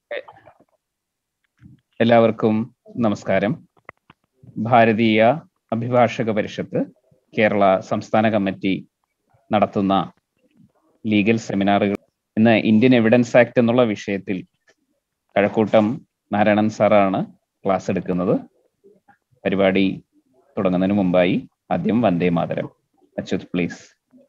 എല്ലാവർക്കും നമസ്കാരം ഭാരതീയ അഭിഭാഷക പരിഷത്ത് കേരള സംസ്ഥാന കമ്മിറ്റി നടത്തുന്ന ലീഗൽ സെമിനാറുകൾ ഇന്ന് ഇന്ത്യൻ എവിഡൻസ് ആക്ട് എന്നുള്ള വിഷയത്തിൽ കഴക്കൂട്ടം നാരായണൻ സാറാണ് ക്ലാസ് എടുക്കുന്നത് പരിപാടി തുടങ്ങുന്നതിന് മുമ്പായി ആദ്യം വന്ദേ മാതരം അച്യുത് പ്ലീസ്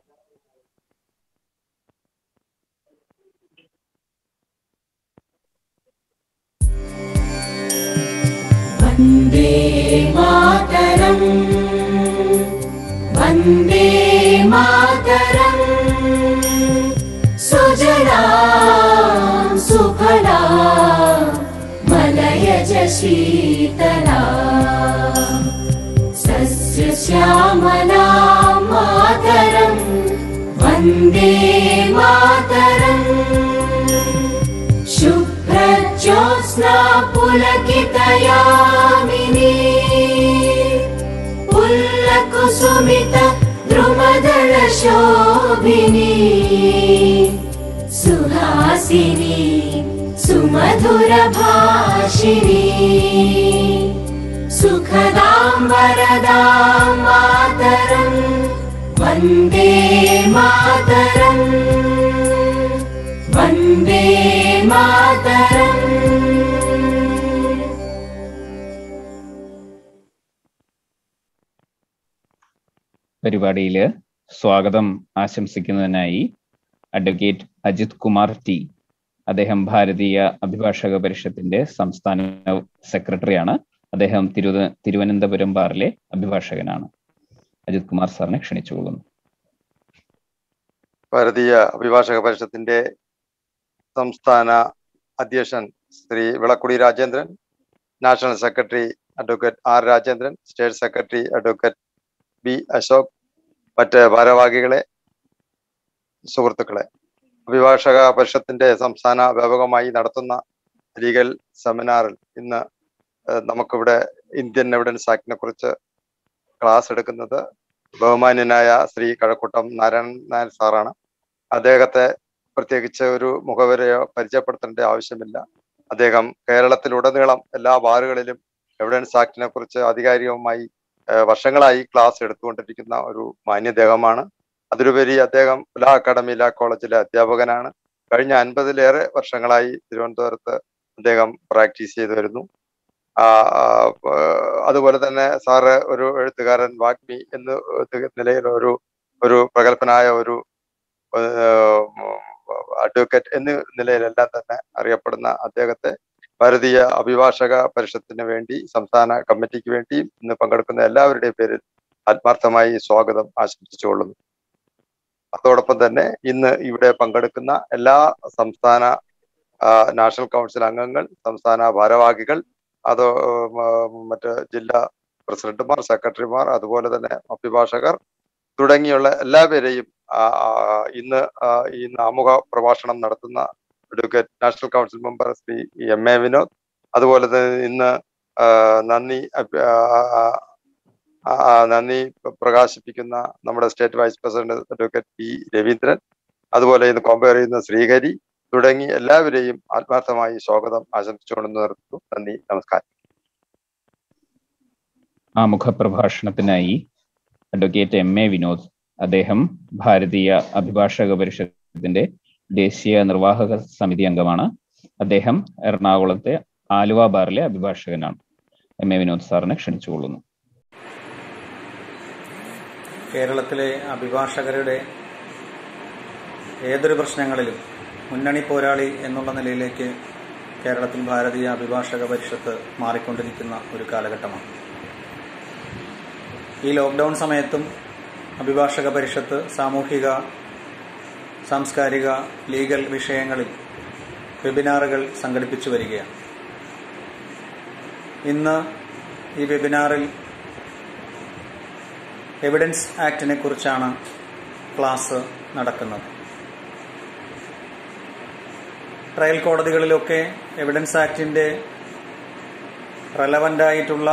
वन्दे मातरम् वन्दे मातरम् सुजला सुफला मलयज शीतला सस्य श्यामला मातरम् वन्दे मातरम् शुभ्रज्योत्स्ना पुलकितयामिनी पुल्लकुसुमित द्रुमदलशोभिनी सुहासिनी सुमधुरभाषिणी सुखदां वरदां मातरम् वन्दे मातरम् वन्दे मातरम् പരിപാടിയിൽ സ്വാഗതം ആശംസിക്കുന്നതിനായി അഡ്വക്കേറ്റ് അജിത് കുമാർ ടി അദ്ദേഹം ഭാരതീയ അഭിഭാഷക പരിഷത്തിന്റെ സംസ്ഥാന സെക്രട്ടറിയാണ് അദ്ദേഹം തിരു തിരുവനന്തപുരം ബാറിലെ അഭിഭാഷകനാണ് അജിത് കുമാർ സാറിനെ ക്ഷണിച്ചുകൊള്ളുന്നു ഭാരതീയ അഭിഭാഷക പരിഷത്തിന്റെ സംസ്ഥാന അധ്യക്ഷൻ Shri Vilakkudy Rajendran national secretary advocate R Rajendran state secretary advocate B Ashok മറ്റ് ഭാരവാഹികളെ സുഹൃത്തുക്കളെ അഭിഭാഷക പരിഷത്തിന്റെ സംസ്ഥാന വ്യാപകമായി നടത്തുന്ന ലീഗൽ സെമിനാറിൽ ഇന്ന് ഏഹ്, നമുക്കിവിടെ ഇന്ത്യൻ എവിഡൻസ് ആക്ടിനെ കുറിച്ച് ക്ലാസ് എടുക്കുന്നത് ബഹുമാന്യനായ ശ്രീ കഴക്കൂട്ടം നാരായണൻ നായർ സാറാണ് അദ്ദേഹത്തെ പ്രത്യേകിച്ച് ഒരു മുഖവരയോ പരിചയപ്പെടുത്തേണ്ട ആവശ്യമില്ല അദ്ദേഹം കേരളത്തിലുടനീളം എല്ലാ ബാറുകളിലും എവിഡൻസ് ആക്ടിനെ കുറിച്ച് ആധികാരികമായി ഏഹ്, വർഷങ്ങളായി ക്ലാസ് എടുത്തുകൊണ്ടിരിക്കുന്ന ഒരു മാന്യദേഹമാണ് അതിലുപരി അദ്ദേഹം ലാ അക്കാഡമി ലാ കോളേജിലെ അധ്യാപകനാണ് കഴിഞ്ഞ അൻപതിലേറെ വർഷങ്ങളായി തിരുവനന്തപുരത്ത് അദ്ദേഹം പ്രാക്ടീസ് ചെയ്തു വരുന്നു ആ, ആ, ഏഹ്, അതുപോലെ തന്നെ സാറ് ഒരു എഴുത്തുകാരൻ വാഗ്മി എന്ന നിലയിൽ ഒരു ഒരു പ്രഗത്ഭനായ ഒരു അഡ്വക്കേറ്റ് എന്ന നിലയിലെല്ലാം തന്നെ അറിയപ്പെടുന്ന അദ്ദേഹത്തെ ഭാരതീയ അഭിഭാഷക പരിഷത്തിന് വേണ്ടി സംസ്ഥാന കമ്മിറ്റിക്ക് വേണ്ടിയും ഇന്ന് പങ്കെടുക്കുന്ന എല്ലാവരുടെയും പേരിൽ ആത്മാർത്ഥമായി സ്വാഗതം ആശംസിച്ചുകൊള്ളുന്നു അതോടൊപ്പം തന്നെ ഇന്ന് ഇവിടെ പങ്കെടുക്കുന്ന എല്ലാ സംസ്ഥാന ആ, നാഷണൽ കൗൺസിൽ അംഗങ്ങൾ സംസ്ഥാന ഭാരവാഹികൾ അത് മറ്റ് ജില്ലാ പ്രസിഡന്റുമാർ സെക്രട്ടറിമാർ അതുപോലെ തന്നെ അഭിഭാഷകർ തുടങ്ങിയുള്ള എല്ലാവരെയും ആ, ആ, ഇന്ന് ആ, ഈ ആമുഖ പ്രഭാഷണം നടത്തുന്ന advocate national council member Shri M A Vinod അതുപോലെ തന്നെ ഇന്ന് ആ, നന്ദി അഭ്യ- ആ, ആ, ആ, ആ, നന്ദി പ്രകാശിപ്പിക്കുന്ന നമ്മുടെ state vice president advocate P Raveendran അതുപോലെ ഇന്ന് കോമ്പയർ ചെയ്യുന്ന ശ്രീഹരി തുടങ്ങി എല്ലാവരെയും ആത്മാർത്ഥമായി സ്വാഗതം ആശംസിച്ചുകൊണ്ട് നിർത്തുന്നു നന്ദി നമസ്കാരം ആമുഖ പ്രഭാഷണത്തിനായി അഡ്വക്കേറ്റ് എം എ വിനോദ് അദ്ദേഹം ഭാരതീയ അഭിഭാഷക പരിഷത്തിന്റെ ദേശീയ നിർവാഹക സമിതി അംഗമാണ് അദ്ദേഹം എറണാകുളത്തെ ആലുവ ബാറിലെ അഭിഭാഷകനാണ് എം എ വിനോദ് സാറിനെ ക്ഷണിച്ചുകൊള്ളുന്നു കേരളത്തിലെ അഭിഭാഷകരുടെ ഏതൊരു പ്രശ്നങ്ങളിലും മുന്നണി പോരാളി എന്നുള്ള നിലയിലേക്ക് കേരളത്തിൽ ഭാരതീയ അഭിഭാഷക പരിഷത്ത് മാറിക്കൊണ്ടിരിക്കുന്ന ഒരു കാലഘട്ടമാണ് ഈ ലോക്ക്ഡൌൺ സമയത്തും അഭിഭാഷക പരിഷത്ത് സാമൂഹിക സാംസ്കാരിക ലീഗൽ വിഷയങ്ങളിൽ വെബിനാറുകൾ സംഘടിപ്പിച്ചു വരികയാണ് ഇന്ന് ഈ വെബിനാറിൽ എവിഡൻസ് ആക്ടിനെ കുറിച്ചാണ് ക്ലാസ് നടക്കുന്നത് ട്രയൽ കോടതികളിലൊക്കെ എവിഡൻസ് ആക്ടിന്റെ റെലവൻ്റ് ആയിട്ടുള്ള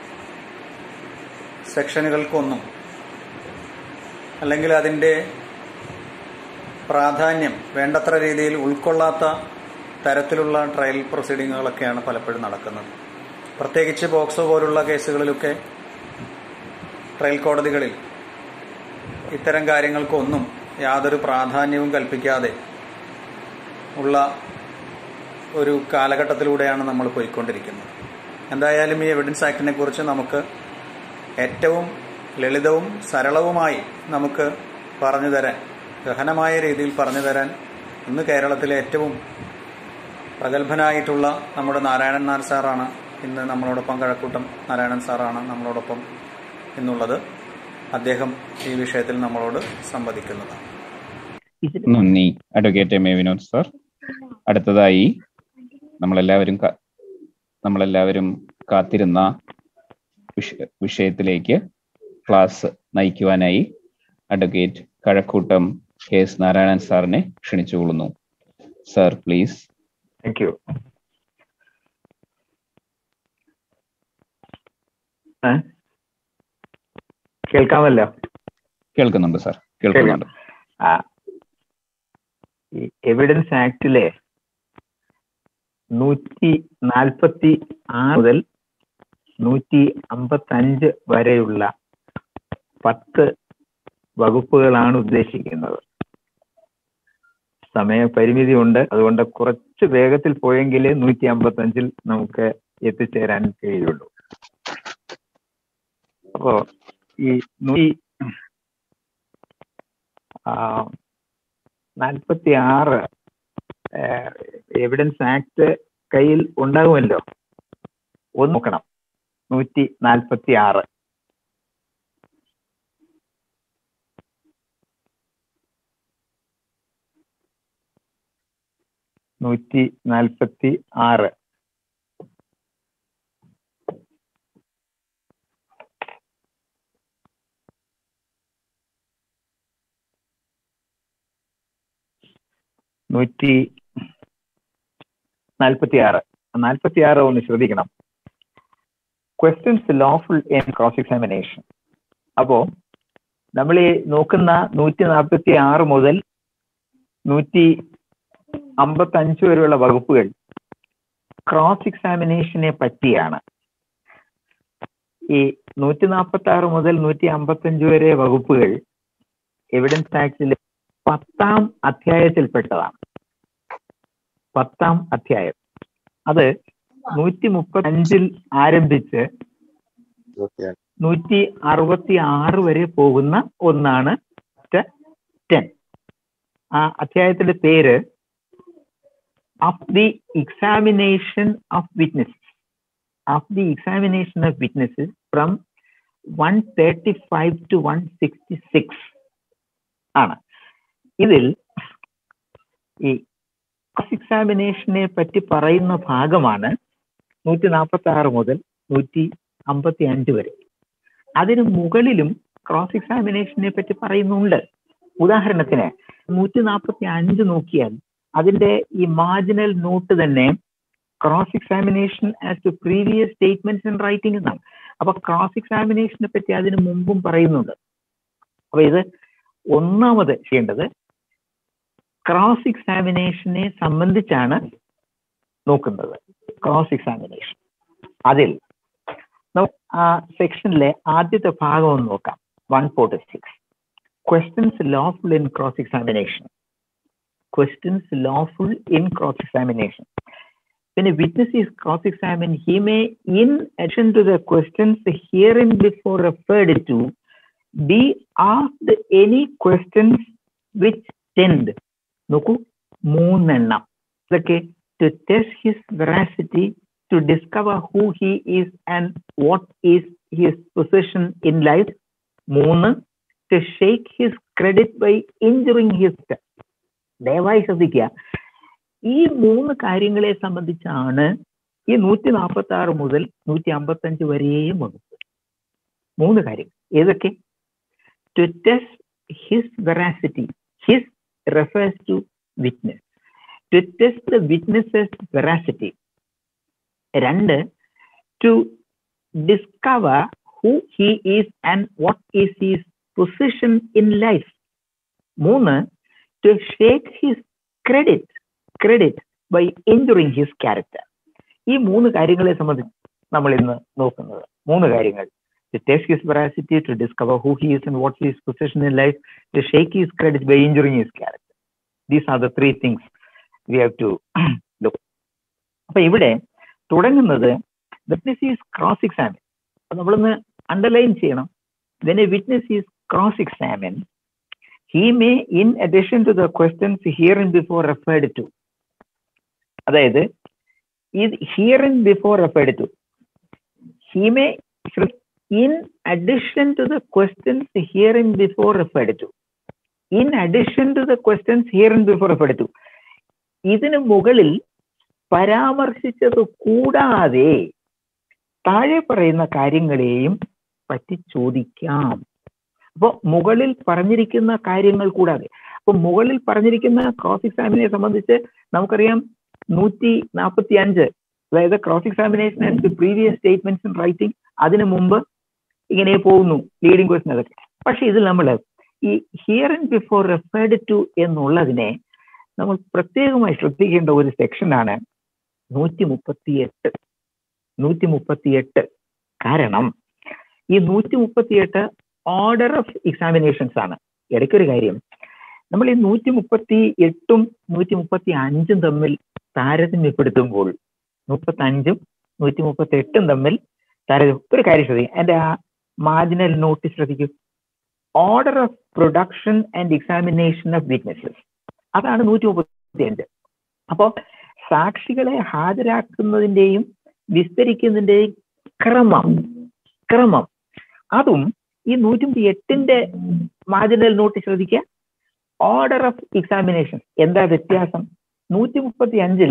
സെക്ഷനുകൾക്കൊന്നും അല്ലെങ്കിൽ അതിൻ്റെ പ്രാധാന്യം വേണ്ടത്ര രീതിയിൽ ഉൾക്കൊള്ളാത്ത തരത്തിലുള്ള ട്രയൽ പ്രൊസീഡിങ്ങുകളൊക്കെയാണ് പലപ്പോഴും നടക്കുന്നത് പ്രത്യേകിച്ച് ബോക്സോ പോലുള്ള കേസുകളിലൊക്കെ ട്രയൽ കോടതികളിൽ ഇത്തരം കാര്യങ്ങൾക്കൊന്നും യാതൊരു പ്രാധാന്യവും കൽപ്പിക്കാതെ ഉള്ള ഒരു കാലഘട്ടത്തിലൂടെയാണ് നമ്മൾ പോയിക്കൊണ്ടിരിക്കുന്നത് എന്തായാലും ഈ എവിഡൻസ് ആക്ടിനെ കുറിച്ച് നമുക്ക് ഏറ്റവും ലളിതവും സരളവുമായി നമുക്ക് പറഞ്ഞു തരാൻ ഗഹനമായ രീതിയിൽ പറഞ്ഞു തരാൻ ഇന്ന് കേരളത്തിലെ ഏറ്റവും പ്രഗത്ഭനായിട്ടുള്ള നമ്മുടെ നാരായണൻ നായർ സാറാണ് ഇന്ന് നമ്മളോടൊപ്പം കഴക്കൂട്ടം നാരായണൻ സാറാണ് നമ്മളോടൊപ്പം ഇന്നുള്ളത് അദ്ദേഹം ഈ വിഷയത്തിൽ നമ്മളോട് സംവദിക്കുന്നതാണ് നന്ദി advocate M A Vinod sir അടുത്തതായി നമ്മളെല്ലാവരും ക- നമ്മളെല്ലാവരും കാത്തിരുന്ന വിഷ- വിഷയത്തിലേക്ക് ക്ലാസ് നയിക്കുവാനായി advocate Kazhakkoottam K S Narayanan സാറിനെ ക്ഷണിച്ചുകൊള്ളുന്നു സർ പ്ലീസ് താങ്ക് യു കേൾക്കാമല്ലോ കേൾക്കുന്നുണ്ട് സാർ കേൾക്കുന്നുണ്ട് ആ ഈ എവിഡൻസ് ആക്ടിലെ നൂറ്റി നാൽപ്പത്തി ആറ് മുതൽ നൂറ്റി അമ്പത്തി അഞ്ച് വരെയുള്ള പത്ത് വകുപ്പുകളാണ് ഉദ്ദേശിക്കുന്നത് സമയപരിമിതി ഉണ്ട് അതുകൊണ്ട് കുറച്ച് വേഗത്തിൽ പോയെങ്കിലേ നൂറ്റി അമ്പത്തി അഞ്ചിൽ നമുക്ക് എത്തിച്ചേരാൻ കഴിയുള്ളൂ അപ്പോ ഈ നൂറ്റി നാൽപ്പത്തി ആറ് എവിഡൻസ് ആക്ട് കയ്യിൽ ഉണ്ടാകുമല്ലോ ഒന്ന് നോക്കണം നൂറ്റി നാൽപ്പത്തി ആറ് നൂറ്റി നാൽപ്പത്തി ആറ് നൂറ്റി നാൽപ്പത്തി ആറ് നാൽപ്പത്തി ആറ് ഒന്ന് ശ്രദ്ധിക്കണം questions lawful in cross examination അപ്പോ നമ്മൾ ഈ നോക്കുന്ന നൂറ്റി നാൽപ്പത്തി ആറ് മുതൽ നൂറ്റി അമ്പത്തി അഞ്ച് വരെയുള്ള വകുപ്പുകൾ ക്രോസ് എക്സാമിനേഷനെ പറ്റിയാണ് ഈ നൂറ്റി നാൽപ്പത്തി ആറ് മുതൽ നൂറ്റി അമ്പത്തി അഞ്ച് വരെ വകുപ്പുകൾ എവിഡൻസ് ആക്ടിലെ പത്താം അധ്യായത്തിൽപ്പെട്ടതാണ് പത്താം അധ്യായം അത് നൂറ്റി മുപ്പത്തി അഞ്ചിൽ ആരംഭിച്ച് നൂറ്റി അറുപത്തി ആറ് വരെ പോകുന്ന ഒന്നാണ് ടെൻ ആ അധ്യായത്തിന്റെ പേര് of the examination of witnesses of the examination of witnesses from one thirty five to one sixty six ആണ് ഇതിൽ ഈ ക്രോസ് എക്സാമിനേഷനെ പറ്റി പറയുന്ന ഭാഗമാണ് നൂറ്റി നാൽപ്പത്തി ആറ് മുതൽ നൂറ്റി അമ്പത്തി അഞ്ച് വരെ അതിന് മുകളിലും ക്രോസ് എക്സാമിനേഷനെ പറ്റി പറയുന്നുണ്ട് ഉദാഹരണത്തിന് നൂറ്റി നാൽപ്പത്തി അഞ്ച് നോക്കിയാൽ അതിന്റെ ഈ മാർജിനൽ നോട്ട് തന്നെ cross examination as to previous statements and writing എന്നാണ് അപ്പൊ ക്രോസ് എക്സാമിനേഷനെ പറ്റി അതിന് മുമ്പും പറയുന്നുണ്ട് അപ്പൊ ഇത് ഒന്നാമത് ചെയ്യേണ്ടത് ക്രോസ് എക്സാമിനേഷനെ സംബന്ധിച്ചാണ് നോക്കുന്നത് ക്രോസ് എക്സാമിനേഷൻ അതിൽ നമുക്ക് ആ സെക്ഷനിലെ ആദ്യത്തെ ഭാഗം ഒന്ന് നോക്കാം one forty six questions lawful in cross examination questions lawful in cross examination When a witness is cross-examined, he may, in addition to the questions herein before referred to, be asked any questions which tend നോക്കൂ മൂന്നെണ്ണം ഇതൊക്കെ to test his veracity to discover who he is and what is his position in life മൂന്ന് to shake his credit by injuring his ദയവായി ശ്രദ്ധിക്കുക ഈ മൂന്ന് കാര്യങ്ങളെ സംബന്ധിച്ചാണ് ഈ നൂറ്റി നാൽപ്പത്തി ആറ് മുതൽ നൂറ്റി അമ്പത്തി അഞ്ച് വരെയും വകുപ്പ് മൂന്ന് കാര്യം ഏതൊക്കെ to test his veracity his refers to witness. To test the witness's veracity. രണ്ട് to discover who he is and what is his position in life. മൂന്ന് to shake his credit. Credit. By injuring his character ഈ മൂന്ന് കാര്യങ്ങളെ സംബന്ധിച്ച് നമ്മൾ ഇന്ന് നോക്കുന്നത് മൂന്ന് കാര്യങ്ങൾ to test his veracity, to discover who he is and what's his position in life, to shake his credit by injuring his character. These are the three things we have to look. അപ്പൊ ഇവിടെ തുടങ്ങുന്നത് witness is cross examine നമ്മളൊന്ന് underline ചെയ്യണം when a witness is cross examine he may in addition to the questions hereinbefore referred to അതായത് ഇത് hereinbefore referred to he may in addition to the questions herein before referred to in addition to the questions herein before referred to ഇതിന് മുകളിൽ പരാമർശിച്ചത് കൂടാതെ താഴെ പറയുന്ന കാര്യങ്ങളെയും പറ്റി ചോദിക്കാം അപ്പോൾ മുകളിൽ പറഞ്ഞിരിക്കുന്ന കാര്യങ്ങൾ കൂടാതെ അപ്പൊ മുകളിൽ പറഞ്ഞിരിക്കുന്ന ക്രോസ് എക്സാമിനെ സംബന്ധിച്ച് നമുക്കറിയാം നൂറ്റി നാൽപ്പത്തി അഞ്ച് അതായത് cross examination and previous statements in writing അതിനു മുമ്പ് ഇങ്ങനെ പോകുന്നു ലീഡിംഗ് ക്വസ്റ്റൻ അതൊക്കെ പക്ഷെ ഇതിൽ നമ്മൾ ഈ here and before referred to എന്നുള്ളതിനെ നമ്മൾ പ്രത്യേകമായി ശ്രദ്ധിക്കേണ്ട ഒരു സെക്ഷനാണ് നൂറ്റി മുപ്പത്തി എട്ട് നൂറ്റി മുപ്പത്തി എട്ട് കാരണം ഈ നൂറ്റി മുപ്പത്തി എട്ട് ഓർഡർ ഓഫ് എക്സാമിനേഷൻസ് ആണ് ഇടയ്ക്കൊരു കാര്യം നമ്മൾ ഈ നൂറ്റി മുപ്പത്തി എട്ടും നൂറ്റി മുപ്പത്തി അഞ്ചും തമ്മിൽ താരതമ്യപ്പെടുത്തുമ്പോൾ മുപ്പത്തി അഞ്ചും നൂറ്റി മുപ്പത്തി എട്ടും തമ്മിൽ താരതമ്യം ഒരു കാര്യം ശ്രദ്ധിക്കും എൻ്റെ ആ മാർജിനൽ നോട്ട് ശ്രദ്ധിക്കൂ order of production and examination of witnesses അതാണ് നൂറ്റി മുപ്പത്തി അഞ്ച് അപ്പോൾ സാക്ഷികളെ ഹാജരാക്കുന്നതിൻ്റെയും വിസ്തരിക്കുന്നതിൻ്റെയും ക്രമം ക്രമം അതും ഈ നൂറ്റി മുപ്പത്തി എട്ടിന്റെ മാർജിനൽ നോട്ട് ശ്രദ്ധിക്കുക ഓർഡർ ഓഫ് എക്സാമിനേഷൻ എന്താ വ്യത്യാസം നൂറ്റി മുപ്പത്തി അഞ്ചിൽ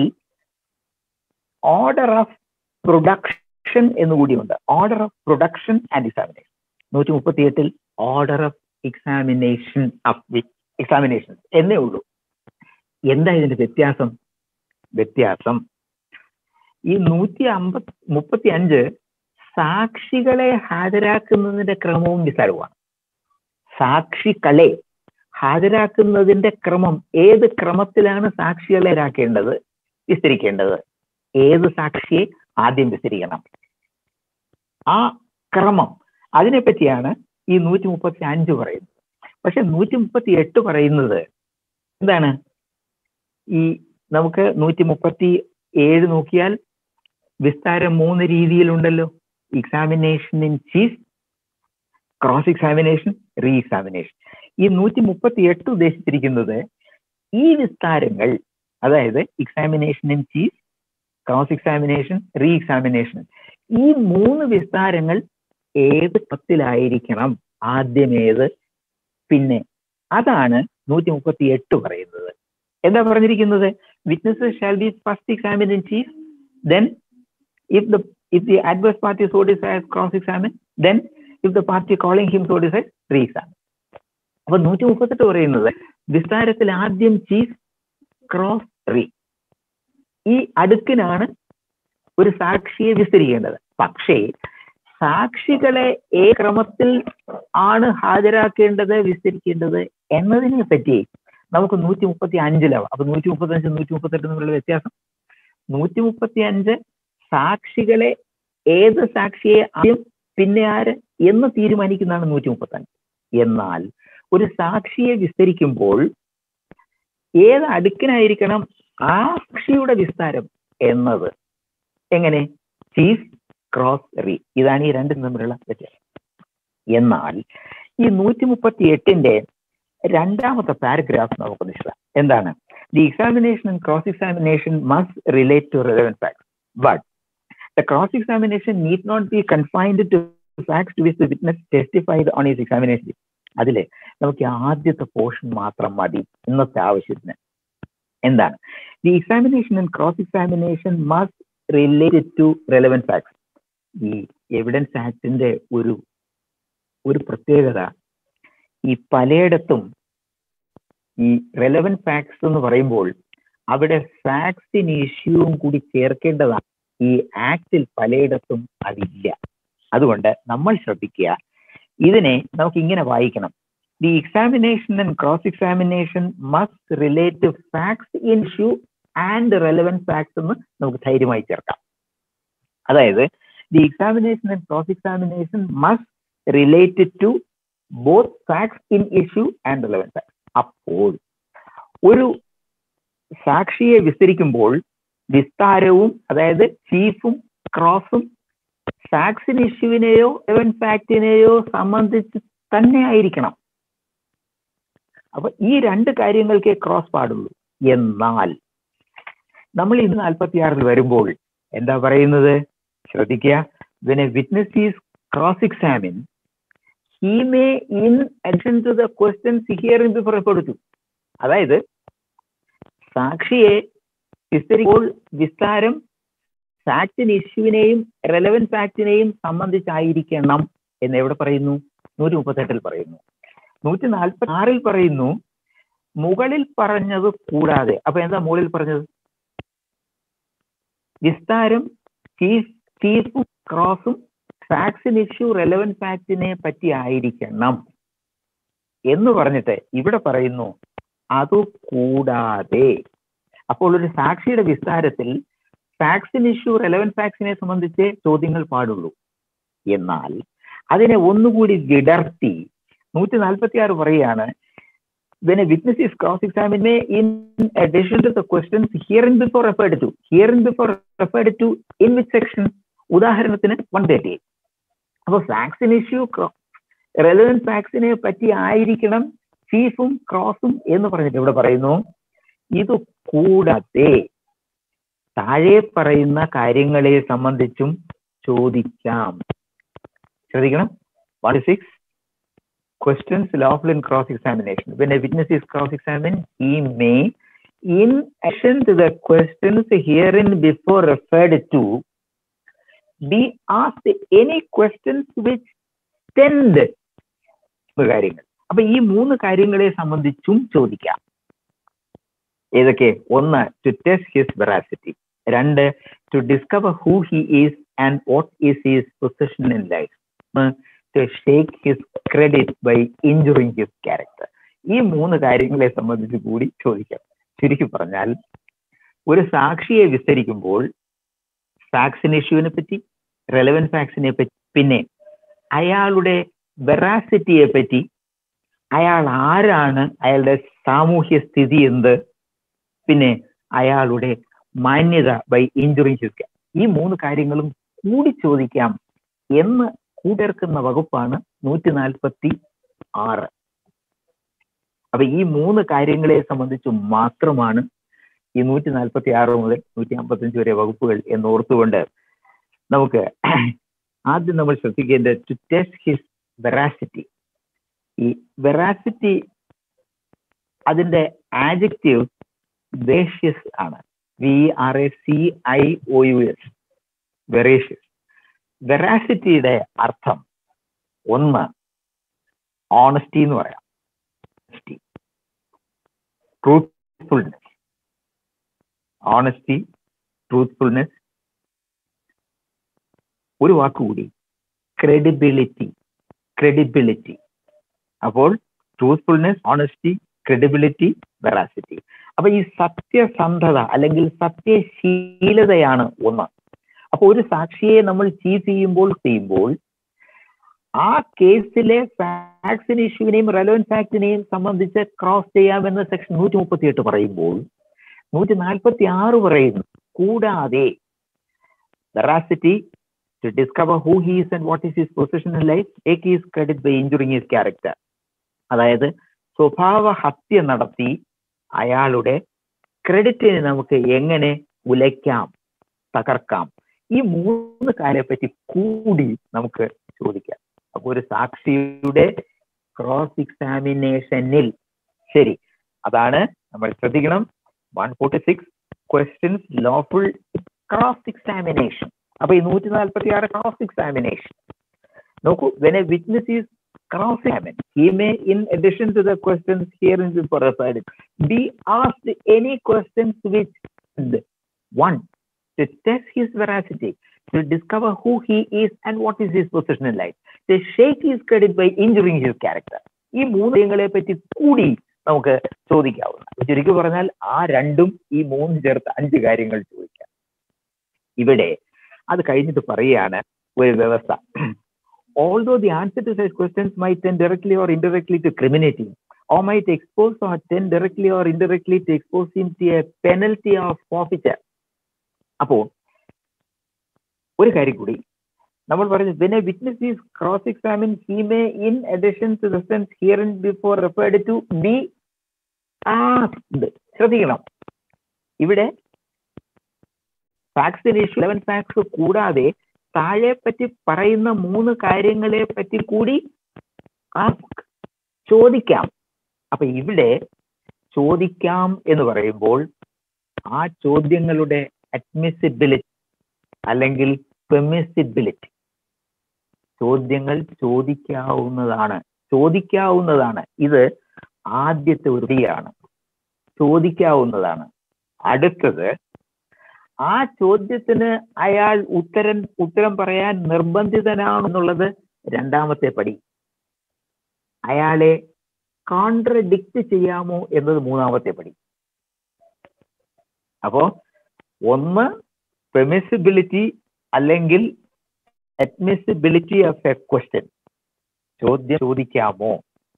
ഓർഡർ ഓഫ് പ്രൊഡക്ഷൻ എന്നുകൂടിയുണ്ട് order of production and examination നൂറ്റി മുപ്പത്തി എട്ടിൽ order of examination of examination എന്നേ ഉള്ളൂ എന്താ ഇതിന്റെ വ്യത്യാസം വ്യത്യാസം ഈ നൂറ്റി അമ്പത് മുപ്പത്തി അഞ്ച് സാക്ഷികളെ ഹാജരാക്കുന്നതിന്റെ ക്രമവും വിസ്താരവുമാണ് സാക്ഷികളെ ഹാജരാക്കുന്നതിന്റെ ക്രമം ഏത് ക്രമത്തിലാണ് സാക്ഷികളെ ഹാജരാക്കേണ്ടത് വിസ്തരിക്കേണ്ടത് ഏത് സാക്ഷിയെ ആദ്യം വിസ്തരിക്കണം ആ ക്രമം അതിനെപ്പറ്റിയാണ് ഈ നൂറ്റി മുപ്പത്തി അഞ്ച് പറയുന്നത് പക്ഷെ നൂറ്റി മുപ്പത്തി എട്ട് പറയുന്നത് എന്താണ് ഈ നമുക്ക് നൂറ്റി മുപ്പത്തി ഏഴ് നോക്കിയാൽ വിസ്താരം മൂന്ന് രീതിയിലുണ്ടല്ലോ examination in chief cross examination re examination ഈ നൂറ്റി മുപ്പത്തി എട്ട് ഉദ്ദേശിച്ചിരിക്കുന്നത് ഈ വിസ്താരങ്ങൾ അതായത് examination in chief cross examination re examination ഈ മൂന്ന് വിസ്താരങ്ങൾ ഏത് പത്തിലായിരിക്കണം ആദ്യം ഏത് പിന്നെ അതാണ് നൂറ്റി മുപ്പത്തി എട്ട് പറയുന്നത് എന്താ പറഞ്ഞിരിക്കുന്നത് witnesses shall be first examine in chief then if the if the adverse party so decide cross examine then if the party calling him so decide re examine അപ്പൊ നൂറ്റി മുപ്പത്തെട്ട് പറയുന്നത് വിസ്താരത്തിൽ ആദ്യം ചീഫ് ക്രോസ് റീ ഈ അടുക്കിനാണ് ഒരു സാക്ഷിയെ വിസ്തരിക്കേണ്ടത് പക്ഷേ സാക്ഷികളെ ഏ ക്രമത്തിൽ ആണ് ഹാജരാക്കേണ്ടത് വിസ്തരിക്കേണ്ടത് എന്നതിനെ പറ്റി നമുക്ക് നൂറ്റി മുപ്പത്തി അഞ്ചിലാവും അപ്പൊ നൂറ്റി മുപ്പത്തി അഞ്ച് നൂറ്റി മുപ്പത്തെട്ട് തമ്മിലുള്ള വ്യത്യാസം നൂറ്റി മുപ്പത്തി അഞ്ച് സാക്ഷികളെ ഏത് സാക്ഷിയെ ആദ്യം പിന്നെ ആര് എന്ന് തീരുമാനിക്കുന്നതാണ് നൂറ്റി മുപ്പത്തി അഞ്ച് എന്നാൽ ഒരു സാക്ഷിയെ വിസ്തരിക്കുമ്പോൾ ഏത് അടുക്കിനായിരിക്കണം ആ സാക്ഷിയുടെ വിസ്താരം എന്നത് എങ്ങനെ ചീഫ് ക്രോസ് റീ ഇതാണ് ഈ രണ്ടും തമ്മിലുള്ള വ്യത്യാസം എന്നാൽ ഈ നൂറ്റി മുപ്പത്തി എട്ടിന്റെ രണ്ടാമത്തെ പാരഗ്രാഫ് നമുക്ക് മനസ്സിലാക്കാം എന്താണ് the examination and cross examination must relate to relevant fact but the cross examination need not be confined to facts to which the witness testified on his examination അതില് നമുക്ക് ആദ്യത്തെ പോർഷൻ മാത്രം മതി ഇന്നത്തെ ആവശ്യത്തിന് എന്താണ് the examination and cross examination must related to relevant facts ഈ evidence ആക്ടിന്റെ ഒരു ഒരു പ്രത്യേകത ഈ പലയിടത്തും ഈ റെലവൻറ്റ് ഫാക്ട്സ് എന്ന് പറയുമ്പോൾ അവിടെ ഫാക്ട്സിന് ഇഷ്യൂവും കൂടി ചേർക്കേണ്ടതാണ് ഈ ആക്ടിൽ പലയിടത്തും അതില്ല അതുകൊണ്ട് നമ്മൾ ശ്രദ്ധിക്കുക ഇതിനെ നമുക്ക് ഇങ്ങനെ വായിക്കണം the examination and cross examination must relate to facts in issue and relevant facts എന്ന് നമുക്ക് ധൈര്യമായി ചേർക്കാം അതായത് the examination and cross examination must related to both facts in issue and relevant facts അപ്പോൾ ഒരു സാക്ഷിയെ വിസ്തരിക്കുമ്പോൾ വിസ്താരവും അതായത് ചീഫും ക്രോസും ഫാക്സിൻ ഇഷ്യൂവിനെയോ എവൻ ഫാക്റ്റിനെയോ സംബന്ധിച്ച് തന്നെ ആയിരിക്കണം അപ്പൊ ഈ രണ്ട് കാര്യങ്ങൾക്കേ ക്രോസ് പാടുള്ളൂ എന്നാൽ നമ്മൾ ഇന്ന് നാൽപ്പത്തിയാറിൽ വരുമ്പോൾ എന്താ പറയുന്നത് ശ്രദ്ധിക്കുക when a witness is cross examined he may in addition to the questions hearing before referred to അതായത് സാക്ഷിയെ വിസ്തരിക്കുമ്പോൾ വിസ്താരം ഫാക്റ്റിൻ ഇഷ്യൂവിനെയും റെലവൻറ്റ് ഫാക്റ്റിനെയും സംബന്ധിച്ചായിരിക്കണം എന്ന് എവിടെ പറയുന്നു നൂറ്റി മുപ്പത്തെട്ടിൽ പറയുന്നു നൂറ്റി നാൽപ്പത്തി ആറിൽ പറയുന്നു മുകളിൽ പറഞ്ഞത് കൂടാതെ അപ്പൊ എന്താ മുകളിൽ പറഞ്ഞത് വിസ്താരം ചീഫ് ചീഫും ക്രോസും ഫാക്സിൻ ഇഷ്യൂ റെലവൻറ്റ് ഫാക്റ്റിനെ പറ്റി ആയിരിക്കണം എന്ന് പറഞ്ഞിട്ട് ഇവിടെ പറയുന്നു അത് കൂടാതെ അപ്പോൾ ഒരു സാക്ഷിയുടെ വിസ്താരത്തിൽ ഫാക്സിൻ ഇഷ്യൂ റെലവൻറ്റ് ഫാക്സിനെ സംബന്ധിച്ച് ചോദ്യങ്ങൾ പാടുള്ളൂ എന്നാൽ അതിനെ ഒന്നുകൂടി വിടർത്തി നൂറ്റി നാൽപ്പത്തി ആറ് പറയുകയാണ് when a witness is cross-examined may in addition to the questions herein before referred to herein before referred to in which section ഉദാഹരണത്തിന് വൺ തേർട്ടി അപ്പോൾ ഫാക്സിൻ ഇഷ്യൂ റെലവൻറ്റ് ഫാക്സിനെ പറ്റി ആയിരിക്കണം ചീഫും ക്രോസും എന്ന് പറഞ്ഞിട്ട് ഇവിടെ പറയുന്നു ഇത് കൂടാതെ താഴെ പറയുന്ന കാര്യങ്ങളെ സംബന്ധിച്ചും ചോദിക്കാം ശ്രദ്ധിക്കണം one six questions lawful in cross examination. When a witness is cross examined, he may, in addition to the questions herein before referred to, be asked any questions which tend കാര്യങ്ങൾ അപ്പൊ ഈ മൂന്ന് കാര്യങ്ങളെ സംബന്ധിച്ചും ചോദിക്കാം ഏതൊക്കെ ഒന്ന് ടു ടെസ്റ്റ് ഹിസ് വെറാസിറ്റി രണ്ട് to discover who he is and what is his position in life to shake his credit by injuring his character. ഈ മൂന്ന് കാര്യങ്ങളെ സംബന്ധിച്ച് കൂടി ചോദിക്കാം ചുരുക്കി പറഞ്ഞാൽ ഒരു സാക്ഷിയെ വിസ്തരിക്കുമ്പോൾ ഫാക്സിൻ ഇഷ്യൂവിനെ പറ്റി റെലവൻറ്റ് ഫാക്സിനെ പറ്റി പിന്നെ അയാളുടെ വെറാസിറ്റിയെ പറ്റി അയാൾ ആരാണ് അയാളുടെ സാമൂഹ്യ സ്ഥിതി എന്ത് പിന്നെ അയാളുടെ മാന്യത ബൈ ഇഞ്ചുറിങ് ഹിസ് ഈ മൂന്ന് കാര്യങ്ങളും കൂടി ചോദിക്കാം എന്ന് കൂട്ടേർക്കുന്ന വകുപ്പാണ് നൂറ്റി നാൽപ്പത്തി ആറ് അപ്പൊ ഈ മൂന്ന് കാര്യങ്ങളെ സംബന്ധിച്ച് മാത്രമാണ് ഈ നൂറ്റി നാൽപ്പത്തി ആറ് മുതൽ നൂറ്റി അമ്പത്തഞ്ച് വരെ വകുപ്പുകൾ എന്ന് ഓർത്തുകൊണ്ട് നമുക്ക് ആദ്യം നമ്മൾ ശ്രദ്ധിക്കേണ്ടത് ടു ടെസ്റ്റ് ഹിസ് വെറാസിറ്റി ഈ വെറാസിറ്റി അതിന്റെ ആജക്റ്റീവ് വേഷ്യസ് ആണ് V R A C I O U S veracious വെറാസിറ്റിയുടെ അർത്ഥം ഒന്ന് ഓണസ്റ്റി എന്ന് പറയാം ട്രൂത്ത്ഫുൾനെസ് ഓണസ്റ്റി ട്രൂത്ത്ഫുൾനെസ് ഒരു വാക്കുകൂടി ക്രെഡിബിലിറ്റി ക്രെഡിബിലിറ്റി അപ്പോൾ ട്രൂത്ത്ഫുൾനെസ് ഓണസ്റ്റി ക്രെഡിബിലിറ്റി വെറാസിറ്റി അപ്പൊ ഈ സത്യസന്ധത അല്ലെങ്കിൽ സത്യശീലതയാണ് ഒന്ന് അപ്പൊ ഒരു സാക്ഷിയെ നമ്മൾ ചീഫ് ചെയ്യുമ്പോൾ ചെയ്യുമ്പോൾ ആ കേസിലെ ഫാക്സിൻ ഇഷ്യൂവിനെയും റെലവൻറ്റ് ഫാക്ടിനെയും സംബന്ധിച്ച് ക്രോസ് ചെയ്യാമെന്ന് സെക്ഷൻ നൂറ്റി മുപ്പത്തി എട്ട് പറയുമ്പോൾ നൂറ്റി നാൽപ്പത്തി ആറ് പറയുന്നു കൂടാതെ veracity to discover who he's and what is his position in life take his credit by injuring his character അതായത് സ്വഭാവ ഹത്യ നടത്തി അയാളുടെ ക്രെഡിറ്റിനെ നമുക്ക് എങ്ങനെ ഉലയ്ക്കാം തകർക്കാം ഈ മൂന്ന് കാര്യത്തെപ്പറ്റി കൂടി നമുക്ക് ചോദിക്കാം അപ്പൊ ഒരു സാക്ഷിയുടെ ക്രോസ് എക്സാമിനേഷനിൽ ശരി അതാണ് നമ്മൾ ശ്രദ്ധിക്കണം one forty six questions lawful cross examination അപ്പൊ ഈ നൂറ്റി നാൽപ്പത്തി ആറ് ക്രോസ് എക്സാമിനേഷൻ നോക്കൂ when a witness is cross examined. He may, in addition to the questions here in before referred, be asked any questions which one to test his veracity, to discover who he is and what is his position in life, to shake his credit by injuring his character. ഈ മൂന്ന് കാര്യങ്ങളെ പറ്റി കൂടി നമുക്ക് ചോദിക്കാവുന്നത് ചുരുക്കി പറഞ്ഞാൽ ആ രണ്ടും ഈ മൂന്ന് ചേർത്ത് അഞ്ച് കാര്യങ്ങൾ ചോദിക്കാം ഇവിടെ അത് കഴിഞ്ഞിട്ട് പറയുകയാണ് ഒരു വ്യവസ്ഥ although the answer to such questions might tend directly or indirectly to criminating or might expose or tend directly or indirectly to expose him to a penalty of forfeiture അപ്പോ ഒരു കാര്യം കൂടി നമ്മൾ പറഞ്ഞു when a witness is cross examined he may in addition to the sentence herein before referred to be asked ശ്രദ്ധിക്കണം ഇവിടെ ഫാക്സിന് Eleven fax കൂടാതെ താഴെ പറ്റി പറയുന്ന മൂന്ന് കാര്യങ്ങളെ പറ്റി കൂടി ask ചോദിക്കാം അപ്പൊ ഇവിടെ ചോദിക്കാം എന്ന് പറയുമ്പോൾ ആ ചോദ്യങ്ങളുടെ അഡ്മിസിബിലിറ്റി അല്ലെങ്കിൽ പെർമിസിബിലിറ്റി ചോദ്യങ്ങൾ ചോദിക്കാവുന്നതാണ് ചോദിക്കാവുന്നതാണ് ഇത് ആദ്യത്തെ ഒരു വരിയാണ് ചോദിക്കാവുന്നതാണ് അടുത്തത് ആ ചോദ്യത്തിന് അയാൾ ഉത്തരം ഉത്തരം പറയാൻ നിർബന്ധിതനാണെന്നുള്ളത് രണ്ടാമത്തെ പടി അയാളെ കോൺട്രഡിക്റ്റ് ചെയ്യാമോ എന്നത് മൂന്നാമത്തെ പടി അപ്പോ ഒന്ന് പെമിസിബിലിറ്റി അല്ലെങ്കിൽ അഡ്മിസിബിലിറ്റി ഓഫ് എ ക്വസ്റ്റ്യൻ ചോദ്യം ചോദിക്കാമോ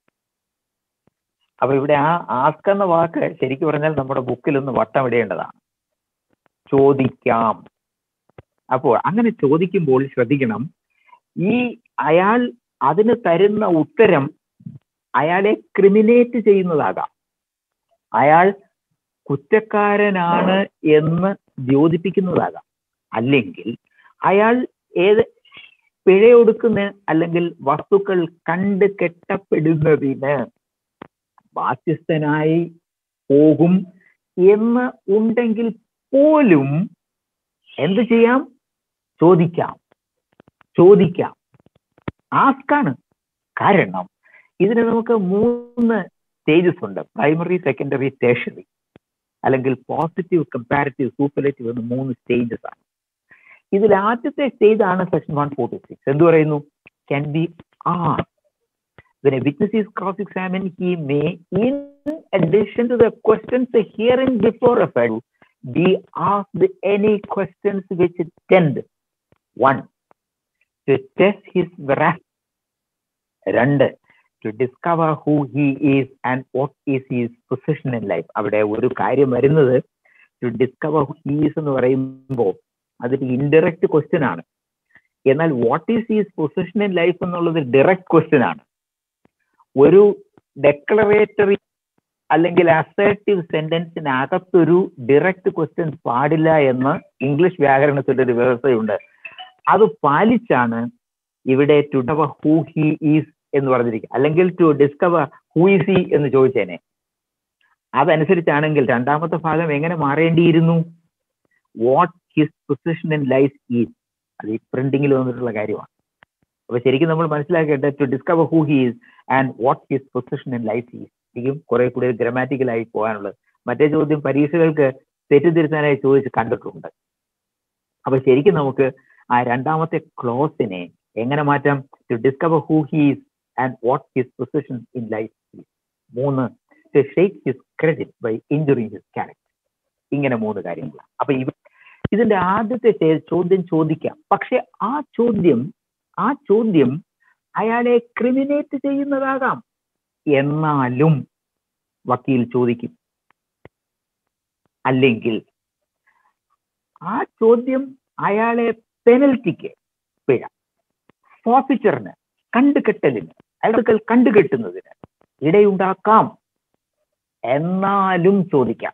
അപ്പൊ ഇവിടെ ആ ആസ്ക് എന്ന വാക്ക് ശരിക്കും പറഞ്ഞാൽ നമ്മുടെ ബുക്കിൽ ഒന്ന് വട്ടം ഇടേണ്ടതാണ് ചോദിക്കാം അപ്പോൾ അങ്ങനെ ചോദിക്കുമ്പോൾ ശ്രദ്ധിക്കണം ഈ അയാൾ അതിന് തരുന്ന ഉത്തരം അയാളെ ക്രിമിനേറ്റ് ചെയ്യുന്നതാകാം അയാൾ കുറ്റക്കാരനാണ് എന്ന് ദ്യോതിപ്പിക്കുന്നതാകാം അല്ലെങ്കിൽ അയാൾ ഏത് പിഴയൊടുക്കുന്ന അല്ലെങ്കിൽ വസ്തുക്കൾ കണ്ട് കെട്ടപ്പെടുന്നതിന് ബാധ്യസ്ഥനായി പോകും എന്ന് ഉണ്ടെങ്കിൽ പോലും എന്ത് ചെയ്യാം ചോദിക്കാം ചോദിക്കാം ആസ്കാണ് കാരണം ഇതിന് നമുക്ക് മൂന്ന് സ്റ്റേജസ് ഉണ്ട് പ്രൈമറി സെക്കൻഡറി ടേഷറി അല്ലെങ്കിൽ പോസിറ്റീവ് കമ്പാരിറ്റീവ് സൂപ്പർലേറ്റീവ് എന്ന് മൂന്ന് സ്റ്റേജസ് ആണ് ഇതിൽ ആദ്യത്തെ സ്റ്റേജ് ആണ് സെക്ഷൻ വൺ ഫോർട്ടി സിക്സ് എന്ത് പറയുന്നു can be are When a witness is cross-examined, he may, in addition to the questions herein before referred to, be asked any questions which tend, one, to test his veracity, രണ്ട്, to discover who he is and what is his position in life. അവിടെ ഒരു കാര്യം വരുന്നത് to discover who he is എന്ന് പറയുമ്പോൾ അതൊരു indirect question ആണ് എന്നാൽ what is he's position in life എന്നുള്ളത് ഡയറക്റ്റ് ക്വസ്റ്റ്യൻ ആണ് ഒരു ഡെക്ലറേറ്ററി അല്ലെങ്കിൽ അസേർട്ടീവ് സെന്റൻസിനകത്തൊരു ഡയറക്റ്റ് ക്വസ്റ്റ്യൻ പാടില്ല എന്ന് ഇംഗ്ലീഷ് വ്യാകരണത്തിന്റെ ഒരു വ്യവസ്ഥയുണ്ട് അത് പാലിച്ചാണ് ഇവിടെ to discover who he is എന്ന് പറഞ്ഞിരിക്കുക അല്ലെങ്കിൽ to discover who is he എന്ന് ചോദിച്ചേനെ അതനുസരിച്ചാണെങ്കിൽ രണ്ടാമത്തെ ഭാഗം എങ്ങനെ മാറേണ്ടിയിരുന്നു what his position in life is അത് ഈ പ്രിന്റിങ്ങിൽ വന്നിട്ടുള്ള കാര്യമാണ് അപ്പൊ ശരിക്കും നമ്മൾ മനസ്സിലാക്കേണ്ടത് to discover who he is and what his position in life is ശരിക്കും കുറെ കൂടി ഗ്രമാറ്റിക്കലായി പോകാനുള്ളത് മറ്റേ ചോദ്യം പരീക്ഷകൾക്ക് തെറ്റിദ്ധരുത്താനായി ചോദിച്ച് കണ്ടിട്ടുണ്ട് അപ്പൊ ശരിക്കും നമുക്ക് ആ രണ്ടാമത്തെ ക്ലോസിനെ എങ്ങനെ മാറ്റാം to discover who he's and what his position in life is മൂന്ന് to shake his credit by injuring his character ഇങ്ങനെ മൂന്ന് കാര്യങ്ങളാണ് അപ്പൊ ഇവ ഇതിന്റെ ആദ്യത്തെ ചേ- ചോദ്യം ചോദിക്കാം പക്ഷെ ആ ചോദ്യം ആ ചോദ്യം അയാളെ ക്രിമിനേറ്റ് ചെയ്യുന്നതാകാം എന്നാലും വക്കീൽ ചോദിക്കും അല്ലെങ്കിൽ ആ ചോദ്യം അയാളെ പെനൽറ്റിക്ക് പിഴ ഫോഫിച്ചറിന് കണ്ടുകെട്ടലിന് അയാൾക്ക് കണ്ടുകെട്ടുന്നതിന് ഇടയുണ്ടാക്കാം എന്നാലും ചോദിക്കാം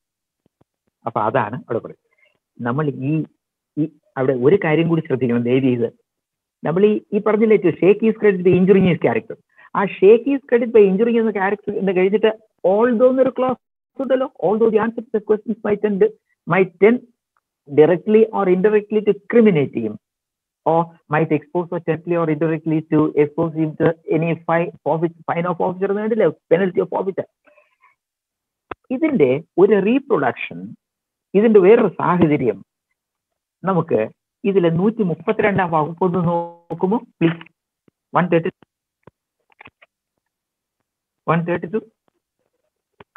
അപ്പൊ അതാണ് അവിടെ പറയുന്നത് നമ്മൾ ഈ ഈ അവിടെ ഒരു കാര്യം കൂടി ശ്രദ്ധിക്കണം ദയവ് ചെയ്ത് നമ്മൾ ഈ ഈ പറഞ്ഞില്ലേ to shake his credit by injuring his character ആ shake his credit by injuring എന്ന ക്യാരക്ടർ എന്ന് കഴിഞ്ഞിട്ട് ഓൾ ദോ എന്നൊരു ക്ലാസ് ഉണ്ടല്ലോ although the answer to questions may tend may tend directly or indirectly to criminate him or might expose or directly or indirectly to expose him to any fine fine of officer വേണ്ടില്ല penalty of officer ഇതിന്റെ ഒരു reproduction ഇതിന്റെ വേറൊരു സാഹചര്യം നമുക്ക് ഇതിലെ നൂറ്റി മുപ്പത്തിരണ്ടാം വകുപ്പ് ഒന്ന് നോക്കുമോ please one thirty one thirty two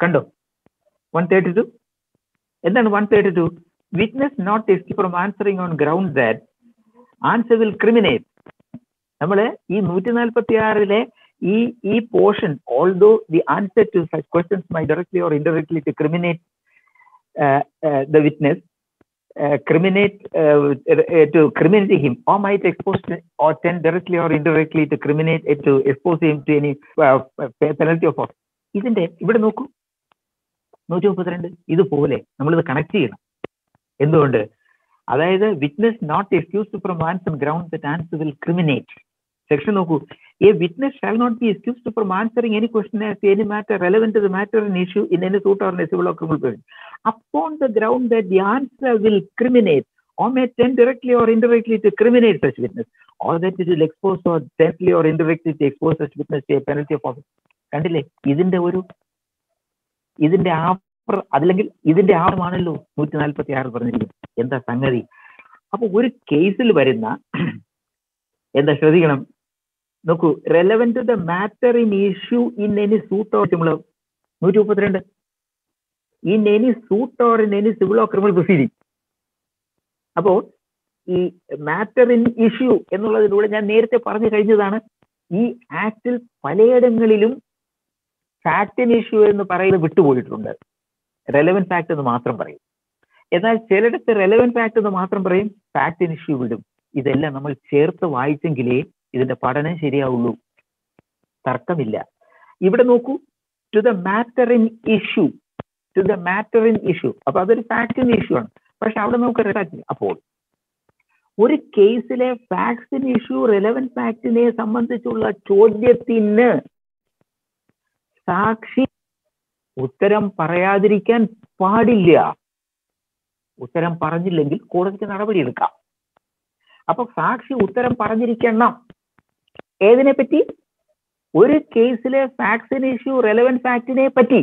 കണ്ടോ വൺ തേർട്ടി ടു എന്താണ് one thirty two witness not എസ്കി from answering on ground that answer will criminate നമ്മൾ ഈ നൂറ്റി നാൽപ്പത്തി ആറിലെ ഈ ഈ portion although the answer to such questions may directly or indirectly to criminate the witness criminate uh, uh, to criminate him or might expose to, or tend directly or indirectly to criminate uh, to expose him to any uh, pe- penalty of offense. ഇതിന്റെ ഇവിടെ നോക്കൂ നൂറ്റി മുപ്പത്തിരണ്ട് ഇതുപോലെ നമ്മളിത് connect ചെയ്യണം എന്തുകൊണ്ട് അതായത് witness not excused from answer ground that answer will criminate section നോക്കൂ a witness shall not be excused from answering any question as any matter relevant to the matter in issue in any suit or civil or criminal proceeding upon the ground that the answer will criminate or may tend directly or indirectly to criminate such witness, or that it will expose or directly or indirectly to expose such witness to a penalty of office. കണ്ടില്ലേ ഇതിന്റെ ഒരു ഇതിന്റെ APRA അതല്ലെങ്കിൽ ഇതിന്റെ ആഴമാണല്ലോ നൂറ്റി നാൽപ്പത്തി ആറ് പറഞ്ഞിരിക്കുന്നത് എന്താ സംഗതി അപ്പൊ ഒരു കേസിൽ വരുന്ന എന്താ ശ്രദ്ധിക്കണം നോക്കൂ relevant to the matter in issue in any suit or similar നൂറ്റി മുപ്പത്തിരണ്ട് in any suit or in any civil or criminal proceeding അപ്പോ ഈ മാറ്റർ ഇൻ ഇഷ്യൂ എന്നുള്ളതിലൂടെ ഞാൻ നേരത്തെ പറഞ്ഞു കഴിഞ്ഞതാണ് ഈ ആക്ടിൽ പലയിടങ്ങളിലും ഫാക്ട് ഇൻ ഇഷ്യൂ എന്ന് പറയുന്നത് വിട്ടുപോയിട്ടുണ്ട് റെലവൻറ്റ് ഫാക്ട് എന്ന് മാത്രം പറയും എന്നാൽ ചിലയിടത്ത് റെലവൻറ്റ് ഫാക്ട് എന്ന് മാത്രം പറയും ഫാക്ട് ഇൻ ഇഷ്യൂ വിടും ഇതെല്ലാം നമ്മൾ ചേർത്ത് വായിച്ചെങ്കിലേ ഇതിന്റെ പഠനം ശരിയാവുള്ളൂ തർക്കമില്ല ഇവിടെ നോക്കൂ to the matter in issue to the matter in issue അപ്പൊ അതൊരു ഫാക്ടിൻ ഇഷ്യൂ ആണ് പക്ഷെ അവിടെ നമുക്ക് റെഡാക്ട് അപ്പോൾ ഒരു കേസിലെ ഫാക്സിൻ ഇഷ്യൂ റെലവൻറ്റ് ഫാക്ടിനെ സംബന്ധിച്ചുള്ള ചോദ്യത്തിന് സാക്ഷി ഉത്തരം പറയാതിരിക്കാൻ പാടില്ല ഉത്തരം പറഞ്ഞില്ലെങ്കിൽ കോടതിക്ക് നടപടിയെടുക്കാം അപ്പൊ സാക്ഷി ഉത്തരം പറഞ്ഞിരിക്കണം ഏതിനെ പറ്റി ഒരു കേസിലെ ഫാക്സിൻ ഇഷ്യൂ റെലവൻറ്റ് ഫാക്ടിനെ പറ്റി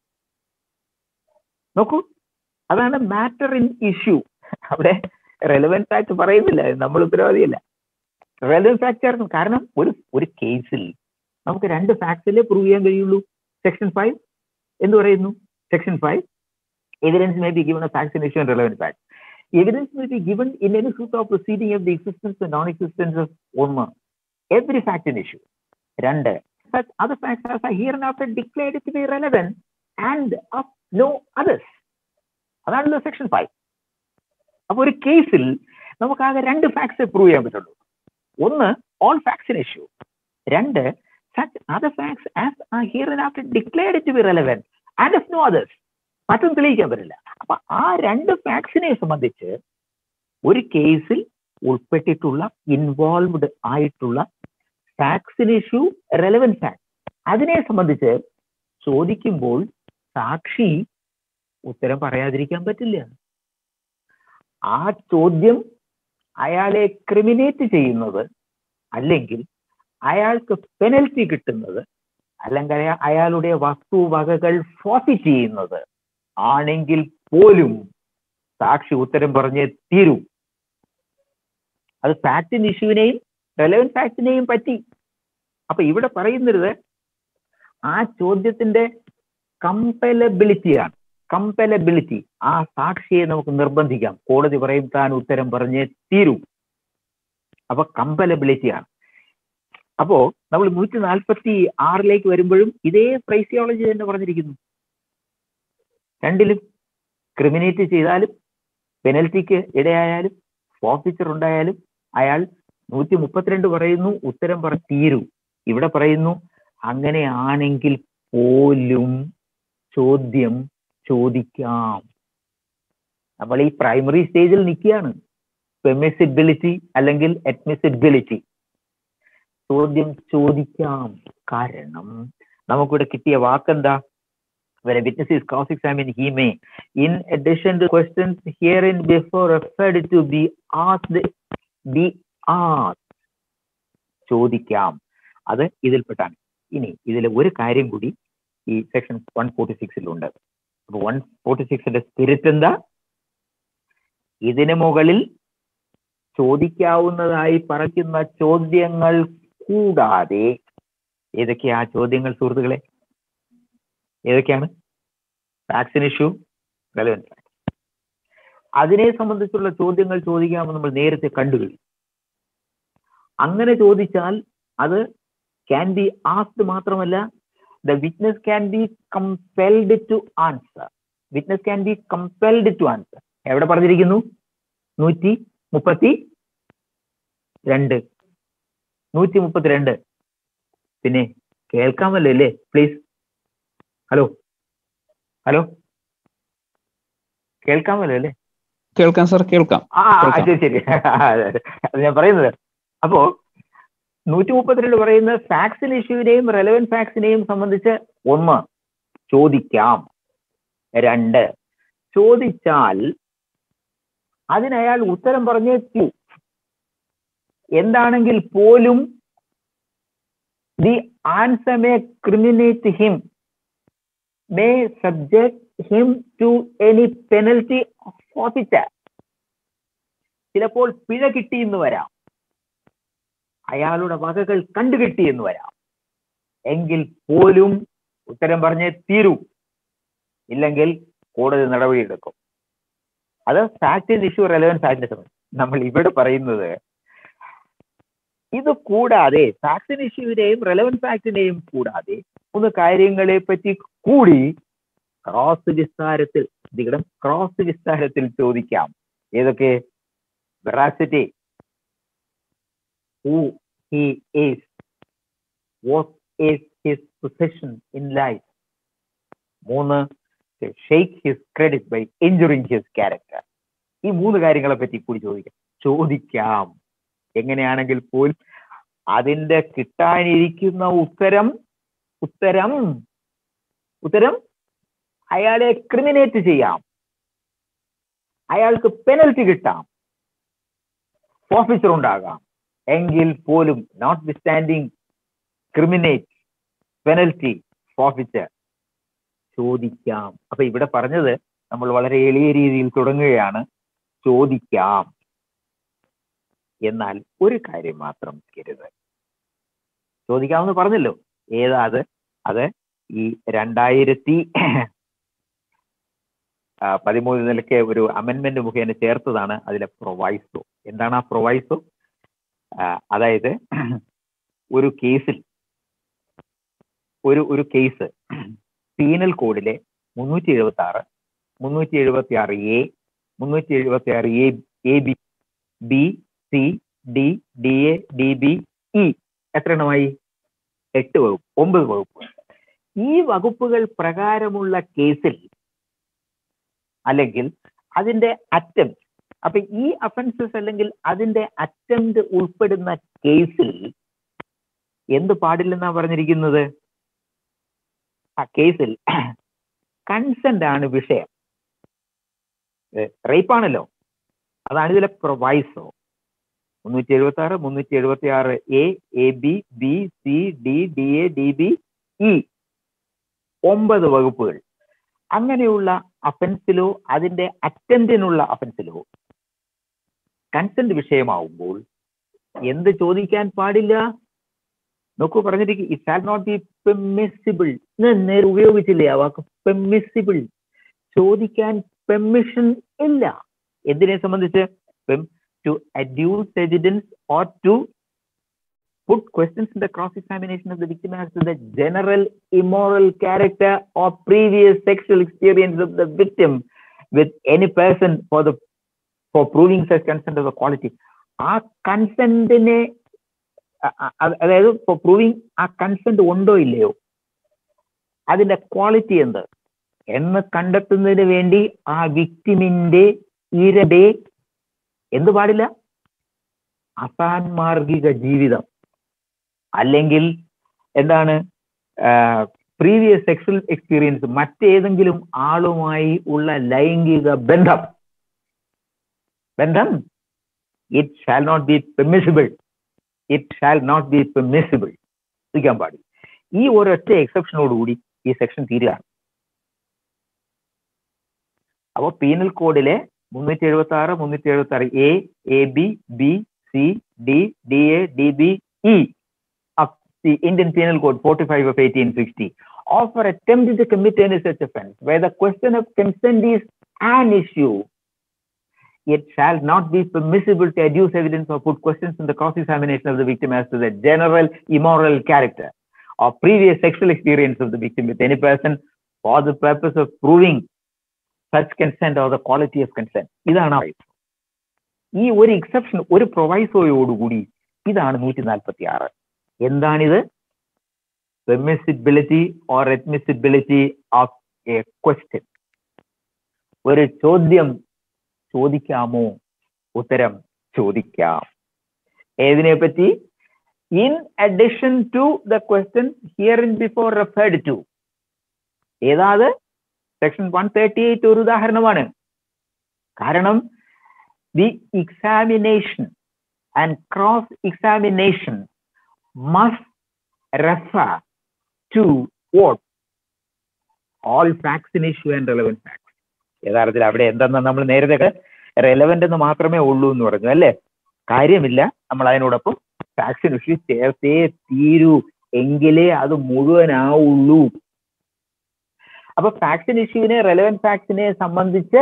നോക്കൂ അതാണ് മാറ്റർ ഇൻ ഇഷ്യൂ അവിടെ റെലവൻറ്റ് ഫാക്ട് പറയുന്നില്ല നമ്മൾ ഉത്തരവാദിയല്ല റെലവൻറ്റ് ഫാക്ട് ചേർന്നു കാരണം ഒരു ഒരു കേസിൽ നമുക്ക് രണ്ട് ഫാക്ട്സിലേ പ്രൂവ് ചെയ്യാൻ കഴിയുള്ളൂ സെക്ഷൻ ഫൈവ് എന്ന് പറയുന്നു section five evidence may be given a facts in issue and relevant fact evidence may be given in any suit of proceeding of the existence non existence of ഒന്ന് every fact in issue രണ്ട് such other facts as are hereinafter declared to be relevant and of no others. അതാണല്ലോ section five അപ്പൊ ഒരു കേസിൽ നമുക്ക് ആകെ രണ്ട് facts prove ചെയ്യാൻ പറ്റുള്ളൂ ഒന്ന് ഓൾ ഫാക്ട്സ് ഇൻ ഇഷ്യൂ രണ്ട് such other facts as are hereinafter declared to be relevant and of no others മറ്റും തെളിയിക്കാൻ പറ്റില്ല അപ്പൊ ആ രണ്ട് ഫാക്ട്സിനെ സംബന്ധിച്ച് ഒരു കേസിൽ ഉൾപ്പെട്ടിട്ടുള്ള ഇൻവോൾവ്ഡ് ആയിട്ടുള്ള ഫാക്ട്സിൻ ഇഷ്യൂ റെലവൻറ്റ് ഫാക്ട് അതിനെ സംബന്ധിച്ച് ചോദിക്കുമ്പോൾ സാക്ഷി ഉത്തരം പറയാതിരിക്കാൻ പറ്റില്ല ആ ചോദ്യം അയാളെ ക്രിമിനേറ്റ് ചെയ്യുന്നത് അല്ലെങ്കിൽ അയാൾക്ക് പെനൽറ്റി കിട്ടുന്നത് അല്ലെങ്കിൽ അയാ- അയാളുടെ വസ്തുവകകൾ ഫോസിറ്റ് ചെയ്യുന്നത് ആണെങ്കിൽ പോലും സാക്ഷി ഉത്തരം പറഞ്ഞേ തീരൂ അത് ഫാക്ടിൻ ഇഷ്യൂവിനെയും റെലവൻറ്റ് ഫാക്ടിനെയും പറ്റി അപ്പൊ ഇവിടെ പറയുന്നത് ആ ചോദ്യത്തിന്റെ കമ്പലബിലിറ്റിയാണ് കമ്പലബിലിറ്റി ആ സാക്ഷിയെ നമുക്ക് നിർബന്ധിക്കാം കോടതി പറയും താൻ ഉത്തരം പറഞ്ഞേ തീരൂ അപ്പൊ കമ്പലബിലിറ്റിയാണ് അപ്പോ നമ്മൾ നൂറ്റി നാൽപ്പത്തി ആറിലേക്ക് വരുമ്പോഴും ഇതേ ഫ്രൈസിയോളജി തന്നെ പറഞ്ഞിരിക്കുന്നു രണ്ടിലും ക്രിമിനേറ്റ് ചെയ്താലും പെനൽറ്റിക്ക് ഇടയായാലും ഫോർഫിച്ചർ ഉണ്ടായാലും അയാൾ നൂറ്റി മുപ്പത്തിരണ്ട് പറയുന്നു ഉത്തരം പറ തീരൂ ഇവിടെ പറയുന്നു അങ്ങനെയാണെങ്കിൽ പോലും ചോദ്യം ചോദിക്കാം നമ്മൾ ഈ പ്രൈമറി സ്റ്റേജിൽ നിൽക്കുകയാണ് പെമിസിബിലിറ്റി അല്ലെങ്കിൽ അഡ്മിസിബിലിറ്റി ചോദ്യം ചോദിക്കാം കാരണം നമുക്കിവിടെ കിട്ടിയ വാക്കെന്താ when a witness is cross-examined, he may, in addition to questions herein before referred to be asked, be asked. ചോദിക്കാം അത് ഇതിൽപ്പെട്ടാണ് ഇനി ഇതിൽ ഒരു കാര്യം കൂടി ഈ സെക്ഷൻ വൺ ഫോർട്ടി സിക്സിലുണ്ട് അപ്പൊ വൺ ഫോർട്ടി സിക്സിന്റെ സ്പിരിറ്റ് എന്താ ഇതിനു മുകളിൽ ചോദിക്കാവുന്നതായി പറയുന്ന ചോദ്യങ്ങൾ കൂടാതെ ഏതൊക്കെയാ ആ ചോദ്യങ്ങൾ സുഹൃത്തുക്കളെ ഏതൊക്കെയാണ് വാക്സിൻ ഇഷ്യൂ റെലവൻറ്റ് അതിനെ സംബന്ധിച്ചുള്ള ചോദ്യങ്ങൾ ചോദിക്കാമെന്ന് നമ്മൾ നേരത്തെ കണ്ടുകഴിഞ്ഞു അങ്ങനെ ചോദിച്ചാൽ അത് ക്യാൻ ബി ആസ്ഡ് മാത്രമല്ല the witness can be compelled to answer witness can be compelled to answer എവിടെ പറഞ്ഞിരിക്കുന്നു നൂറ്റി മുപ്പത്തി രണ്ട് നൂറ്റി മുപ്പത്തിരണ്ട് പിന്നെ കേൾക്കാമല്ലോ അല്ലേ പ്ലീസ് ഹലോ ഹലോ കേൾക്കാമല്ലോ അല്ലേ കേൾക്കാം സർ കേൾക്കാം ആ ആ, കേൾക്കാം. ശരി ശരി അതെ, അതെ. അത് ഞാൻ പറയുന്നത് അപ്പോ നൂറ്റി മുപ്പത്തിരണ്ട് പറയുന്ന ഫാക്സിൻ ഇഷ്യൂവിനെയും റെലവൻറ്റ് ഫാക്സിനെയും സംബന്ധിച്ച് ഒന്ന് ചോദിക്കാം രണ്ട് ചോദിച്ചാൽ അതിനയാൾ ഉത്തരം പറഞ്ഞേക്കൂ എന്താണെങ്കിൽ പോലും the answer may criminate him may subject him to any penalty of forfeiture ചിലപ്പോൾ പിഴ കിട്ടിയെന്ന് വരാം അയാളുടെ വകകൾ കണ്ടുകിട്ടി എന്ന് വരാം എങ്കിൽ പോലും ഉത്തരം പറഞ്ഞേ തീരൂ ഇല്ലെങ്കിൽ കോടതി നടപടിയെടുക്കും അത് ഫാക്ടിൻ ഇഷ്യൂ റെലവൻസ് ഫാക്ടിന്റെ സമയം നമ്മൾ ഇവിടെ പറയുന്നത് ഇത് കൂടാതെ ഫാക്സിൻ ഇഷ്യൂവിനെയും റെലവൻസ് ഫാക്ടിനെയും കൂടാതെ മൂന്ന് കാര്യങ്ങളെ പറ്റി കൂടി ക്രോസ് വിസ്താരത്തിൽ ഇതികടം ക്രോസ് വിസ്താരത്തിൽ ചോദിക്കാം ഏതൊക്കെ veracity who he is, what is his position in life. മൂന്ന് shake his credit by injuring his character ഈ മൂന്ന് കാര്യങ്ങളെ പറ്റി കൂടി ചോദിക്കാം ചോദിക്കാം എങ്ങനെയാണെങ്കിൽ പോലും അതിന്റെ കിട്ടാനിരിക്കുന്ന ഉത്തരം ഉത്തരം ഉത്തരം അയാളെ ക്രിമിനേറ്റ് ചെയ്യാം അയാൾക്ക് പെനൽറ്റി കിട്ടാം ഫോർഫിച്ചർ ഉണ്ടാകാം എങ്കിൽ പോലും notwithstanding criminate penalty forfeiture ചോദിക്കാം അപ്പൊ ഇവിടെ പറഞ്ഞത് നമ്മൾ വളരെ എളിയ രീതിയിൽ തുടങ്ങുകയാണ് ചോദിക്കാം എന്നാൽ ഒരു കാര്യം മാത്രം കരുത് ചോദിക്കാമെന്ന് പറഞ്ഞല്ലോ ഏതാ അത് അത് ഈ രണ്ടായിരത്തി ആ, പതിമൂന്ന് നിലയ്ക്ക് ഒരു അമെന്റ്മെന്റ് മുഖേന ചേർത്തതാണ് അതിലെ പ്രൊവൈസോ എന്താണ് ആ പ്രൊവൈസോ ആ, അതായത് ഒരു കേസിൽ ഒരു ഒരു കേസ് പീനൽ കോഡിലെ മുന്നൂറ്റി എഴുപത്തി ആറ് മുന്നൂറ്റി എഴുപത്തി ആറ് എ മുന്നൂറ്റി എഴുപത്തി ആറ് A A B B C D D A D B E എത്ര എണ്ണമായി എട്ട് വകുപ്പ് ഒമ്പത് വകുപ്പ് ഈ വകുപ്പുകൾ പ്രകാരമുള്ള കേസിൽ അല്ലെങ്കിൽ അതിന്റെ അറ്റംപ്റ്റ് അപ്പൊ ഈ അഫൻസസ് അല്ലെങ്കിൽ അതിന്റെ അറ്റംപ്റ്റ് ഉൾപ്പെടുന്ന കേസിൽ എന്ത് പാടില്ലെന്നാ പറഞ്ഞിരിക്കുന്നത് ആ കേസിൽ കൺസെന്റ് ആണ് വിഷയം റേപ്പ് ആണല്ലോ അതാണ് ഇതിലെ പ്രൊവൈസോ മുന്നൂറ്റി എഴുപത്തി ആറ് മുന്നൂറ്റി എഴുപത്തി ആറ് A A B B C D D A D B E ഒമ്പത് വകുപ്പുകൾ അങ്ങനെയുള്ള അഫൻസിലോ അതിന്റെ അറ്റൻഡിനുള്ള അഫൻസിലോ കൺസെന്റ് വിഷയമാവുമ്പോൾ എന്ത് ചോദിക്കാൻ പാടില്ല നോക്കൂ പറഞ്ഞിരിക്കും it shall not be permissible നേരെ ഉപയോഗിച്ചില്ലേ ആ വാക്ക് പെർമിസിബിൾ ചോദിക്കാൻ പെർമിഷൻ ഇല്ല എന്തിനെ സംബന്ധിച്ച് to adduce evidence or to put questions in the cross examination of the victim as to the general immoral character or previous sexual experience of the victim with any person for the for proving such consent of the quality ആ കൺസെന്റിനെ അതായത് four proving ആ consent ഉണ്ടോ ഇല്ലയോ അതിന്റെ quality എന്ത് എന്ന് കണ്ടെത്തുന്നതിന് വേണ്ടി ആ വിക്ടിമിന്റെ ഇരടെ എന്ത് പാടില്ല അസാൻമാർഗിക ജീവിതം അല്ലെങ്കിൽ എന്താണ് പ്രീവിയസ് സെക്സ്വൽ എക്സ്പീരിയൻസ് മറ്റേതെങ്കിലും ആളുമായി ഉള്ള ലൈംഗിക ബന്ധം ബന്ധം it shall not be permissible it shall not be permissible ശ്രദ്ധിക്കാൻ പാടില്ല ഈ ഒരൊറ്റ എക്സെപ്ഷനോടുകൂടി ഈ സെക്ഷൻ തീരുകയാണ് അപ്പോൾ പീനൽ കോഡിലെ മുന്നൂറ്റി എഴുപത്തി ആറ് മുന്നൂറ്റി എഴുപത്തി ആറ് A A B B C D D A D B E the Indian Penal Code 45 of 1860 of or attempting to commit any such offense, where the question of consent is an issue, it shall not be permissible to adduce evidence or put questions in the cross-examination of the victim as to the general immoral character or previous sexual experience of the victim with any person for the purpose of proving such consent or the quality of consent. ഇതാണ് ആ rights. ഈ ഒരു exception ഒരു പ്രൊവൈസോയോടുകൂടി ഇതാണ് നൂറ്റി നാൽപ്പത്തി ആറ് എന്താണിത് permissibility or admissibility of a question ഒരു ചോദ്യം ചോദിക്കാമോ ഉത്തരം ചോദിക്കാം ഏതിനെ പറ്റി in addition to the question hereinbefore referred to ഏതാത് സെക്ഷൻ വൺ തേർട്ടി എയ്റ്റ് ഒരു ഉദാഹരണമാണ് കാരണം the examination and cross examination must refer to vote all facts in issue and relevant facts യഥാർത്ഥത്തിൽ അവിടെ എന്തെന്ന് നമ്മൾ നേരത്തെ റെലവെന്റ് എന്ന് മാത്രമേ ഉള്ളൂ എന്ന് പറഞ്ഞു അല്ലേ കാര്യമില്ല നമ്മൾ അതിനോടൊപ്പം ഫാക്സിൻ ഇഷ്യൂ ചേർത്തേ തീരൂ എങ്കിലേ അത് മുഴുവനാവുള്ളൂ അപ്പൊ ഫാക്സിൻ ഇഷ്യൂവിനെ റെലവെന്റ് ഫാക്സിനെ സംബന്ധിച്ച്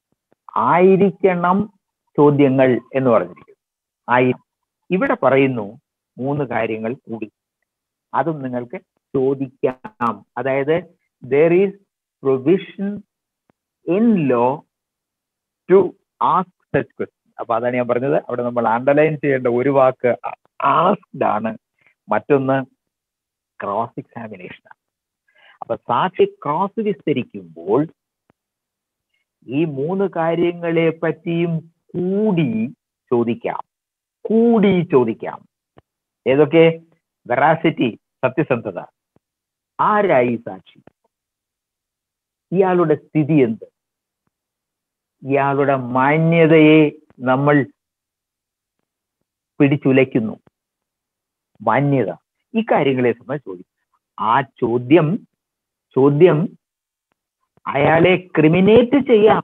ആയിരിക്കണം ചോദ്യങ്ങൾ എന്ന് പറഞ്ഞിരിക്കുന്നു ആയി ഇവിടെ പറയുന്നു മൂന്ന് കാര്യങ്ങൾ കൂടി അതും നിങ്ങൾക്ക് ചോദിക്കാം അതായത് there is provision in law to ask such question അപ്പൊ അതാണ് ഞാൻ പറഞ്ഞത് അവിടെ നമ്മൾ അണ്ടർലൈൻ ചെയ്യേണ്ട ഒരു വാക്ക് ആസ്ക്ഡ് ആണ് മറ്റൊന്ന് ക്രോസ് എക്സാമിനേഷൻ ആണ് അപ്പൊ സാക്ഷി ക്രോസ് വിസ്തരിക്കുമ്പോൾ ഈ മൂന്ന് കാര്യങ്ങളെ പറ്റിയും കൂടി ചോദിക്കാം കൂടി ചോദിക്കാം ഏതൊക്കെ വെറാസിറ്റി സത്യസന്ധത ആരായി സാക്ഷി ഇയാളുടെ സ്ഥിതി എന്ത് ഇയാളുടെ മാന്യതയെ നമ്മൾ പിടിച്ചുലയ്ക്കുന്നു മാന്യത ഈ കാര്യങ്ങളെ സംബന്ധിച്ച് ചോദിക്കും ആ ചോദ്യം ചോദ്യം അയാളെ ക്രിമിനേറ്റ് ചെയ്യാം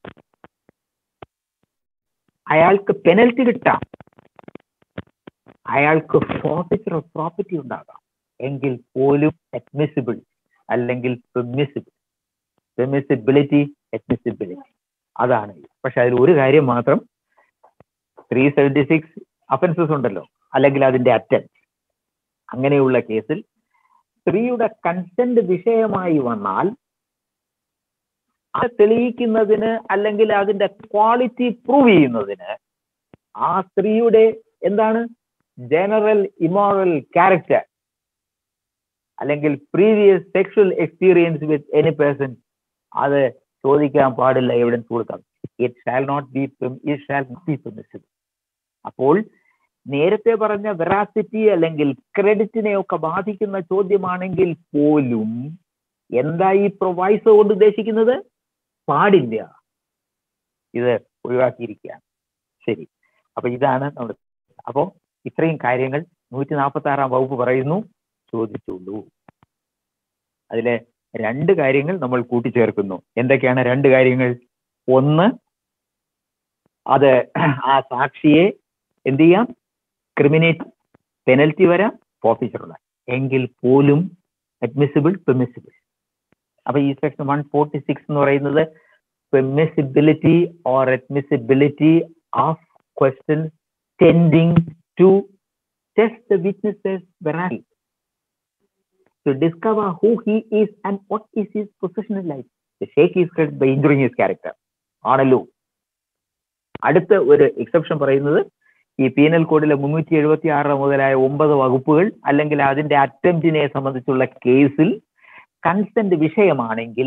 അയാൾക്ക് പെനൽറ്റി കിട്ടാം അയാൾക്ക് ഫോർഫിച്ചർ ഓഫ് പ്രോപ്പർട്ടി ഉണ്ടാകാം എങ്കിൽ പോലും അഡ്മിസിബിൾ അല്ലെങ്കിൽ പെർമിസിബിൾ പെർമിസിബിലിറ്റി അഡ്മിസിബിലിറ്റി അതാണ് പക്ഷെ അതിൽ ഒരു കാര്യം മാത്രം ത്രീ സെവൻറ്റി സിക്സ് അഫൻസസ് ഉണ്ടല്ലോ അല്ലെങ്കിൽ അതിന്റെ അറ്റൻറ്റ് അങ്ങനെയുള്ള കേസിൽ സ്ത്രീയുടെ കൺസെന്റ് വിഷയമായി വന്നാൽ അത് തെളിയിക്കുന്നതിന് അല്ലെങ്കിൽ അതിന്റെ ക്വാളിറ്റി പ്രൂവ് ചെയ്യുന്നതിന് ആ സ്ത്രീയുടെ എന്താണ് ജനറൽ ഇമോറൽ ക്യാരക്ടർ അല്ലെങ്കിൽ previous sexual experience with any person അത് ചോദിക്കാൻ പാടില്ല എവിഡൻസ് കൊടുക്കാം it shall not be it shall be permissible അപ്പോൾ നേരത്തെ പറഞ്ഞ വെറാസിറ്റി അല്ലെങ്കിൽ ക്രെഡിറ്റിനെ ഒക്കെ ബാധിക്കുന്ന ചോദ്യമാണെങ്കിൽ പോലും എന്താ ഈ പ്രൊവൈസോ കൊണ്ട് ഉദ്ദേശിക്കുന്നത് പാടില്ല ഇത് ഒഴിവാക്കിയിരിക്കുകയാണ് ശരി അപ്പൊ ഇതാണ് നമ്മുടെ അപ്പോ ഇത്രയും കാര്യങ്ങൾ നൂറ്റി നാൽപ്പത്തി ആറാം വകുപ്പ് പറയുന്നു ചോദിച്ചുള്ളൂ അതിലെ രണ്ട് കാര്യങ്ങൾ നമ്മൾ കൂട്ടിച്ചേർക്കുന്നു എന്തൊക്കെയാണ് രണ്ട് കാര്യങ്ങൾ ഒന്ന് അത് ആ സാക്ഷിയെ എന്ത് ചെയ്യാം ക്രിമിനേറ്റ് പെനൽറ്റി വരാം ഫോർഫീച്ചർ ഉണ്ടാകും എങ്കിൽ പോലും അഡ്മിസിബിൾ പെർമിസിബിൾ അപ്പൊ ഈ സെക്ഷൻ വൺ ഫോർട്ടി സിക്സ് എന്ന് പറയുന്നത് permissibility or admissibility of question tending to test the witness's veracity to discover who he is and what is his professional life. The shake is credit by injuring his character. ആണല്ലോ അടുത്ത ഒരു exception പറയുന്നത് ഈ penal കോഡിലെ മുന്നൂറ്റി എഴുപത്തി ആറ് മുതലായ ഒമ്പത് വകുപ്പുകൾ അല്ലെങ്കിൽ അതിന്റെ അറ്റംപ്റ്റിനെ സംബന്ധിച്ചുള്ള കേസിൽ കൺസെന്റ് വിഷയമാണെങ്കിൽ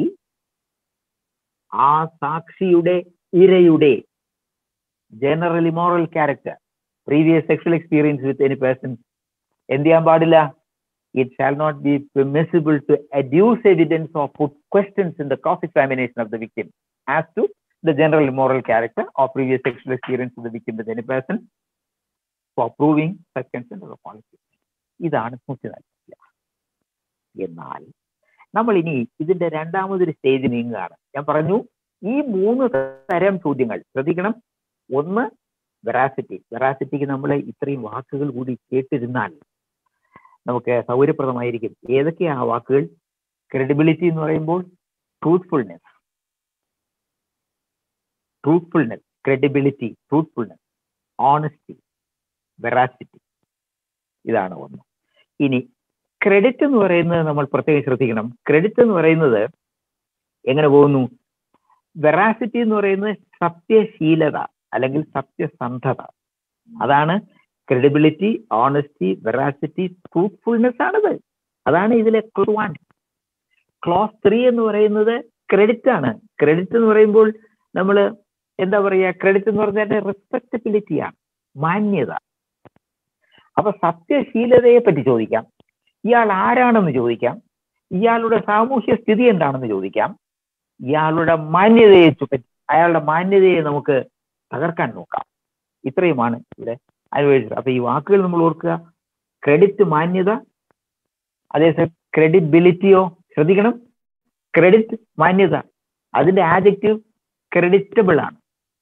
ആ സാക്ഷിയുടെ ഇരയുടെ general immoral character previous sexual experience with any person എന്ത് ചെയ്യാൻ പാടില്ല it shall not be permissible to adduce evidence or put questions in the cross-examination of the victim as to the general moral character or previous sexual experience of the victim with any person for proving such consent or policy. ഇതാണ് നൂറ്റി നാൽപ്പത്തി എന്നാൽ നമ്മൾ ഇനി ഇതിന്റെ രണ്ടാമതൊരു stage നീങ്ങുകയാണ് ഞാൻ പറഞ്ഞു ഈ മൂന്ന് തരം ചോദ്യങ്ങൾ ശ്രദ്ധിക്കണം ഒന്ന് വെറാസിറ്റി വെറാസിറ്റിക്ക് നമ്മൾ ഇത്രയും വാക്കുകൾ കൂടി കേട്ടിരുന്നാൽ നമുക്ക് സൗകര്യപ്രദമായിരിക്കും ഏതൊക്കെയാണ് ആ വാക്കുകൾ ക്രെഡിബിലിറ്റി എന്ന് പറയുമ്പോൾ truthfulness truthfulness credibility truthfulness honesty veracity ഇതാണ് ഒന്ന് ഇനി ക്രെഡിറ്റ് എന്ന് പറയുന്നത് നമ്മൾ പ്രത്യേകം ശ്രദ്ധിക്കണം ക്രെഡിറ്റ് എന്ന് പറയുന്നത് എങ്ങനെ പോകുന്നു വെറാസിറ്റി എന്ന് പറയുന്നത് സത്യശീലത അല്ലെങ്കിൽ സത്യസന്ധത അതാണ് ക്രെഡിബിലിറ്റി ഓണസ്റ്റി വെറാസിറ്റി ട്രൂത്ത്ഫുൾനെസ് ആണത് അതാണ് ഇതിലെ വൺ ക്ലോസ് ത്രീ എന്ന് പറയുന്നത് ക്രെഡിറ്റ് ആണ് ക്രെഡിറ്റ് എന്ന് പറയുമ്പോൾ നമ്മൾ എന്താ പറയുക ക്രെഡിറ്റ് എന്ന് പറഞ്ഞാൽ റെസ്പെക്ടബിലിറ്റിയാണ് മാന്യത അപ്പൊ സത്യശീലതയെ പറ്റി ചോദിക്കാം ഇയാൾ ആരാണെന്ന് ചോദിക്കാം ഇയാളുടെ സാമൂഹ്യ സ്ഥിതി എന്താണെന്ന് ചോദിക്കാം ഇയാളുടെ മാന്യതയെ പറ്റി അയാളുടെ മാന്യതയെ നമുക്ക് തകർക്കാൻ നോക്കാം ഇത്രയുമാണ് ഇവിടെ അനുഭവിച്ചത് അപ്പൊ ഈ വാക്കുകൾ നമ്മൾ ഓർക്കുക ക്രെഡിറ്റ് മാന്യത അതേസമയം ക്രെഡിബിലിറ്റിയോ ശ്രദ്ധിക്കണം ക്രെഡിറ്റ് മാന്യത അതിന്റെ ആജക്റ്റീവ് ക്രെഡിറ്റബിൾ ആണ്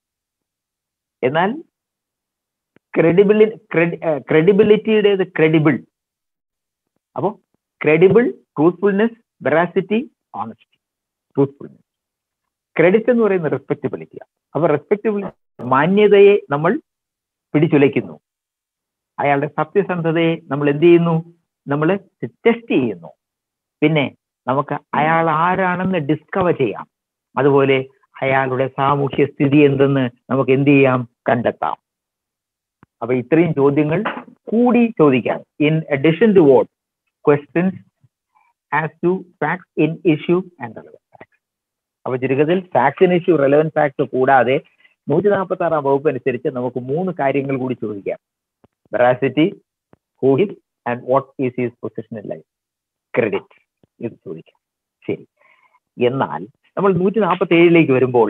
എന്നാൽ ക്രെഡിബിലി ക്രെഡിബിലിറ്റിയുടേത് ക്രെഡിബിൾ അപ്പോൾ credible truthfulness veracity honesty truthfulness credit എന്ന് പറയുന്നത് റെസ്പെക്റ്റബിലിറ്റിയാണ് അപ്പൊ റെസ്പെക്റ്റബിലിറ്റി മാന്യതയെ നമ്മൾ പിടിച്ചുലയ്ക്കുന്നു അയാളുടെ സത്യസന്ധതയെ നമ്മൾ എന്ത് ചെയ്യുന്നു നമ്മൾ ടെസ്റ്റ് ചെയ്യുന്നു പിന്നെ നമുക്ക് അയാൾ ആരാണെന്ന് ഡിസ്കവർ ചെയ്യാം അതുപോലെ അയാളുടെ സാമൂഹ്യ സ്ഥിതി എന്തെന്ന് നമുക്ക് എന്ത് ചെയ്യാം കണ്ടെത്താം അപ്പൊ ഇത്രയും ചോദ്യങ്ങൾ കൂടി ചോദിക്കാം in addition to vote questions as to facts in issue and relevant facts അപ്പൊ ചുരുക്കത്തിൽ facts in issue relevant facts കൂടാതെ നൂറ്റി നാൽപ്പത്തി ആറാം വകുപ്പ് അനുസരിച്ച് നമുക്ക് മൂന്ന് കാര്യങ്ങൾ കൂടി ചോദിക്കാം veracity who is and what is his position in life credit ഇത് ചോദിക്കാം ശരി എന്നാൽ നമ്മൾ നൂറ്റി നാൽപ്പത്തി ഏഴിലേക്ക് വരുമ്പോൾ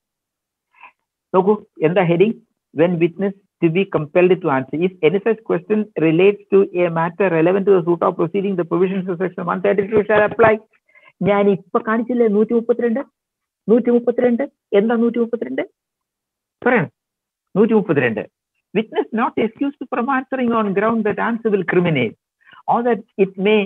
നോക്കൂ എന്താ heading when witness to be compelled to answer. If any such question relates to a matter relevant to the suit of proceeding, the provisions of section 132 shall apply. ഞാൻ ഇപ്പൊ കാണിച്ചില്ലേ നൂറ്റി മുപ്പത്തിരണ്ട് നൂറ്റി മുപ്പത്തിരണ്ട് എന്താ നൂറ്റി മുപ്പത്തിരണ്ട് പറയണം നൂറ്റി മുപ്പത്തിരണ്ട് witness not excused from answering on ground that answer will criminate or that it may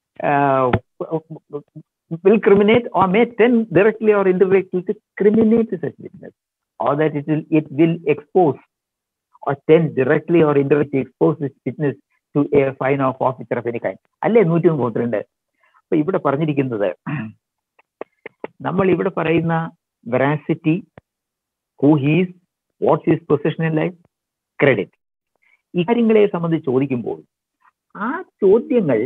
will criminate or may tend directly or indirectly to criminate such witness or that it will it will expose or tend directly or indirectly expose this witness to a fine or forfeiture of any kind. അല്ലേ നൂറ്റി മുപ്പത്തിരണ്ട് അപ്പൊ ഇവിടെ പറഞ്ഞിരിക്കുന്നത് നമ്മൾ ഇവിടെ പറയുന്ന veracity who he's what's he's position in life credit ഈ കാര്യങ്ങളെ സംബന്ധിച്ച് ചോദിക്കുമ്പോൾ ആ ചോദ്യങ്ങൾ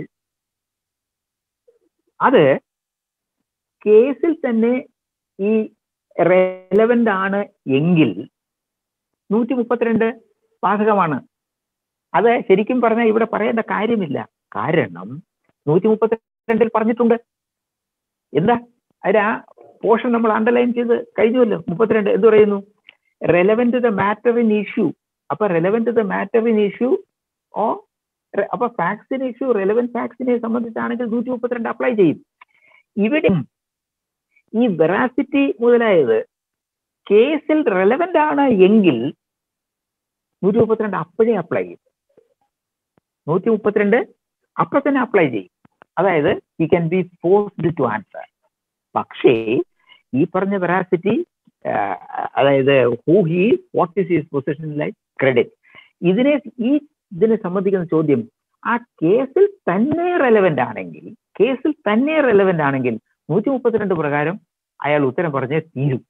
അത് കേസിൽ തന്നെ ഈ റെലവന്റ് ആണ് എങ്കിൽ നൂറ്റി മുപ്പത്തിരണ്ട് ബാധകമാണ് അത് ശരിക്കും പറഞ്ഞാൽ ഇവിടെ പറയേണ്ട കാര്യമില്ല കാരണം നൂറ്റി മുപ്പത്തിരണ്ടിൽ പറഞ്ഞിട്ടുണ്ട് എന്താ അതിന് ആ പോർഷൻ നമ്മൾ അണ്ടർലൈൻ ചെയ്ത് കഴിഞ്ഞുവല്ലോ മുപ്പത്തിരണ്ട് എന്ത് പറയുന്നു relevant the matter in issue അപ്പൊ relevant the matter in issue ഓ അപ്പൊ ഫാക്സിൻ ഇഷ്യൂ റെലവെന്റ് ഫാക്സിനെ സംബന്ധിച്ചാണെങ്കിൽ നൂറ്റി മുപ്പത്തിരണ്ട് അപ്ലൈ ചെയ്യും ഇവിടെ ഈ വെറാസിറ്റി മുതലായത് കേസിൽ റെലവെന്റ് ആണ് എങ്കിൽ നൂറ്റി മുപ്പത്തിരണ്ട് അപ്പോഴേ അപ്ലൈ ചെയ്യും നൂറ്റി മുപ്പത്തിരണ്ട് അപ്പൊ തന്നെ അപ്ലൈ ചെയ്യും അതായത് ഈ can be forced to answer പക്ഷേ ഈ പറഞ്ഞ വെറാസിറ്റി അതായത് who he what is his position like credit ഇതിനെ ഈ ഇതിനെ സംബന്ധിക്കുന്ന ചോദ്യം ആ കേസിൽ തന്നെ റെലവെന്റ് ആണെങ്കിൽ കേസിൽ തന്നെ റെലവെന്റ് ആണെങ്കിൽ നൂറ്റി മുപ്പത്തിരണ്ട് പ്രകാരം അയാൾ ഉത്തരം പറഞ്ഞേ തീരും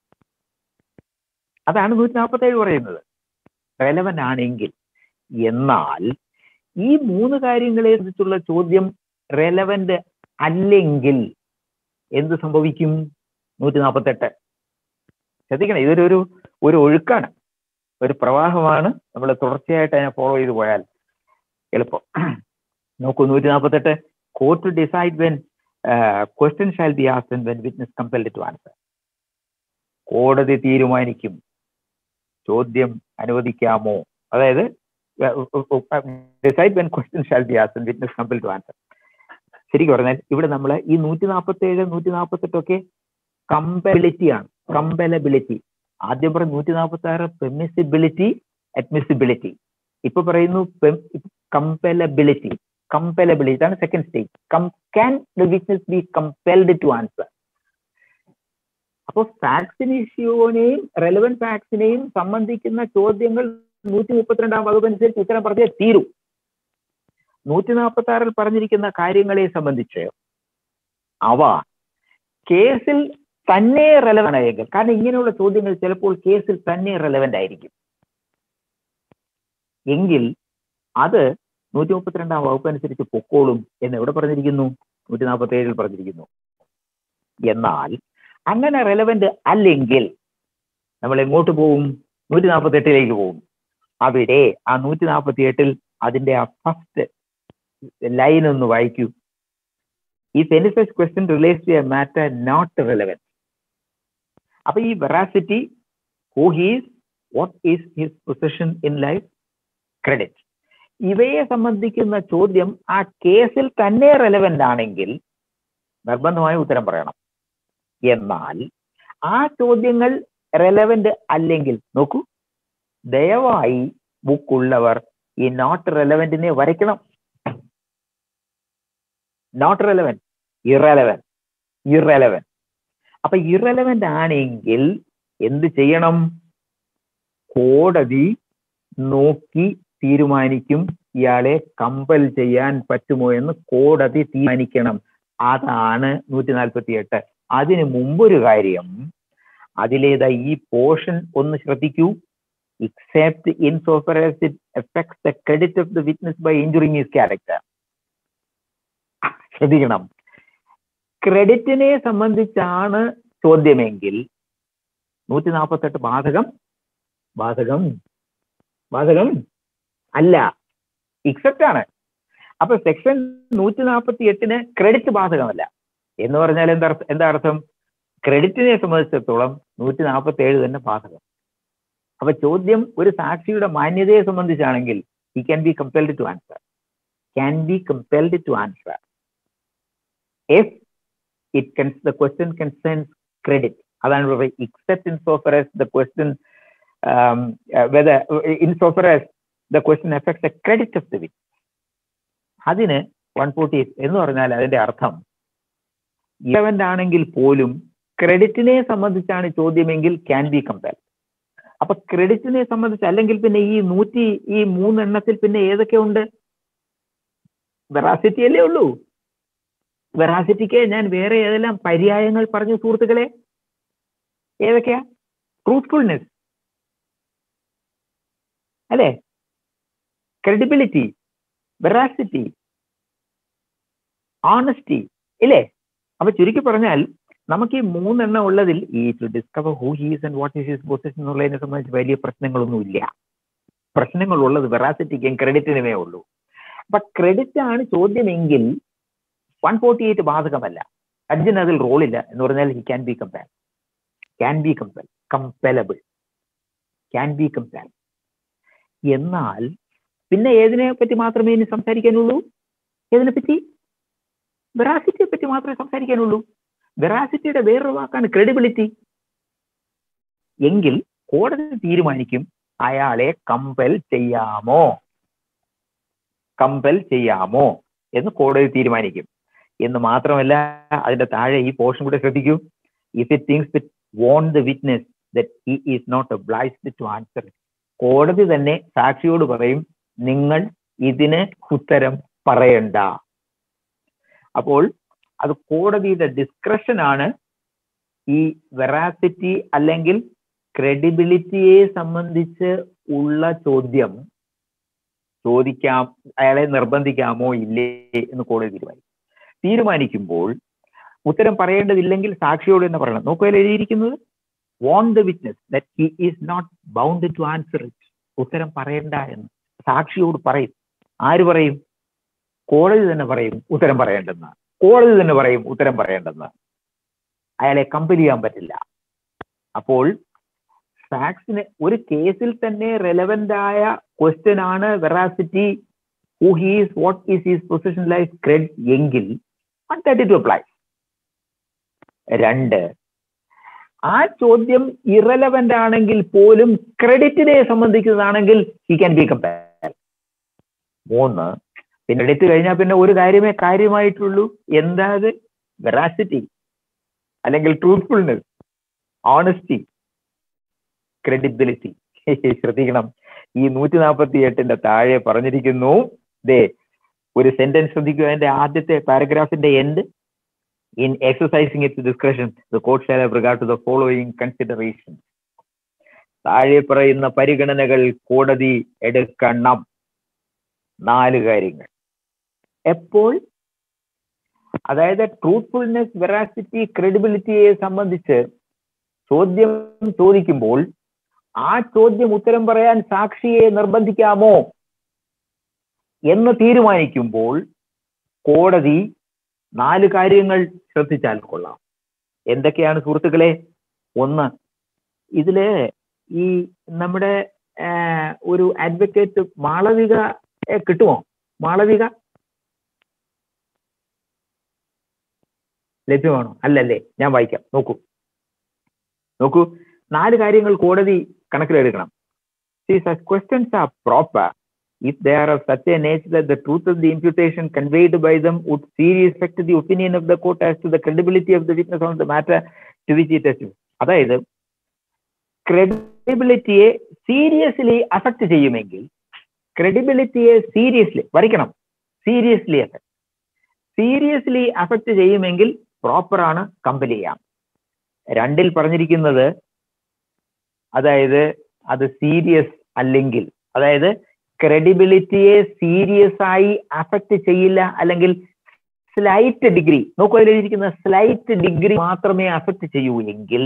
അതാണ് നൂറ്റി നാൽപ്പത്തി ഏഴ് പറയുന്നത് റെലവെന്റ് ആണെങ്കിൽ എന്നാൽ ഈ മൂന്ന് കാര്യങ്ങളെ കുറിച്ചുള്ള ചോദ്യം റെലവെന്റ് അല്ലെങ്കിൽ എന്ത് സംഭവിക്കും നൂറ്റി നാൽപ്പത്തെട്ട് ശ്രദ്ധിക്കണം ഇതൊരു ഒരു ഒരു ഒഴുക്കാണ് ഒരു പ്രവാഹമാണ് നമ്മൾ തുടർച്ചയായിട്ട് അതിനെ ഫോളോ ചെയ്ത് പോയാൽ എളുപ്പം നോക്കൂ നൂറ്റി നാൽപ്പത്തെട്ട് court decide when question shall be asked when witness compelled to answer കോടതി തീരുമാനിക്കും ചോദ്യം അനുവദിക്കാമോ അതായത് decide when question shall be asked witness compel to answer ശരിക്കും പറഞ്ഞാൽ ഇവിടെ നമ്മൾ ഈ നൂറ്റി നാൽപ്പത്തി ഏഴ് നൂറ്റി നാൽപ്പത്തെട്ടൊക്കെ കമ്പബിലിറ്റി ആണ് കമ്പലബിലിറ്റി ആദ്യം പറഞ്ഞ നൂറ്റി നാൽപ്പത്തി ആറ് പെർമിസിബിലിറ്റി അഡ്മിസിബിലിറ്റി ഇപ്പൊ പറയുന്നു കമ്പലബിലിറ്റി കമ്പലബിലിറ്റി ഇതാണ് second stage can the witness be compelled to answer അപ്പൊ ഫാക്സിനേഷനെയും റെലവൻറ്റ് ഫാക്സിനെയും സംബന്ധിക്കുന്ന ചോദ്യങ്ങൾ നൂറ്റി മുപ്പത്തിരണ്ടാം വകുപ്പ് അനുസരിച്ച് ഉത്തരം പറഞ്ഞേ തീരൂ നൂറ്റി നാൽപ്പത്തി ആറിൽ പറഞ്ഞിരിക്കുന്ന കാര്യങ്ങളെ സംബന്ധിച്ച് അവ കേസിൽ തന്നെ റെലവൻ്റ് ആയെങ്കിൽ കാരണം ഇങ്ങനെയുള്ള ചോദ്യങ്ങൾ ചിലപ്പോൾ കേസിൽ തന്നെ റെലവൻ്റ് ആയിരിക്കും എങ്കിൽ അത് നൂറ്റി മുപ്പത്തിരണ്ടാം വകുപ്പ് അനുസരിച്ച് പൊക്കോളും എന്ന് എവിടെ പറഞ്ഞിരിക്കുന്നു നൂറ്റി നാൽപ്പത്തി ഏഴിൽ പറഞ്ഞിരിക്കുന്നു എന്നാൽ അങ്ങനെ റെലവൻ്റ് അല്ലെങ്കിൽ നമ്മൾ എങ്ങോട്ട് പോകും നൂറ്റി നാൽപ്പത്തി എട്ടിലേക്ക് പോകും അവിടെ ആ നൂറ്റി നാൽപ്പത്തി എട്ടിൽ അതിന്റെ ആ ഫസ്റ്റ് ലൈൻ ഒന്ന് വായിക്കൂ if any such question relates to a matter not relevant അപ്പൊ ഈ veracity who he's what is his position in life credit ഇവയെ സംബന്ധിക്കുന്ന ചോദ്യം ആ കേസിൽ തന്നെ റെലവെന്റ് ആണെങ്കിൽ നിർബന്ധമായും ഉത്തരം പറയണം എന്നാൽ ആ ചോദ്യങ്ങൾ റെലവെന്റ് അല്ലെങ്കിൽ നോക്കൂ ദയവായി ബുക്കുള്ളവർ ഈ നോട്ട് റെലവെന്റിനെ വരയ്ക്കണം നോട്ട് റെലവെന്റ് ഇറലവൻ ഇറലവൻ അപ്പൊ ഇറലവന്റ് ആണെങ്കിൽ എന്ത് ചെയ്യണം കോടതി നോക്കി തീരുമാനിക്കും ഇയാളെ കമ്പൽ ചെയ്യാൻ പറ്റുമോ എന്ന് കോടതി തീരുമാനിക്കണം അതാണ് നൂറ്റി നാൽപ്പത്തി എട്ട് അതിന് മുമ്പൊരു കാര്യം അതിലേതാ ഈ പോർഷൻ ഒന്ന് ശ്രദ്ധിക്കൂ except insofar as it affects the credit of the witness by injuring his character. ശ്രദ്ധിക്കണം ക്രെഡിറ്റിനെ സംബന്ധിച്ചാണ് ചോദ്യമെങ്കിൽ നൂറ്റി നാൽപ്പത്തെട്ട് ബാധകം ബാധകം ബാധകം അല്ല ഇക്സെപ്റ്റ് ആണ് അപ്പൊ സെക്ഷൻ നൂറ്റി നാൽപ്പത്തി എട്ടിന് ക്രെഡിറ്റ് ബാധകമല്ല എന്ന് പറഞ്ഞാൽ എന്താ എന്താ അർത്ഥം ക്രെഡിറ്റിനെ സംബന്ധിച്ചിടത്തോളം നൂറ്റി നാൽപ്പത്തി ഏഴ് തന്നെ ബാധകം അപ്പൊ ചോദ്യം ഒരു സാക്ഷിയുടെ മാന്യതയെ സംബന്ധിച്ചാണെങ്കിൽ he can be compelled to answer can be compelled to answer if it can the question concerns credit അതാണ് പറയുന്നത് except in so far as the question um, uh, whether in so far as the question affects the credit of the witness അതിന് one forty എന്ന് പറഞ്ഞാൽ അതിന്റെ അർത്ഥം ഇലവൻ്റ് ആണെങ്കിൽ പോലും ക്രെഡിറ്റിനെ സംബന്ധിച്ചാണ് ചോദ്യമെങ്കിൽ ക്യാൻ ബി കമ്പയർ അപ്പൊ ക്രെഡിറ്റിനെ സംബന്ധിച്ച് അല്ലെങ്കിൽ പിന്നെ ഈ നൂറ്റി ഈ മൂന്നെണ്ണത്തിൽ പിന്നെ ഏതൊക്കെ ഉണ്ട് വെറാസിറ്റി അല്ലേ ഉള്ളൂ വെറാസിറ്റിക്ക് ഞാൻ വേറെ ഏതെല്ലാം പര്യായങ്ങൾ പറഞ്ഞു സുഹൃത്തുക്കളെ ഏതൊക്കെയാ ട്രൂത്ത്ഫുൾനെസ് അല്ലേ ക്രെഡിബിലിറ്റി വെറാസിറ്റി ഓണസ്റ്റി ഇല്ലേ അപ്പൊ ചുരുക്കി പറഞ്ഞാൽ നമുക്ക് ഈ മൂന്നെണ്ണം ഉള്ളതിൽ ഈ to discover who he's and what is his position എന്നുള്ളതിനെ സംബന്ധിച്ച് വലിയ പ്രശ്നങ്ങളൊന്നുമില്ല പ്രശ്നങ്ങൾ ഉള്ളത് വെറാസിറ്റിക്കും ക്രെഡിറ്റിനുമേ ഉള്ളൂ അപ്പൊ ക്രെഡിറ്റ് ആണ് ചോദ്യമെങ്കിൽ വൺ ഫോർട്ടി എയ്റ്റ് ബാധകമല്ല അർജുൻ അതിൽ റോളില്ല എന്ന് പറഞ്ഞാൽ he can be compare can be compel compellable can be compare എന്നാൽ പിന്നെ ഏതിനെ പറ്റി മാത്രമേ ഇനി സംസാരിക്കാനുള്ളൂ ഏതിനെ പറ്റി വെറാസിറ്റിയെ പറ്റി മാത്രമേ സംസാരിക്കാനുള്ളൂ വെറാസിറ്റിയുടെ വേറൊരു വാക്കാണ് ക്രെഡിബിലിറ്റി എങ്കിൽ കോടതി തീരുമാനിക്കും അയാളെ കമ്പൽ ചെയ്യാമോ കമ്പൽ ചെയ്യാമോ എന്ന് കോടതി തീരുമാനിക്കും എന്ന് മാത്രമല്ല അതിന്റെ താഴെ ഈ പോർഷൻ കൂടെ ശ്രദ്ധിക്കൂ if it thinks fit warn the witness that he is not obliged to answer കോടതി തന്നെ സാക്ഷിയോട് പറയും നിങ്ങൾ ഇതിന് ഉത്തരം പറയണ്ട അപ്പോൾ അത് കോടതിയുടെ ഡിസ്ക്രഷൻ ആണ് ഈ വെറാസിറ്റി അല്ലെങ്കിൽ ക്രെഡിബിലിറ്റിയെ സംബന്ധിച്ച് ഉള്ള ചോദ്യം ചോദിക്കാം അയാളെ നിർബന്ധിക്കാമോ ഇല്ലേ എന്ന് കോടതി തീരുമാനിക്കും തീരുമാനിക്കുമ്പോൾ ഉത്തരം പറയേണ്ടതില്ലെങ്കിൽ സാക്ഷിയോട് തന്നെ പറയണം നോക്കുകയിൽ എഴുതിയിരിക്കുന്നത് warn the witness that he is not bound to answer it ഉത്തരം പറയണ്ട എന്ന് സാക്ഷിയോട് പറയും ആര് പറയും കോടതി തന്നെ പറയും ഉത്തരം പറയേണ്ടെന്ന് കോടതി തന്നെ പറയും ഉത്തരം പറയേണ്ടെന്ന് അയാളെ കമ്പൽ ചെയ്യാൻ പറ്റില്ല അപ്പോൾ ഫാക്സിന് ഒരു കേസിൽ തന്നെ റെലവെന്റ് ആയ ക്വസ്റ്റ്യൻ ആണ് veracity who he's what is he's position life credit എങ്കിൽ വൺ തേർട്ടി ടു അപ്ലൈ രണ്ട് ആ ചോദ്യം ഇറലവന്റ് ആണെങ്കിൽ പോലും ക്രെഡിറ്റിനെ സംബന്ധിക്കുന്നതാണെങ്കിൽ ഹി ക്യാൻ ബി കമ്പയർ മൂന്ന് പിന്നെ എടുത്തു കഴിഞ്ഞാൽ പിന്നെ ഒരു കാര്യമേ കാര്യമായിട്ടുള്ളൂ എന്താ അത് വെറാസിറ്റി അല്ലെങ്കിൽ ട്രൂത്ത്ഫുൾനെസ് ഓണസ്റ്റി ക്രെഡിബിലിറ്റി ശ്രദ്ധിക്കണം ഈ നൂറ്റി നാൽപ്പത്തി എട്ടിന്റെ താഴെ പറഞ്ഞിരിക്കുന്നു ദേ ഒരു സെന്റൻസ് ശ്രദ്ധിക്കുക അതിന്റെ ആദ്യത്തെ പാരഗ്രാഫിന്റെ end in exercising its discretion the court shall have regard to the following consideration താഴെ പറയുന്ന പരിഗണനകൾ കോടതി എടുക്കണം നാല് കാര്യങ്ങൾ എപ്പോൾ അതായത് ട്രൂത്ത്ഫുൾനെസ് വെറാസിറ്റി ക്രെഡിബിലിറ്റിയെ സംബന്ധിച്ച് ചോദ്യം ചോദിക്കുമ്പോൾ ആ ചോദ്യം ഉത്തരം പറയാൻ സാക്ഷിയെ നിർബന്ധിക്കാമോ എന്ന് തീരുമാനിക്കുമ്പോൾ കോടതി നാല് കാര്യങ്ങൾ ശ്രദ്ധിച്ചാൽ കൊള്ളാം എന്തൊക്കെയാണ് സുഹൃത്തുക്കളെ ഒന്ന് ഇതില് ഈ നമ്മുടെ ആ, ഒരു അഡ്വക്കേറ്റ് മാളവിക ഏ, കിട്ടുമോ മാളവിക ലഭ്യമാണോ അല്ലല്ലേ ഞാൻ വായിക്കാം നോക്കൂ നോക്കൂ നാല് കാര്യങ്ങൾ കോടതി കണക്കിലെടുക്കണം See, such questions are proper if they are of such a nature that the truth of the imputation conveyed by them would seriously affect the opinion of the court as to the credibility of the witness on the matter to which he testifies. അതായത് ക്രെഡിബിലിറ്റിയെ seriously affect ചെയ്യുമെങ്കിൽ ക്രെഡിബിലിറ്റിയെ seriously വരയ്ക്കണം seriously affect seriously affect ചെയ്യുമെങ്കിൽ proper ആണ് compel ചെയ്യാം രണ്ടിൽ പറഞ്ഞിരിക്കുന്നത് അതായത് അത് സീരിയസ് അല്ലെങ്കിൽ അതായത് ക്രെഡിബിലിറ്റിയെ സീരിയസ് ആയി അഫക്ട് ചെയ്യില്ല അല്ലെങ്കിൽ സ്ലൈറ്റ് ഡിഗ്രി നോക്കൂ അതിലിരിക്കുന്ന സ്ലൈറ്റ് ഡിഗ്രി മാത്രമേ അഫക്ട് ചെയ്യൂ എങ്കിൽ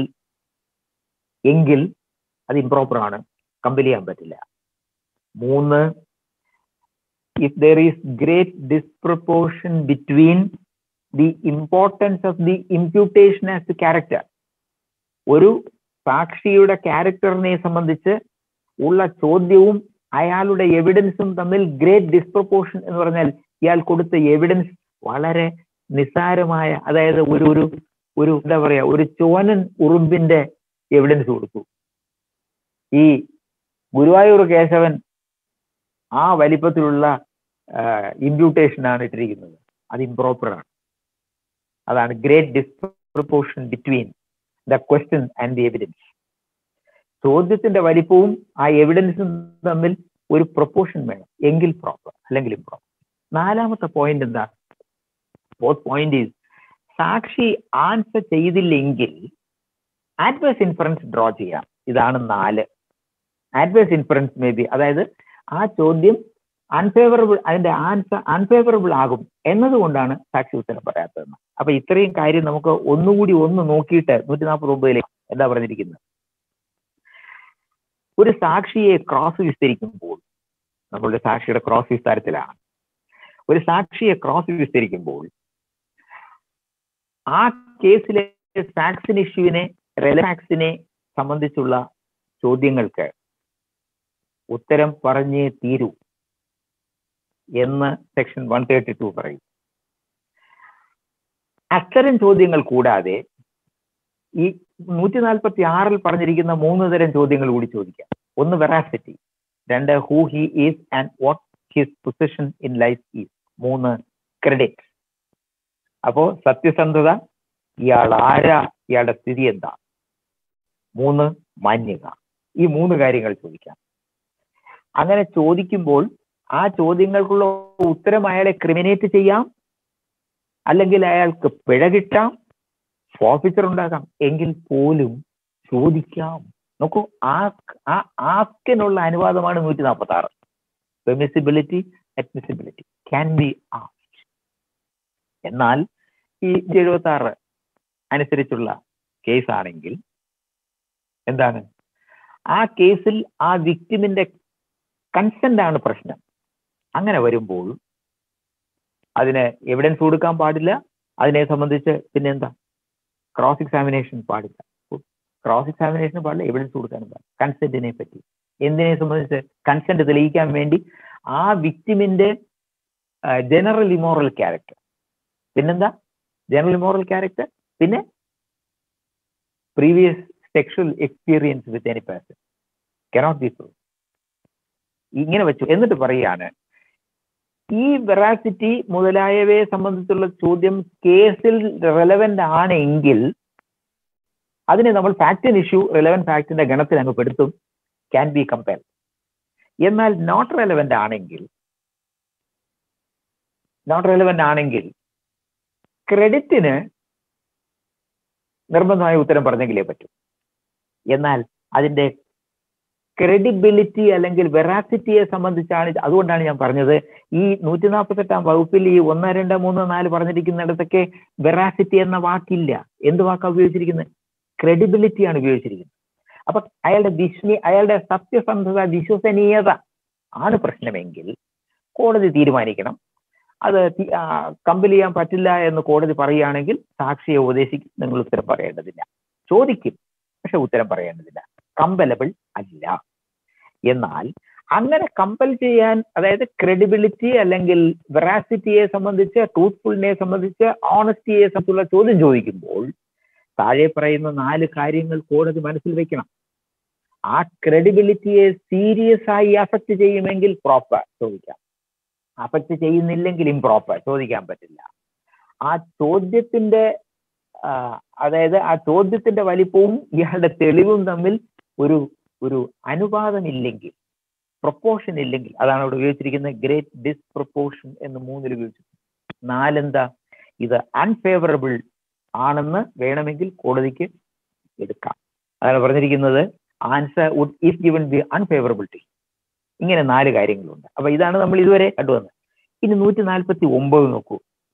എങ്കിൽ അത് ഇംപ്രോപ്പർ ആണ് കമ്പൽ ചെയ്യാൻ പറ്റില്ല മൂന്ന് if there is great disproportion between the importance of the imputation as to character ഒരു സാക്ഷിയുടെ ക്യാരക്ടറിനെ സംബന്ധിച്ച് ഉള്ള ചോദ്യവും അയാളുടെ എവിഡൻസും തമ്മിൽ ഗ്രേറ്റ് ഡിസ്പ്രപ്പോർഷൻ എന്ന് പറഞ്ഞാൽ ഇയാൾ കൊടുത്ത എവിഡൻസ് വളരെ നിസ്സാരമായ അതായത് ഒരു ഒരു ഒരു എന്താ പറയാ ഒരു ചോനൻ ഉറുമ്പിന്റെ എവിഡൻസ് കൊടുത്തു ഈ ഗുരുവായൂർ കേശവൻ ആ വലിപ്പത്തിലുള്ള ഇമ്പ്യൂട്ടേഷൻ ആണ് ഇട്ടിരിക്കുന്നത് അത് ഇംപ്രോപ്പർ ആണ് അതാണ് great disproportion between the question and the evidence ചോദ്യത്തിന്റെ വലിപ്പവും ആ എവിഡൻസും തമ്മിൽ ഒരു പ്രൊപ്പോർഷൻ വേണം എങ്കിൽ പ്രോപ്പർ അല്ലെങ്കിൽ ഇംപ്രോപ്പർ നാലാമത്തെ പോയിന്റ് എന്താ ഫോർത്ത് പോയിന്റ് ഈസ് സാക്ഷി ആൻസർ ചെയ്തില്ലെങ്കിൽ ആഡ്വേഴ്സ് ഇൻഫറൻസ് ഡ്രോ ചെയ്യാം ഇതാണ് നാല് ആഡ്വേഴ്സ് ഇൻഫറൻസ് മേ ബി അതായത് ആ ചോദ്യം അൺഫേവറബിൾ അതിന്റെ ആൻസർ അൺഫേവറബിൾ ആകും എന്നതുകൊണ്ടാണ് സാക്ഷി ഉത്തരം പറയാത്തതെന്ന് അപ്പൊ ഇത്രയും കാര്യം നമുക്ക് ഒന്നുകൂടി ഒന്ന് നോക്കിയിട്ട് നൂറ്റി നാൽപ്പത്തി ഒമ്പതിലേക്ക് എന്താ പറഞ്ഞിരിക്കുന്നത് ഒരു സാക്ഷിയെ ക്രോസ് വിസ്തരിക്കുമ്പോൾ നമ്മളുടെ സാക്ഷിയുടെ ക്രോസ് വിസ്താരത്തിലാണ് ഒരു സാക്ഷിയെ ക്രോസ് വിസ്തരിക്കുമ്പോൾ ആ കേസിലെ ഫാക്സിൻ ഇഷ്യൂവിനെ റെലഫാക്സിനെ സംബന്ധിച്ചുള്ള ചോദ്യങ്ങൾക്ക് ഉത്തരം പറഞ്ഞേ തീരൂ എന്ന് സെക്ഷൻ വൺ തേർട്ടി ടു പറയും അത്തരം ചോദ്യങ്ങൾ കൂടാതെ ഈ നൂറ്റി നാൽപ്പത്തി ആറിൽ പറഞ്ഞിരിക്കുന്ന മൂന്ന് തരം ചോദ്യങ്ങൾ കൂടി ചോദിക്കാം ഒന്ന് വെറാസിറ്റി രണ്ട് who he is and what his position in life is മൂന്ന് ക്രെഡിറ്റ് അപ്പോ സത്യസന്ധത ഇയാൾ ആരാ ഇയാളുടെ സ്ഥിതി എന്താ മൂന്ന് മാന്യത ഈ മൂന്ന് കാര്യങ്ങൾ ചോദിക്കാം അങ്ങനെ ചോദിക്കുമ്പോൾ ആ ചോദ്യങ്ങൾക്കുള്ള ഉത്തരം അയാളെ ക്രിമിനേറ്റ് ചെയ്യാം അല്ലെങ്കിൽ അയാൾക്ക് പിഴ കിട്ടാം ഫോർഫിച്ചർ ഉണ്ടാകാം എങ്കിൽ പോലും ചോദിക്കാം നോക്കൂ ആ ആ ആക്കിനുള്ള അനുവാദമാണ് നൂറ്റി നാൽപ്പത്തി ആറ് permissibility admissibility can be asked എന്നാൽ ഈ എഴുപത്തി ആറ് അനുസരിച്ചുള്ള കേസ് ആണെങ്കിൽ എന്താണ് ആ കേസിൽ ആ വിക്ടിമിന്റെ കൺസെന്റ് ആണ് പ്രശ്നം അങ്ങനെ വരുമ്പോൾ അതിന് എവിഡൻസ് കൊടുക്കാൻ പാടില്ല അതിനെ സംബന്ധിച്ച് പിന്നെ എന്താ ക്രോസ് എക്സാമിനേഷൻ പാടില്ല ക്രോസ് എക്സാമിനേഷൻ പാടില്ല എവിഡൻസ് കൊടുക്കാനും പാടില്ല കൺസെന്റിനെ പറ്റി എന്തിനെ സംബന്ധിച്ച് കൺസെന്റ് തെളിയിക്കാൻ വേണ്ടി ആ വിക്ടിമിന്റെ ജനറൽ ഇമോറൽ ക്യാരക്ടർ പിന്നെന്താ ജനറൽ ഇമോറൽ ക്യാരക്ടർ പിന്നെ previous sexual experience with any person cannot be prove ഇങ്ങനെ വെച്ചു എന്നിട്ട് പറയാണ് ഈ വെറാസിറ്റി മുതലായവയെ സംബന്ധിച്ചുള്ള ചോദ്യം കേസിൽ റെലവെന്റ് ആണെങ്കിൽ അതിനെ നമ്മൾ ഫാക്ടൻ ഇഷ്യൂ റിലവൻ ഫാക്ടിന്റെ ഗണത്തിൽ അങ്ങ് പെടുത്തും ക്യാൻ ബി കമ്പയർ എന്നാൽ നോട്ട് റെലവെന്റ് ആണെങ്കിൽ നോട്ട് റെലവെന്റ് ആണെങ്കിൽ ക്രെഡിറ്റിന് നിർബന്ധമായ ഉത്തരം പറഞ്ഞെങ്കിലേ പറ്റൂ എന്നാൽ അതിന്റെ ക്രെഡിബിലിറ്റി അല്ലെങ്കിൽ വെറാസിറ്റിയെ സംബന്ധിച്ചാണ് ഇത് അതുകൊണ്ടാണ് ഞാൻ പറഞ്ഞത് ഈ നൂറ്റി നാൽപ്പത്തി എട്ടാം വകുപ്പിൽ ഈ ഒന്ന് രണ്ട് മൂന്ന് നാല് പറഞ്ഞിരിക്കുന്നിടത്തൊക്കെ വെറാസിറ്റി എന്ന വാക്കില്ല എന്ത് വാക്കാണ് ഉപയോഗിച്ചിരിക്കുന്നത് ക്രെഡിബിലിറ്റിയാണ് ഉപയോഗിച്ചിരിക്കുന്നത് അപ്പൊ അയാളുടെ വിശ്വ അയാളുടെ സത്യസന്ധത വിശ്വസനീയത ആണ് പ്രശ്നമെങ്കിൽ കോടതി തീരുമാനിക്കണം അത് കമ്പൽ ചെയ്യാൻ പറ്റില്ല എന്ന് കോടതി പറയുകയാണെങ്കിൽ സാക്ഷിയെ ഉപദേശിക്കും നിങ്ങൾ ഉത്തരം പറയേണ്ടതില്ല ചോദിക്കും പക്ഷെ ഉത്തരം പറയേണ്ടതില്ല കമ്പലബിൾ അല്ല എന്നാൽ അങ്ങനെ കമ്പൽ ചെയ്യാൻ അതായത് ക്രെഡിബിലിറ്റി അല്ലെങ്കിൽ വെറാസിറ്റിയെ സംബന്ധിച്ച് ട്രൂത്ത്ഫുള്ളിനെ സംബന്ധിച്ച് ഓണസ്റ്റിയെ സംബന്ധിച്ചുള്ള ചോദ്യം ചോദിക്കുമ്പോൾ താഴെ പറയുന്ന നാല് കാര്യങ്ങൾ കോടതി മനസ്സിൽ വെക്കണം ആ ക്രെഡിബിലിറ്റിയെ സീരിയസ് ആയി അഫക്റ്റ് ചെയ്യുമെങ്കിൽ പ്രോപ്പർ ചോദിക്കാം അഫക്റ്റ് ചെയ്യുന്നില്ലെങ്കിൽ ഇംപ്രോപ്പർ ചോദിക്കാൻ പറ്റില്ല ആ ചോദ്യത്തിന്റെ അതായത് ആ ചോദ്യത്തിന്റെ വലിപ്പവും ഇയാളുടെ തെളിവും തമ്മിൽ ഒരു ഒരു അനുപാതമില്ലെങ്കിൽ പ്രൊപ്പോർഷൻ ഇല്ലെങ്കിൽ അതാണ് അവിടെ ഉപയോഗിച്ചിരിക്കുന്നത് ഗ്രേറ്റ് ഡിസ്പ്രപ്പോർഷൻ എന്ന് മൂന്നിൽ ഉപയോഗിച്ചു നാലെന്താ ഇത് അൺഫേവറബിൾ ആണെന്ന് വേണമെങ്കിൽ കോടതിക്ക് എടുക്കാം അതാണ് പറഞ്ഞിരിക്കുന്നത് answer would if given the unfavourability ഇങ്ങനെ നാല് കാര്യങ്ങളുണ്ട് അപ്പൊ ഇതാണ് നമ്മൾ ഇതുവരെ കണ്ടുവന്നത് ഇനി നൂറ്റി നാൽപ്പത്തി ഒമ്പത് നോക്കൂ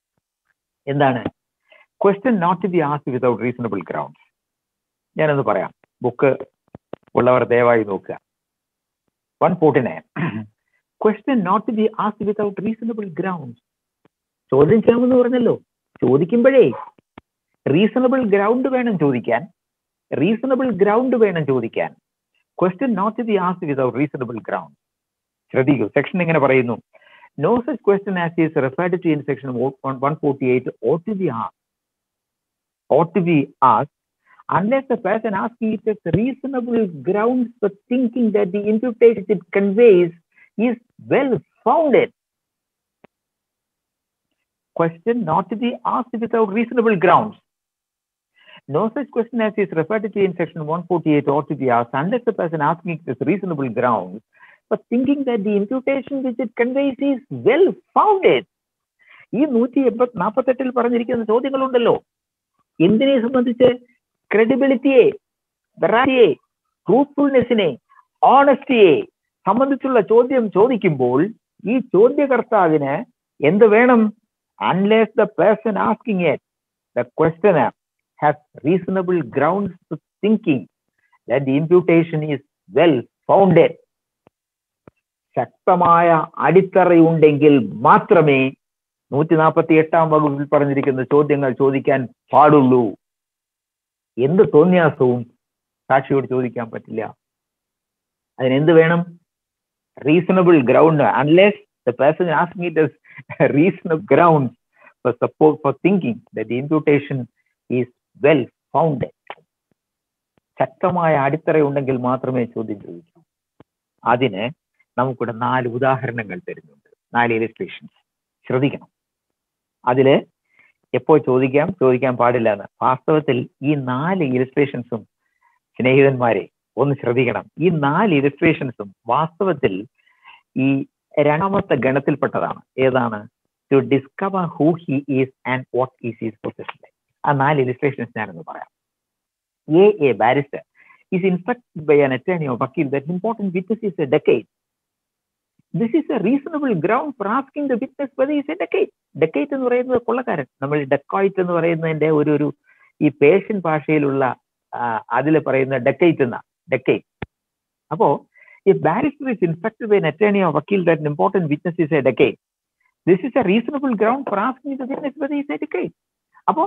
എന്താണ് question not to be asked without reasonable grounds ഞാനൊന്ന് പറയാം ബുക്ക് ഉള്ളവർ ദയവായി നോക്കുക one forty nine question not to be asked without reasonable grounds ചോദ്യം ചെയ്യാമെന്ന് പറഞ്ഞല്ലോ ചോദിക്കുമ്പോഴേ റീസണബിൾ ഗ്രൗണ്ട് വേണം ചോദിക്കാൻ റീസണബിൾ ഗ്രൗണ്ട് വേണം ചോദിക്കാൻ question not to be asked without reasonable ground ശ്രദ്ധിക്കൂ സെക്ഷൻ ഇങ്ങനെ പറയുന്നു no such question as is referred to in section one forty eight ought to be as ought to be asked unless the person asking it has reasonable grounds for thinking that the imputation it conveys is well founded. Question not to be asked without reasonable grounds. No such question as is referred to in section 148 ought to be asked unless the person asking it has reasonable grounds for thinking that the imputation which it conveys is well founded. ഈ നൂറ്റി എൺപത്തി നാൽപ്പത്തെട്ടിൽ പറഞ്ഞിരിക്കുന്ന ചോദ്യങ്ങളുണ്ടല്ലോ എന്തിനെ സംബന്ധിച്ച് ക്രെഡിബിലിറ്റിയെ വെറാറ്റിയെ ട്രൂത്ത്ഫുൾനെസ്സിനെ ഓണസ്റ്റിയെ സംബന്ധിച്ചുള്ള ചോദ്യം ചോദിക്കുമ്പോൾ ഈ ചോദ്യകർത്താവിന് എന്ത് വേണം unless the person asking it the questioner has reasonable grounds thinking that the imputation is well founded ശക്തമായ അടിത്തറയുണ്ടെങ്കിൽ മാത്രമേ നൂറ്റി നാൽപ്പത്തി എട്ടാം വകുപ്പിൽ പറഞ്ഞിരിക്കുന്ന ചോദ്യങ്ങൾ ചോദിക്കാൻ പാടുള്ളൂ എന്ത് തോന്നിയാസവും സാക്ഷിയോട് ചോദിക്കാൻ പറ്റില്ല അതിനെന്ത് വേണം reasonable ground unless the person asking it reasonable ground for support for thinking the imputation is well founded ശക്തമായ അടിത്തറയുണ്ടെങ്കിൽ മാത്രമേ ചോദ്യം ചോദിക്കൂ അതിന് നമുക്കിവിടെ നാല് ഉദാഹരണങ്ങൾ തരുന്നുണ്ട് നാല് ഇലസ്ട്രേഷൻസ് ശ്രദ്ധിക്കണം അതില് എപ്പോൾ ചോദിക്കാം ചോദിക്കാൻ പാടില്ല എന്ന് വാസ്തവത്തിൽ ഈ നാല് ഇലസ്ട്രേഷൻസും സ്നേഹിതന്മാരെ ഒന്ന് ശ്രദ്ധിക്കണം ഈ നാല് ഇലസ്ട്രേഷൻസും വാസ്തവത്തിൽ ഈ രണ്ടാമത്തെ ഗണത്തിൽപ്പെട്ടതാണ് ഏതാണ് to discover who he is and what is is position ആ നാല് ഇലസ്ട്രേഷൻസ് ഞാനൊന്ന് പറയാം a a barrister is instruct by an attorney of വക്കീൽ that important witness is a dacoit this is a reasonable ground for asking the witness whether is a dacoit dacoit എന്ന് പറയുന്നത് കൊള്ളക്കാരൻ നമ്മൾ ഡെക്കോയിറ്റ് എന്ന് പറയുന്നതിന്റെ ഒരു ഒരു ഈ പേർഷ്യൻ ഭാഷയിലുള്ള അതിൽ പറയുന്ന ഡെക്കേറ്റ് എന്ന ഡെക്കേറ്റ് അപ്പോ ഈ barrister is inspector by attorney of വക്കീൽ that important witness is a dacoit this is a reasonable ground for asking the witness whether is a dacoit അപ്പോ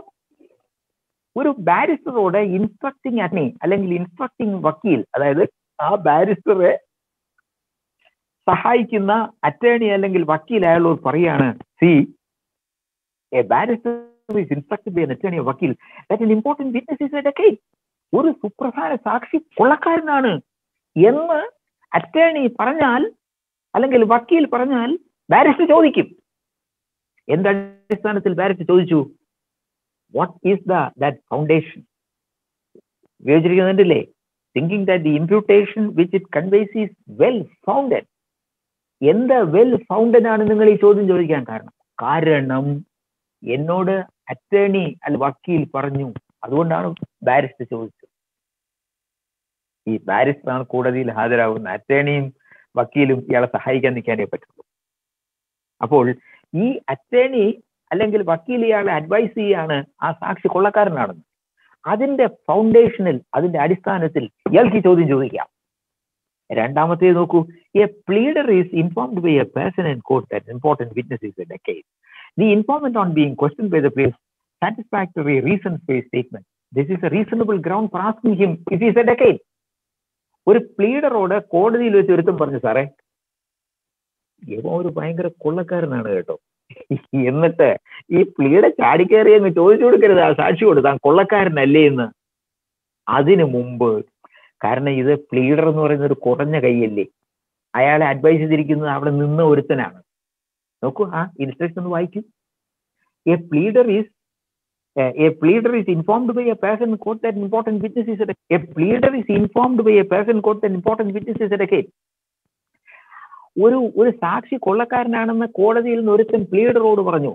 ഒരു ബാരിസ്റ്ററോട് ഇൻസ്ട്രക്ടിങ് അറ്റണി അല്ലെങ്കിൽ ഇൻസ്ട്രക്ടിങ് വക്കീൽ അതായത് ആ ബാരിസ്റ്ററെ സഹായിക്കുന്ന അറ്റേണി അല്ലെങ്കിൽ വക്കീൽ അയാളോട് പറയാണ് C a barrister is instructed by attorney വക്കീൽ that an important witness is a decade ഒരു സുപ്രധാന സാക്ഷി കൊള്ളക്കാരനാണ് എന്ന് അറ്റേണി പറഞ്ഞാൽ അല്ലെങ്കിൽ വക്കീൽ പറഞ്ഞാൽ ബാരിസ്റ്റർ ചോദിക്കും എന്ത് അടിസ്ഥാനത്തിൽ ബാരിസ്റ്റർ ചോദിച്ചു what is the that foundation ഉപയോഗിച്ചിരിക്കുന്നുണ്ടല്ലേ thinking that the imputation which it conveys is well founded എന്ത് വെൽ ഫൗണ്ടഡ് ആണ് നിങ്ങൾ ഈ ചോദ്യം ചോദിക്കാൻ കാരണം കാരണം എന്നോട് അറ്റേണി അല്ല വക്കീൽ പറഞ്ഞു അതുകൊണ്ടാണ് ബാരിസ്റ്റർ ചോദിച്ചത് ഈ ബാരിസ്റ്റർ ആണ് കോടതിയിൽ ഹാജരാകുന്ന അറ്റേണിയും വക്കീലും ഇയാളെ സഹായിക്കാൻ നിൽക്കാനേ പറ്റുള്ളൂ അപ്പോൾ ഈ അറ്റേണി അല്ലെങ്കിൽ വക്കീൽ ഇയാളെ അഡ്വൈസ് ചെയ്യാണ് ആ സാക്ഷി കൊള്ളക്കാരനാണെന്ന് അതിന്റെ ഫൗണ്ടേഷനിൽ അതിന്റെ അടിസ്ഥാനത്തിൽ ഇയാൾക്ക് ഈ ചോദ്യം ചോദിക്കാം രണ്ടാമത്തേത് നോക്കൂ a pleader is informed by a person in court that important witness is a case the informant on being question by the place satisfactory reason base statement this is a reasonable ground for asking him if is a dacoit ഒരു പ്ലീഡറോട് കോടതിയിൽ വെച്ച് ഒരുത്തം പറഞ്ഞു സാറേ ഇവ ഒരു ഭയങ്കര കൊള്ളക്കാരനാണ് കേട്ടോ എന്നിട്ട് ഈ പ്ലീഡെ ചാടിക്കയറി അങ്ങ് ചോദിച്ചു കൊടുക്കരുത് ആ സാക്ഷിയോട് താൻ കൊള്ളക്കാരനല്ലേ എന്ന് അതിനു മുമ്പ് കാരണം ഇത് പ്ലീഡർ എന്ന് പറയുന്ന ഒരു കുറഞ്ഞ കൈയല്ലേ അയാളെ അഡ്വൈസ് ചെയ്തിരിക്കുന്നത് അവിടെ നിന്ന് ഒരുത്തനാണ് നോക്കൂ ആ ഇൻസ്ട്രക്ഷൻ ഒന്ന് വായിക്കൂ a pleader is a pleader is informed by a person court that important witness is a pleader is informed by a person court that important witness is a ഒരു ഒരു സാക്ഷി കൊള്ളക്കാരനാണെന്ന് കോടതിയിൽ നിന്ന് ഒരുത്തൻ പ്ലീഡറോട് പറഞ്ഞു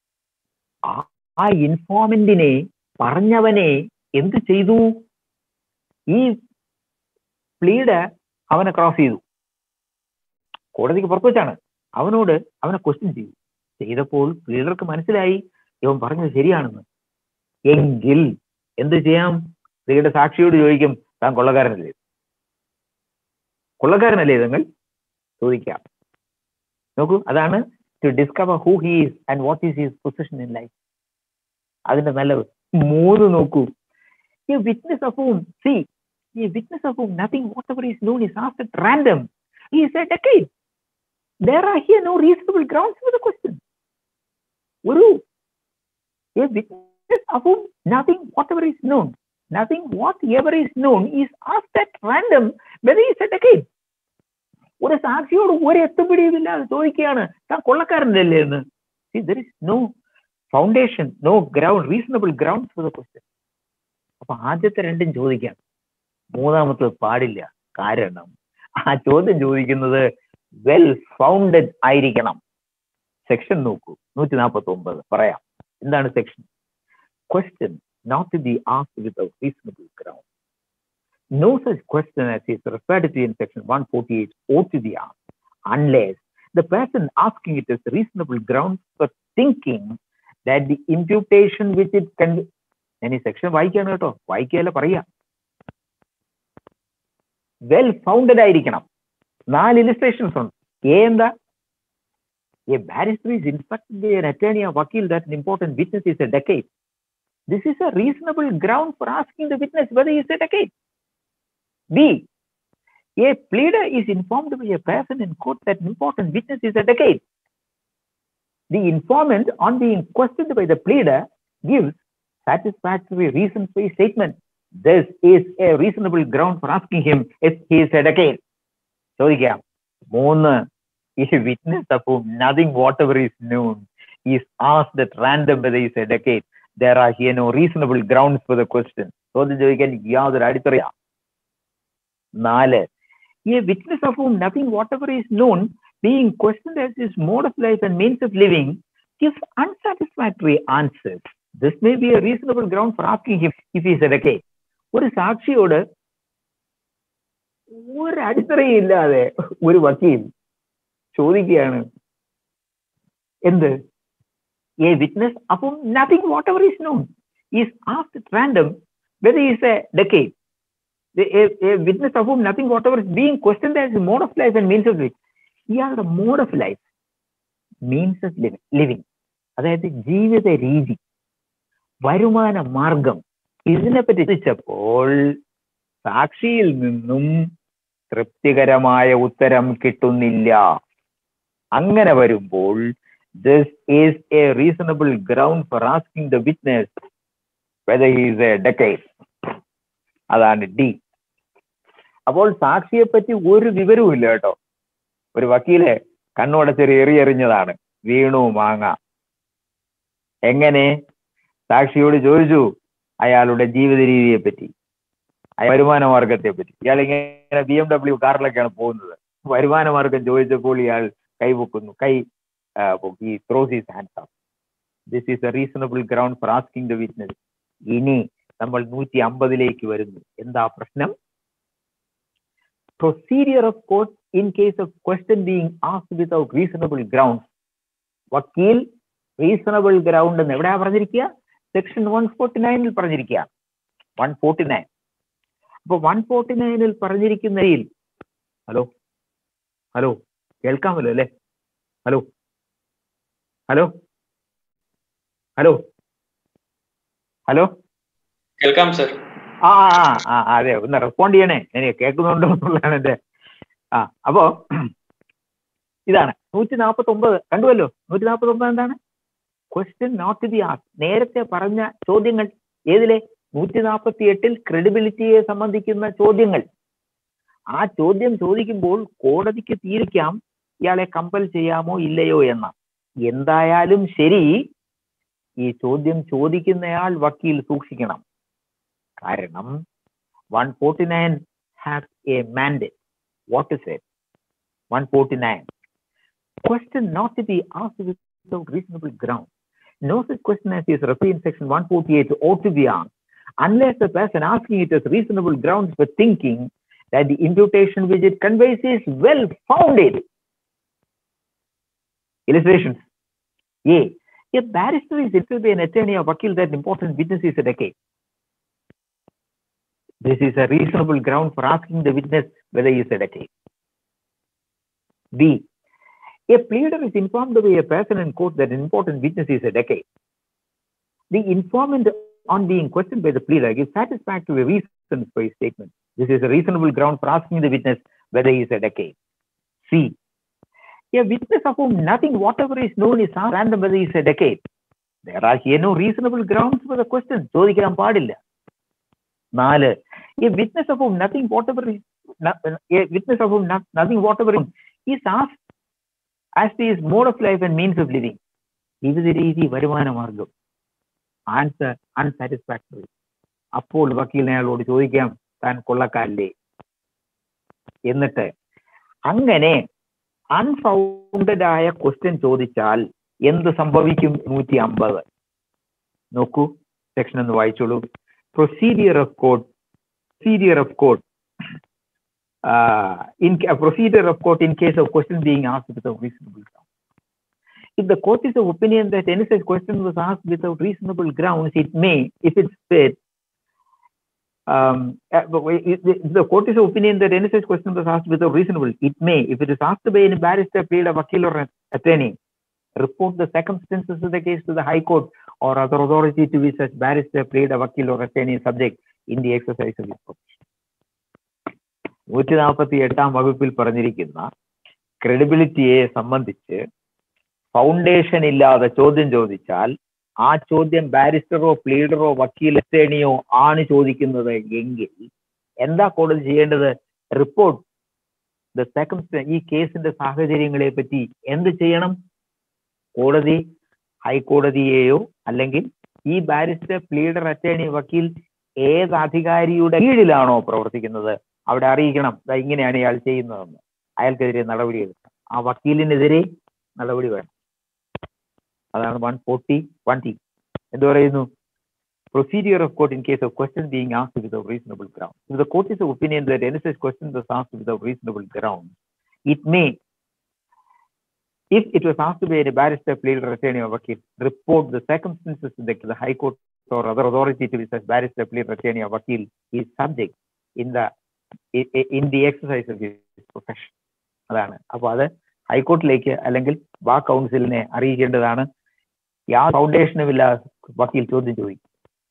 ആ- ആ ഇൻഫോമന്റിനെ പറഞ്ഞവനെ എന്ത് ചെയ്തു ഈ പ്ലീഡ് അവനെ ക്രോസ് ചെയ്തു കോടതിക്ക് പുറത്തു വെച്ചാണ് അവനോട് അവനെ ക്വസ്റ്റ്യൻ ചെയ്തു ചെയ്തപ്പോൾ പ്ലീഡർക്ക് മനസ്സിലായി ഇവൻ പറഞ്ഞത് ശരിയാണെന്ന് എങ്കിൽ എന്ത് ചെയ്യാം സ്ത്രീയുടെ സാക്ഷിയോട് ചോദിക്കും താൻ കൊള്ളക്കാരനല്ലേ കൊള്ളക്കാരനല്ലേ നിങ്ങൾ ചോദിക്കാം നോക്കൂ അതാണ് to discover who he's and what is his position in life അതിന്റെ നല്ലത് മൂന്ന് നോക്കൂ ഈ വിറ്റ്നസ് ഓഫ് ഹൂം സി ഈ witness of whom nothing whatever is known is asked at random is a dacoit there are here no reasonable grounds for the question ഒരു a witness of whom nothing whatever is known nothing whatever is known is asked at random whether he is a decade ഒരു സാക്ഷിയോട് ഒരു എത്തുപിടിയുമില്ലാതെ ചോദിക്കുകയാണ് താൻ കൊള്ളക്കാരനല്ലേ എന്ന് there is no foundation no ground reasonable ground for the question അപ്പൊ ആദ്യത്തെ രണ്ടും ചോദിക്കാം മൂന്നാമത്തത് പാടില്ല കാരണം ആ ചോദ്യം ചോദിക്കുന്നത് വെൽ ഫൗണ്ടഡ് ആയിരിക്കണം സെക്ഷൻ നോക്കൂ നൂറ്റി നാൽപ്പത്തി ഒമ്പത് പറയാം എന്താണ് section question not to be asked with reasonable ground no such question as is referred to in section 148 ought to be asked unless the person asking it is reasonable grounds for thinking that the imputation which it can ഞാൻ ഈ section വായിക്കാണ് കേട്ടോ വായിക്കുകയല്ല പറയാം well founded ആയിരിക്കണം നാല് illustrations ഉണ്ട് A എന്താ a barrister is instructed an attorney ആ vakil that an important witness is a decade this is a reasonable ground for asking the witness whether he is a decade B. A pleader is informed by a person in court that an important witness is a decade. The informant, on being questioned by the pleader, gives satisfactory reasons for his statement. This is a reasonable ground for asking him if he is a decade. ചോദിക്കാം മൂന്ന് ഈ witness അപ്പോൾ nothing whatever is known is asked at random whether he is a decade. There are here no reasonable grounds for the question. ചോദ്യം ചോദിക്കാൻ യാതൊരു അടിത്തറയാ നാല് ഈ witness of whom nothing whatever is known being questioned as his mode of life and means of living gives unsatisfactory answers this may be a reasonable ground for asking him if he is a decade ഒരു സാക്ഷിയോട് ഒരു അടിത്തറയും ഇല്ലാതെ ഒരു വക്കീൽ ചോദിക്കുകയാണ് എന്ത് a witness അപ്പം nothing whatever is known is after random whether is a dacoit the- a, a witness of whom nothing whatever is being questioned as a mode of life and means of living. ഇയാളുടെ mode of life means of living living അതായത് ജീവിത രീതി വരുമാന മാർഗം ഇതിനെപ്പറ്റി ചിന്തിച്ചപ്പോൾ സാക്ഷിയിൽ നിന്നും തൃപ്തികരമായ ഉത്തരം കിട്ടുന്നില്ല അങ്ങനെ വരുമ്പോൾ this is a reasonable ground for asking the witness whether he's a dacoit അതാണ് ഡി അപ്പോൾ സാക്ഷിയെ പറ്റി ഒരു വിവരവും ഇല്ല കേട്ടോ ഒരു വക്കീലെ കണ്ണുടച്ചൊരു എറിയെറിഞ്ഞതാണ് വീണു മാങ്ങ എങ്ങനെ സാക്ഷിയോട് ചോദിച്ചു അയാളുടെ ജീവിത രീതിയെ പറ്റി അയാ- വരുമാന മാർഗത്തെ പറ്റി ഇയാൾ ഇങ്ങനെ ബി എം ഡബ്ല്യു കാറിലൊക്കെയാണ് പോകുന്നത് വരുമാന മാർഗം ചോദിച്ചപ്പോൾ ഇയാൾ കൈപൊക്കുന്നു കൈ പൊക്കി throws his hands up this is a reasonable ground for asking the witness ഇനി നമ്മൾ നൂറ്റി അമ്പതിലേക്ക് വരുന്നു എന്താ പ്രശ്നം procedure of court in case of question being asked without reasonable ground വക്കീൽ റീസണബിൾ ഗ്രൗണ്ട് എന്ന് എവിടെയാ പറഞ്ഞിരിക്കുക സെക്ഷൻ വൺ ഫോർട്ടി നയനിൽ പറഞ്ഞിരിക്കുക വൺ ഫോർട്ടി നയൻ അപ്പൊ വൺ ഫോർട്ടി നയനിൽ പറഞ്ഞിരിക്കുന്നതിൽ ഹലോ ഹലോ കേൾക്കാമല്ലോ അല്ലേ ഹലോ ഹലോ ഹലോ ഹലോ കേൾക്കാം സർ ആ ആ ആ, ആ അതെ ഒന്ന് റെസ്പോണ്ട് ചെയ്യണേ എനിക്ക് കേൾക്കുന്നുണ്ടോ എന്നുള്ളതാണ് എന്റെ ആ അപ്പോ ഇതാണ് നൂറ്റി നാൽപ്പത്തി ഒമ്പത് കണ്ടുവല്ലോ നൂറ്റി നാൽപ്പത്തി ഒമ്പത് എന്താണ് ക്വസ്റ്റ്യൻ നോട്ട് ടു ബി ആസ് നേരത്തെ പറഞ്ഞ ചോദ്യങ്ങൾ ഏതിലെ നൂറ്റി നാൽപ്പത്തി എട്ടിൽ ക്രെഡിബിലിറ്റിയെ സംബന്ധിക്കുന്ന ചോദ്യങ്ങൾ ആ ചോദ്യം ചോദിക്കുമ്പോൾ കോടതിക്ക് തീരുക്കാം ഇയാളെ കമ്പൽ ചെയ്യാമോ ഇല്ലയോ എന്ന എന്തായാലും ശരി ഈ ചോദ്യം ചോദിക്കുന്നയാൾ വക്കീൽ സൂക്ഷിക്കണം കാരണം one forty nine has a mandate what is it one forty nine question not to be asked without reasonable ground. No such question as is referred in section 148 ought to be asked unless the person asking it has reasonable grounds for thinking that the imputation which it conveys is well founded. Illustrations. A. A barrister is said to be an attorney or vakil that important witness is a decade. This is a reasonable ground for asking the witness whether he is a decade. B. A pleader is informed by a person in court that an important witness is a decade. The informant, on being questioned by the pleader, gives satisfactory reasons for his statement. This is a reasonable ground for asking the witness whether he is a decade. C. A witness of whom nothing whatever is known is asked random whether he is a decade. There are here no reasonable grounds for the question. ചോദിക്കാൻ പാടില്ല നാല് a witness of whom nothing whatever is no- a witness of whom no- nothing whatever is asked as to his mode of life and means of living. ജീവിത രീതി വരുമാന മാർഗം answer unsatisfactory അപ്പോൾ വക്കീലിനെ അയാളോട് ചോദിക്കാം താൻ കൊള്ളക്കാരല്ലേ എന്നിട്ട് അങ്ങനെ അൺഫൗണ്ടഡ് ആയ ക്വസ്റ്റ്യൻ ചോദിച്ചാൽ എന്ത് സംഭവിക്കും നൂറ്റി അമ്പത് നോക്കൂ സെക്ഷൻ ഒന്ന് വായിച്ചോളൂ procedure of court procedure of court uh, in a procedure of court in case of question being asked without reasonable ground. If the court is of opinion that any such question was asked without reasonable grounds, it may, if it's said, um, uh, but wait, if the if the court is of opinion that any such question was asked without reasonable, it may, if it is asked by any barrister, pleader, vakil, or an attorney, report the circumstances of the case to the High Court or other authority to which such barrister, pleader, vakil, or attorney is subject in the exercise of his profession. നൂറ്റി നാൽപ്പത്തി എട്ടാം വകുപ്പിൽ പറഞ്ഞിരിക്കുന്ന ക്രെഡിബിലിറ്റിയെ സംബന്ധിച്ച് foundation ഇല്ലാതെ ചോദ്യം ചോദിച്ചാൽ ആ ചോദ്യം ബാരിസ്റ്ററോ പ്ലീഡറോ വക്കീൽ അറ്റേണിയോ ആണ് ചോദിക്കുന്നത് എങ്കിൽ എന്താ കോടതി ചെയ്യേണ്ടത് റിപ്പോർട്ട് ദ സെക്കൻഡ് ഈ കേസിന്റെ സാഹചര്യങ്ങളെ പറ്റി എന്ത് ചെയ്യണം കോടതി ഹൈക്കോടതിയെയോ അല്ലെങ്കിൽ ഈ ബാരിസ്റ്റർ പ്ലീഡർ അറ്റേണി വക്കീൽ ഏത് അധികാരിയുടെ കീഴിലാണോ പ്രവർത്തിക്കുന്നത് അവിടെ അറിയിക്കണം ദാ ഇങ്ങനെയാണ് ഇയാൾ ചെയ്യുന്നതെന്ന് അയാൾക്കെതിരെ നടപടി എടുക്കണം ആ വക്കീലിനെതിരെ നടപടി വേണം അതാണ് വൺ ഫോർട്ടി വൺ ടി എന്ത് പറയുന്നു procedure of court in case of question being asked without reasonable ground. If the court is of opinion that any such question was asked without reasonable ground, it may, if it was asked by a barrister, pleader, attorney, or vakil, report the circumstances to the, the High Court or other authority to which such barrister, pleader, attorney, or vakil is subject in the i- i- in the exercise of his profession. അതാണ് അപ്പൊ അത് ഹൈക്കോർട്ടിലേക്ക് അല്ലെങ്കിൽ ബാ കൗൺസിലിനെ അറിയിക്കേണ്ടതാണ് യാതൊരു ഫൗണ്ടേഷനും ഇല്ലാതെ വക്കീൽ ചോദ്യം ചോദിക്കും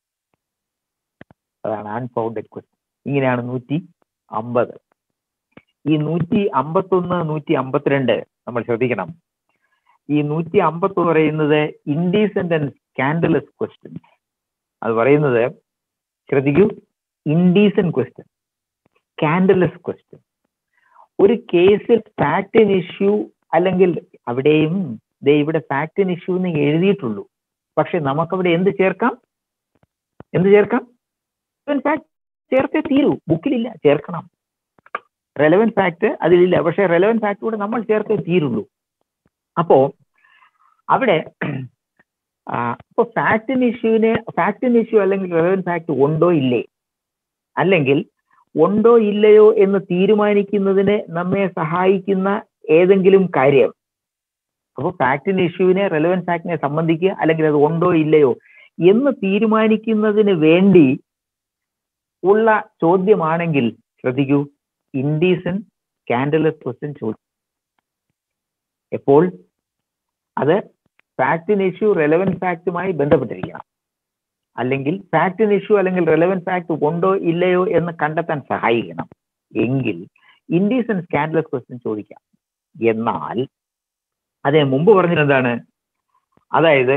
അതാണ് അൺഫൗണ്ടഡ് ക്വസ്റ്റ്യൻ ഇങ്ങനെയാണ് നൂറ്റി അമ്പത് ഈ നൂറ്റി അമ്പത്തൊന്ന് നൂറ്റി അമ്പത്തിരണ്ട് നമ്മൾ ശ്രദ്ധിക്കണം ഈ നൂറ്റി അമ്പത്തൊന്ന് പറയുന്നത് ഇൻഡീസെന്റ് ആൻഡ് സ്കാൻഡലസ് ക്വസ്റ്റ്യൻ അത് പറയുന്നത് ശ്രദ്ധിക്കൂ ഇൻഡീസെന്റ് ക്വസ്റ്റ്യൻ സ്കാൻഡലസ് ക്വസ്റ്റ്യൻ ഒരു കേസിൽ ഫാക്ടിൻ ഇഷ്യൂ അല്ലെങ്കിൽ അവിടെയും ദേ ഇവിടെ ഫാക്ടിൻ ഇഷ്യൂ എന്ന് എഴുതിയിട്ടുള്ളൂ പക്ഷെ നമുക്കവിടെ എന്ത് ചേർക്കാം എന്ത് ചേർക്കാം റെലവൻറ്റ് ഫാക്ട് ചേർത്തേ തീരൂ ബുക്കിലില്ല ചേർക്കണം റെലവൻറ്റ് ഫാക്ട് അതിലില്ല പക്ഷെ റെലവൻറ്റ് ഫാക്ട് കൂടെ നമ്മൾ ചേർത്തേ തീരുള്ളൂ അപ്പോ അവിടെ ആ, അപ്പൊ ഫാക്ടിന് ഇഷ്യൂവിനെ ഫാക്ടിന് ഇഷ്യൂ അല്ലെങ്കിൽ റെലവൻറ്റ് ഫാക്ട് ഉണ്ടോ ഇല്ലേ അല്ലെങ്കിൽ ഉണ്ടോ ഇല്ലയോ എന്ന് തീരുമാനിക്കുന്നതിന് നമ്മെ സഹായിക്കുന്ന ഏതെങ്കിലും കാര്യം അപ്പോൾ ഫാക്ടിന് ഇഷ്യൂവിനെ റെലവൻറ്റ് ഫാക്ടിനെ സംബന്ധിക്കുക അല്ലെങ്കിൽ അത് ഉണ്ടോ ഇല്ലയോ എന്ന് തീരുമാനിക്കുന്നതിന് വേണ്ടി ഉള്ള ചോദ്യമാണെങ്കിൽ ശ്രദ്ധിക്കൂ ഇൻഡീസൻ സ്കാൻഡലസ് ക്വസ്റ്റ്യൻ ചോദിക്കും എപ്പോൾ അത് ഫാക്ടിന് ഇഷ്യൂ റെലവൻറ്റ് ഫാക്റ്റുമായി ബന്ധപ്പെട്ടിരിക്കണം അല്ലെങ്കിൽ ഫാക്ടിന് ഇഷ്യൂ അല്ലെങ്കിൽ റെലവൻറ്റ് ഫാക്ട് ഉണ്ടോ ഇല്ലയോ എന്ന് കണ്ടെത്താൻ സഹായിക്കണം എങ്കിൽ ഇൻഡീസൻ സ്കാൻഡലസ് ക്വസ്റ്റ്യൻ ചോദിക്കാം എന്നാൽ അതെ മുമ്പ് പറഞ്ഞത് എന്താണ് അതായത്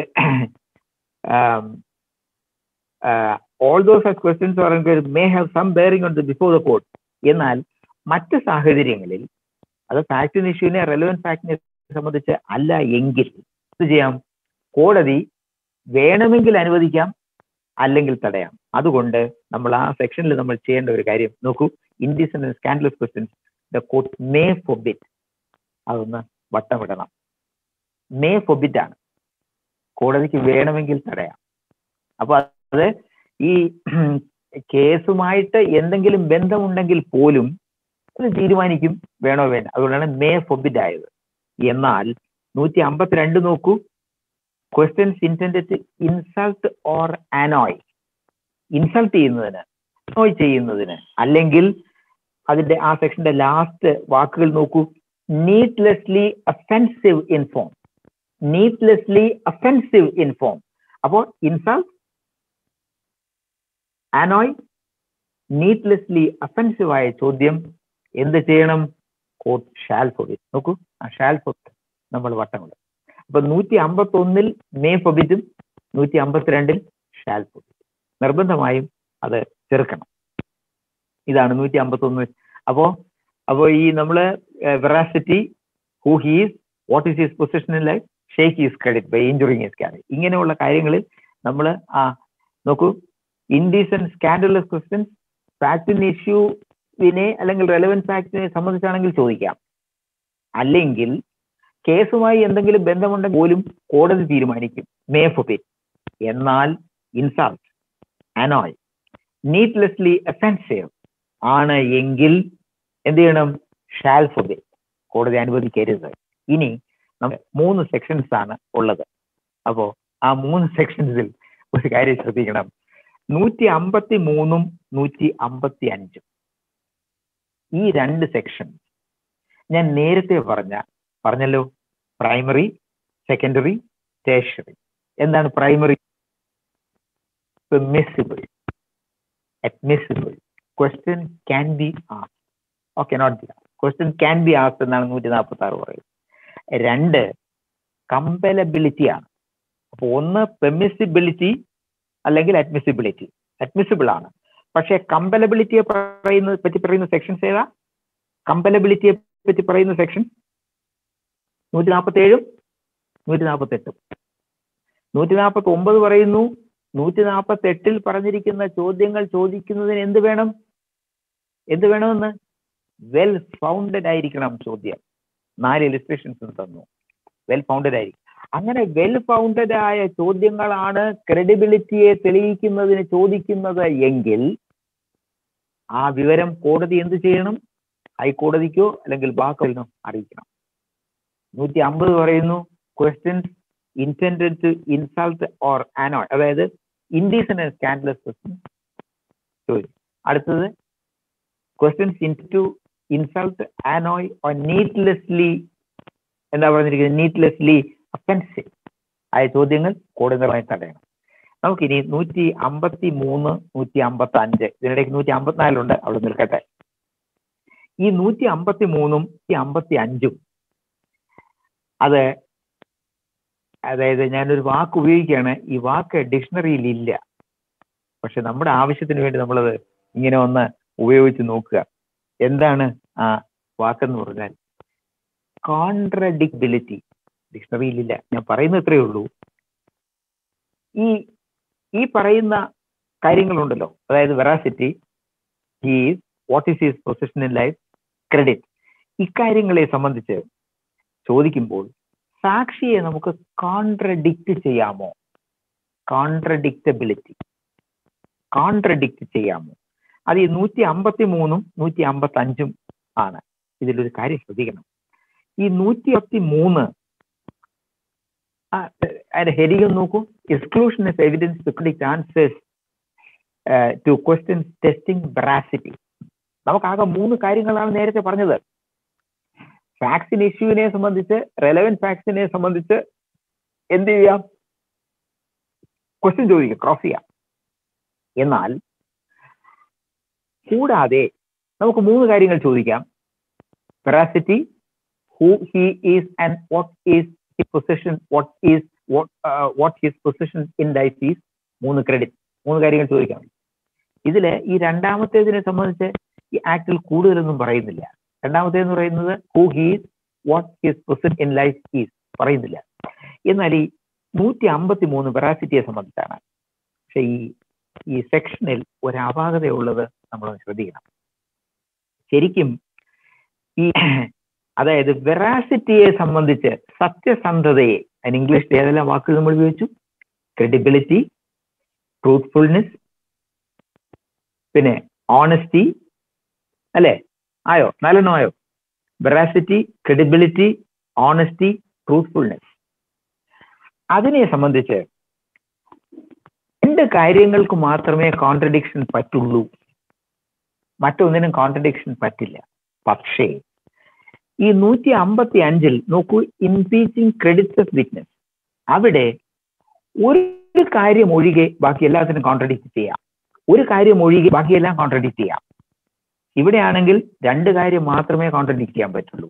ഓൾ ദോസ് ക്വസ്റ്റ്യൻസ് പറയുമ്പോൾ may have some bearing on the before the court എന്നാൽ മറ്റ് സാഹചര്യങ്ങളിൽ അത് ഫാക്ടിന് ഇഷ്യൂവിനെ റെലവൻറ്റ് ഫാക്ടിനെ സംബന്ധിച്ച് അല്ല എങ്കിൽ എന്ത് ചെയ്യാം കോടതി വേണമെങ്കിൽ അനുവദിക്കാം അല്ലെങ്കിൽ തടയാം അതുകൊണ്ട് നമ്മൾ ആ സെക്ഷനിൽ നമ്മൾ ചെയ്യേണ്ട ഒരു കാര്യം നോക്കൂ indecent scandalous questions the court may forbid അതൊന്ന് വട്ടമിടണം മേ ഫോബിറ്റ് ആണ് കോടതിക്ക് വേണമെങ്കിൽ തടയാം അപ്പൊ അത് ഈ കേസുമായിട്ട് എന്തെങ്കിലും ബന്ധമുണ്ടെങ്കിൽ പോലും അത് തീരുമാനിക്കും വേണോ വേണ്ട അതുകൊണ്ടാണ് മേ ഫോബിറ്റ് ആയത് എന്നാൽ നൂറ്റി അമ്പത്തിരണ്ട് നോക്കൂ questions intend insult or annoy insult ചെയ്യുന്നതിന് അനോയ് ചെയ്യുന്നതിന് അല്ലെങ്കിൽ അതിന്റെ ആ സെക്ഷന്റെ ലാസ്റ്റ് വാക്കുകൾ നോക്കൂ needlessly offensive in form needlessly offensive in form അപ്പോൾ ഇൻസൾട്ട് അനോയ് നീറ്റ്ലെസ്ലി അഫെൻസീവ് ആയ ചോദ്യം എന്ത് ചെയ്യണം കോട്ട് ഷാൽ ഫൊബിറ്റ് നോക്കൂ ആ ഷാൽ ഫൊബിറ്റ് നമ്മൾ വട്ടമിടും അപ്പൊ നൂറ്റി അമ്പത്തി ഒന്നിൽ മേ ഫൊബിറ്റും നൂറ്റി അമ്പത്തിരണ്ടിൽ ഷാൽ ഫൊബിറ്റ് നിർബന്ധമായും അത് ചെറുക്കണം ഇതാണ് നൂറ്റി അമ്പത്തി ഒന്ന് അപ്പോ അപ്പോ ഈ നമ്മള് veracity who he's what is his position in life shake his credit by injuring his character ഇങ്ങനെയുള്ള കാര്യങ്ങളിൽ നമ്മൾ ആ നോക്കൂ ഇൻഡീസൻ സ്കാൻഡലസ് ക്വസ്റ്റ്യൻസ് ഫാക്ടിന് ഇഷ്യൂവിനെ അല്ലെങ്കിൽ റെലവൻറ്റ് ഫാക്ടിനെ സംബന്ധിച്ചാണെങ്കിൽ ചോദിക്കാം അല്ലെങ്കിൽ കേസുമായി എന്തെങ്കിലും ബന്ധമുണ്ടെങ്കിൽ പോലും കോടതി തീരുമാനിക്കും മേ ഫൊബിറ്റ് എന്നാൽ ഇൻസൾട്ട് അനോയ് നീറ്റ്ലെസ്ലി അഫെൻസീവ് ആണ് എങ്കിൽ എന്ത് ചെയ്യണം ഷാൽ ഫൊബിറ്റ് കോടതി അനുവദിക്കരുത് ഇനി നമുക്ക് മൂന്ന് സെക്ഷൻസ് ആണ് ഉള്ളത് അപ്പോ ആ മൂന്ന് സെക്ഷൻസിൽ ഒരു കാര്യം ശ്രദ്ധിക്കണം നൂറ്റി അമ്പത്തി മൂന്നും നൂറ്റി അമ്പത്തി അഞ്ചും ഈ രണ്ട് സെക്ഷൻ ഞാൻ നേരത്തെ പറഞ്ഞ പറഞ്ഞല്ലോ പ്രൈമറി സെക്കൻഡറി ടേഷറി എന്താണ് primary permissible admissible question can be as okay not be question can be as എന്നാണ് നൂറ്റി നാൽപ്പത്തി ആറ് പറയുന്നത് രണ്ട് കമ്പലബിലിറ്റി ആണ് അപ്പൊ ഒന്ന് പെർമിസിബിലിറ്റി അല്ലെങ്കിൽ അഡ്മിസിബിലിറ്റി അഡ്മിസിബിൾ ആണ് പക്ഷേ കമ്പലബിലിറ്റിയെ പറയുന്ന പറ്റി പറയുന്ന സെക്ഷൻസ് ഏതാ കമ്പലബിലിറ്റിയെ പറ്റി പറയുന്ന സെക്ഷൻ നൂറ്റി നാൽപ്പത്തി ഏഴും നൂറ്റി നാൽപ്പത്തി എട്ടും നൂറ്റി നാൽപ്പത്തി ഒമ്പത് പറയുന്നു നൂറ്റി നാൽപ്പത്തി എട്ടിൽ പറഞ്ഞിരിക്കുന്ന ചോദ്യങ്ങൾ ചോദിക്കുന്നതിന് എന്ത് വേണം എന്ത് വേണമെന്ന് വെൽ ഫൗണ്ടഡ് ആയിരിക്കണം ചോദ്യം നാല് ഇലിസ്ട്രേഷൻസ് തന്നു വെൽ ഫൗണ്ടഡ് ആയിരിക്കും അങ്ങനെ വെൽ ഫൗണ്ടഡ് ആയ ചോദ്യങ്ങളാണ് ക്രെഡിബിലിറ്റിയെ തെളിയിക്കുന്നതിന് ചോദിക്കുന്നത് എങ്കിൽ ആ വിവരം കോടതി എന്ത് ചെയ്യണം ഹൈക്കോടതിക്കോ അല്ലെങ്കിൽ ബാക്കിനോ അറിയിക്കണം നൂറ്റി അമ്പത് പറയുന്നു questions intended to insult or annoy അതായത് ഇൻഡീസൻ ആൻഡ് സ്കാൻഡലസ് ക്വസ്റ്റ്യൻ ചോദിച്ചു അടുത്തത് questions in to insult annoy or needlessly എന്താ പറഞ്ഞിരിക്കുന്നത് നീറ്റ്ലെസ്ലി അഫെൻസീവ് ആയ ചോദ്യങ്ങൾ കൂടുതലായി തടയണം നമുക്കിനി നൂറ്റി അമ്പത്തി മൂന്ന് നൂറ്റി അമ്പത്തി അഞ്ച് ഇതിനിടയ്ക്ക് നൂറ്റി അമ്പത്തിനാലുണ്ട് അവിടെ നിൽക്കട്ടെ ഈ നൂറ്റി അമ്പത്തി മൂന്നും ഈ അമ്പത്തി അഞ്ചും അത് അതായത് ഞാനൊരു വാക്ക് ഉപയോഗിക്കുകയാണ് ഈ വാക്ക് ഡിക്ഷണറിയിൽ ഇല്ല പക്ഷെ നമ്മുടെ ആവശ്യത്തിന് വേണ്ടി നമ്മളത് ഇങ്ങനെ ഒന്ന് ഉപയോഗിച്ച് നോക്കുക എന്താണ് ആ വാക്കെന്ന് പറഞ്ഞാൽ കോൺട്രഡിക്ബിലിറ്റി ഡിക്ഷണറിയിൽ ഇല്ല ഞാൻ പറയുന്നത് ഇത്രയേ ഉള്ളൂ ഈ ഈ പറയുന്ന കാര്യങ്ങളുണ്ടല്ലോ അതായത് veracity is what is is position in life credit ഇക്കാര്യങ്ങളെ സംബന്ധിച്ച് ചോദിക്കുമ്പോൾ സാക്ഷിയെ നമുക്ക് കോൺട്രഡിക്റ്റ് ചെയ്യാമോ കോൺട്രഡിക്റ്റബിലിറ്റി കോൺട്രഡിക്റ്റ് ചെയ്യാമോ അത് ഈ നൂറ്റി അമ്പത്തി മൂന്നും നൂറ്റി അമ്പത്തി അഞ്ചും ആണ് ഇതിലൊരു കാര്യം ശ്രദ്ധിക്കണം ഈ നൂറ്റി അമ്പത്തി മൂന്ന് അതിന്റെ ഹെഡിങ് നോക്കൂ exclusion of evidence to predict answers to questions testing veracity നമുക്കാകെ മൂന്ന് കാര്യങ്ങളാണ് നേരത്തെ പറഞ്ഞത് വാക്സിൻ ഇഷ്യൂവിനെ സംബന്ധിച്ച് റെലവൻറ്റ് വാക്സിനെ സംബന്ധിച്ച് എന്ത് ചെയ്യാം ക്വസ്റ്റ്യൻ ചോദിക്കാം ക്രോസ് ചെയ്യാം എന്നാൽ കൂടാതെ നമുക്ക് മൂന്ന് കാര്യങ്ങൾ ചോദിക്കാം veracity who he is and what is his position, what is what uh, what his position in life is മൂന്ന് ക്രെഡിറ്റ് മൂന്ന് കാര്യങ്ങൾ ചോദിക്കാം ഇതില് ഈ രണ്ടാമത്തേതിനെ സംബന്ധിച്ച് ഈ ആക്ടിൽ കൂടുതലൊന്നും പറയുന്നില്ല രണ്ടാമത്തേന്ന് പറയുന്നത് who he's what his position in life is പറയുന്നില്ല എന്നാൽ ഈ നൂറ്റി അമ്പത്തി മൂന്ന് വെറാസിറ്റിയെ സംബന്ധിച്ചാണ് പക്ഷെ ഈ ഈ സെക്ഷനിൽ ഒരു അപാകതയുള്ളത് നമ്മൾ ശ്രദ്ധിക്കണം ശരിക്കും ഈ അതായത് വെറാസിറ്റിയെ സംബന്ധിച്ച് സത്യസന്ധതയെ അതിന് ഇംഗ്ലീഷിൽ ഏതെല്ലാം വാക്കുകൾ നമ്മൾ ഉപയോഗിച്ചു ക്രെഡിബിലിറ്റി ട്രൂത്ത്ഫുൾനെസ് പിന്നെ ഓണസ്റ്റി അല്ലേ ആയോ നാലെണ്ണം ആയോ വെറാസിറ്റി ക്രെഡിബിലിറ്റി ഓണസ്റ്റി ട്രൂത്ത്ഫുൾനെസ് അതിനെ സംബന്ധിച്ച് രണ്ട് കാര്യങ്ങൾക്ക് മാത്രമേ കോൺട്രഡിക്ഷൻ പറ്റുള്ളൂ മറ്റൊന്നിനും കോൺട്രഡിക്ഷൻ പറ്റില്ല പക്ഷേ ഈ നൂറ്റി അമ്പത്തി അഞ്ചിൽ നോക്കൂ ഇംപീച്ചിങ് ക്രെഡിറ്റ്സ് ഓഫ് വിറ്റ്നസ് അവിടെ ഒരു കാര്യം ഒഴികെ ബാക്കി എല്ലാത്തിനും കോൺട്രഡിക്റ്റ് ചെയ്യാം ഒരു കാര്യം ഒഴികെ ബാക്കിയെല്ലാം കോൺട്രഡിക്റ്റ് ചെയ്യാം ഇവിടെയാണെങ്കിൽ രണ്ട് കാര്യം മാത്രമേ കോൺട്രഡിക്റ്റ് ചെയ്യാൻ പറ്റുള്ളൂ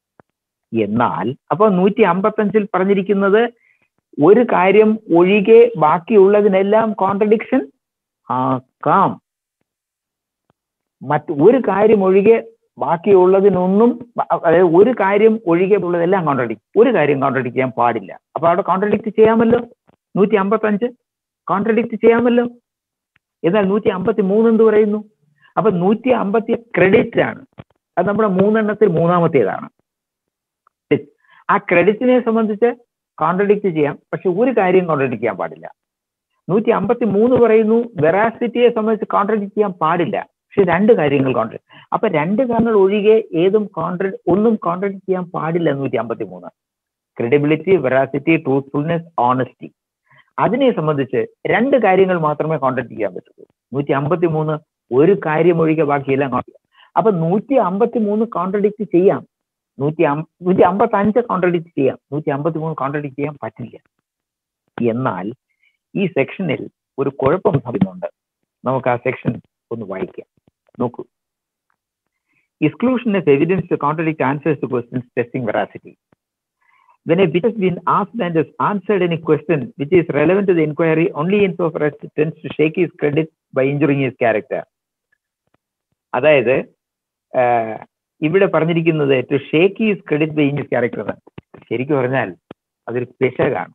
എന്നാൽ അപ്പൊ നൂറ്റി അമ്പത്തഞ്ചിൽ പറഞ്ഞിരിക്കുന്നത് ഒരു കാര്യം ഒഴികെ ബാക്കിയുള്ളതിനെല്ലാം കോൺട്രഡിക്ഷൻ ആക്കാം മറ്റ് ഒരു കാര്യം ഒഴികെ ബാക്കിയുള്ളതിനൊന്നും അതായത് ഒരു കാര്യം ഒഴികെ ഉള്ളതെല്ലാം കോൺട്രഡിക്ട് ഒരു കാര്യം കോൺട്രഡിക്ട് ചെയ്യാൻ പാടില്ല അപ്പൊ അവിടെ കോൺട്രഡിക്ട് ചെയ്യാമല്ലോ നൂറ്റി അമ്പത്തഞ്ച് കോൺട്രഡിക്ട് ചെയ്യാമല്ലോ എന്നാൽ നൂറ്റി അമ്പത്തി മൂന്ന് എന്ത് പറയുന്നു അപ്പൊ നൂറ്റി അമ്പത്തി ക്രെഡിറ്റ് ആണ് അത് നമ്മുടെ മൂന്നെണ്ണത്തിൽ മൂന്നാമത്തേതാണ് ആ ക്രെഡിറ്റിനെ സംബന്ധിച്ച് കോൺട്രഡിക്ട് ചെയ്യാം പക്ഷെ ഒരു കാര്യം കോൺട്രഡിക്ട് ചെയ്യാൻ പാടില്ല നൂറ്റി അമ്പത്തി മൂന്ന് പറയുന്നു വെറാസിറ്റിയെ സംബന്ധിച്ച് കോൺട്രഡിക്ട് ചെയ്യാൻ പാടില്ല പക്ഷെ രണ്ട് കാര്യങ്ങൾ കോൺട്രഡിക്ട് അപ്പൊ രണ്ട് കാര്യങ്ങൾ ഒഴികെ ഏതും കോൺട്ര ഒന്നും കോൺട്രഡിക്ട് ചെയ്യാൻ പാടില്ല നൂറ്റി അമ്പത്തി മൂന്ന് ക്രെഡിബിലിറ്റി വെറാസിറ്റി ട്രൂത്ത്ഫുൾനെസ് ഓണസ്റ്റി അതിനെ സംബന്ധിച്ച് രണ്ട് കാര്യങ്ങൾ മാത്രമേ കോൺട്രഡിക്ട് ചെയ്യാൻ പറ്റുള്ളൂ നൂറ്റി അമ്പത്തി മൂന്ന് ഒരു കാര്യം ഒഴികെ ബാക്കിയെല്ലാം കോൺട്രഡിക്ട് അപ്പൊ നൂറ്റി അമ്പത്തി മൂന്ന് കോൺട്രഡിക്ട് ചെയ്യാം നൂറ്റി നൂറ്റി അമ്പത്തി അഞ്ച് കോൺട്രഡിക്ട് ചെയ്യാം നൂറ്റി അമ്പത്തി മൂന്ന് കോൺട്രഡിക്ട് ചെയ്യാൻ പറ്റില്ല എന്നാൽ ഈ സെക്ഷനിൽ ഒരു കുഴപ്പം സംഭവിക്കുന്നുണ്ട് നമുക്ക് ആ സെക്ഷൻ ഒന്ന് വായിക്കാം നോക്കൂ exclusion of evidence to contradict answers to questions testing veracity. When a witness has been asked and has answered any question which is relevant to the inquiry only insofar as it tends to shake his credit by injuring his character. അതായത് ഇവിടെ പറഞ്ഞിരിക്കുന്നത് to shake his credit by in character ശരിക്കും പറഞ്ഞാൽ അതൊരു പിശകാണ്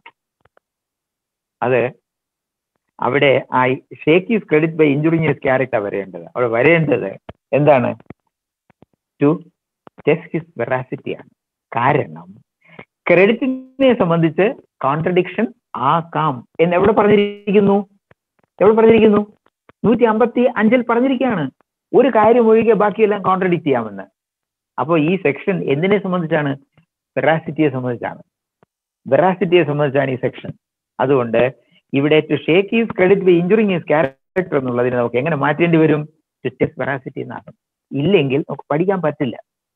അത് അവിടെ ആ shake his credit by injuring his character വരേണ്ടത് അവിടെ വരേണ്ടത് എന്താണ് ടു ടെസ്റ്റ് ഹിസ് വെറാസിറ്റി ആണ് കാരണം ക്രെഡിറ്റിനെ സംബന്ധിച്ച് കോൺട്രഡിക്ഷൻ ആക്കാം എന്ന് എവിടെ പറഞ്ഞിരിക്കുന്നു എവിടെ പറഞ്ഞിരിക്കുന്നു നൂറ്റി അമ്പത്തി അഞ്ചിൽ പറഞ്ഞിരിക്കുകയാണ് ഒരു കാര്യം ഒഴികെ ബാക്കിയെല്ലാം കോൺട്രഡിക്ട് ചെയ്യാമെന്ന് അപ്പോൾ ഈ സെക്ഷൻ എന്തിനെ സംബന്ധിച്ചാണ് വെറാസിറ്റിയെ സംബന്ധിച്ചാണ് വെറാസിറ്റിയെ സംബന്ധിച്ചാണ് ഈ സെക്ഷൻ അതുകൊണ്ട് ഇവിടെ to shake his credit by injuring his character എന്നുള്ളതിന് നമുക്ക് എങ്ങനെ മാറ്റേണ്ടി വരും ടു ടെസ്റ്റ് വെറാസിറ്റി എന്നാണ് ഇല്ലെങ്കിൽ നമുക്ക് പഠിക്കാൻ പറ്റില്ല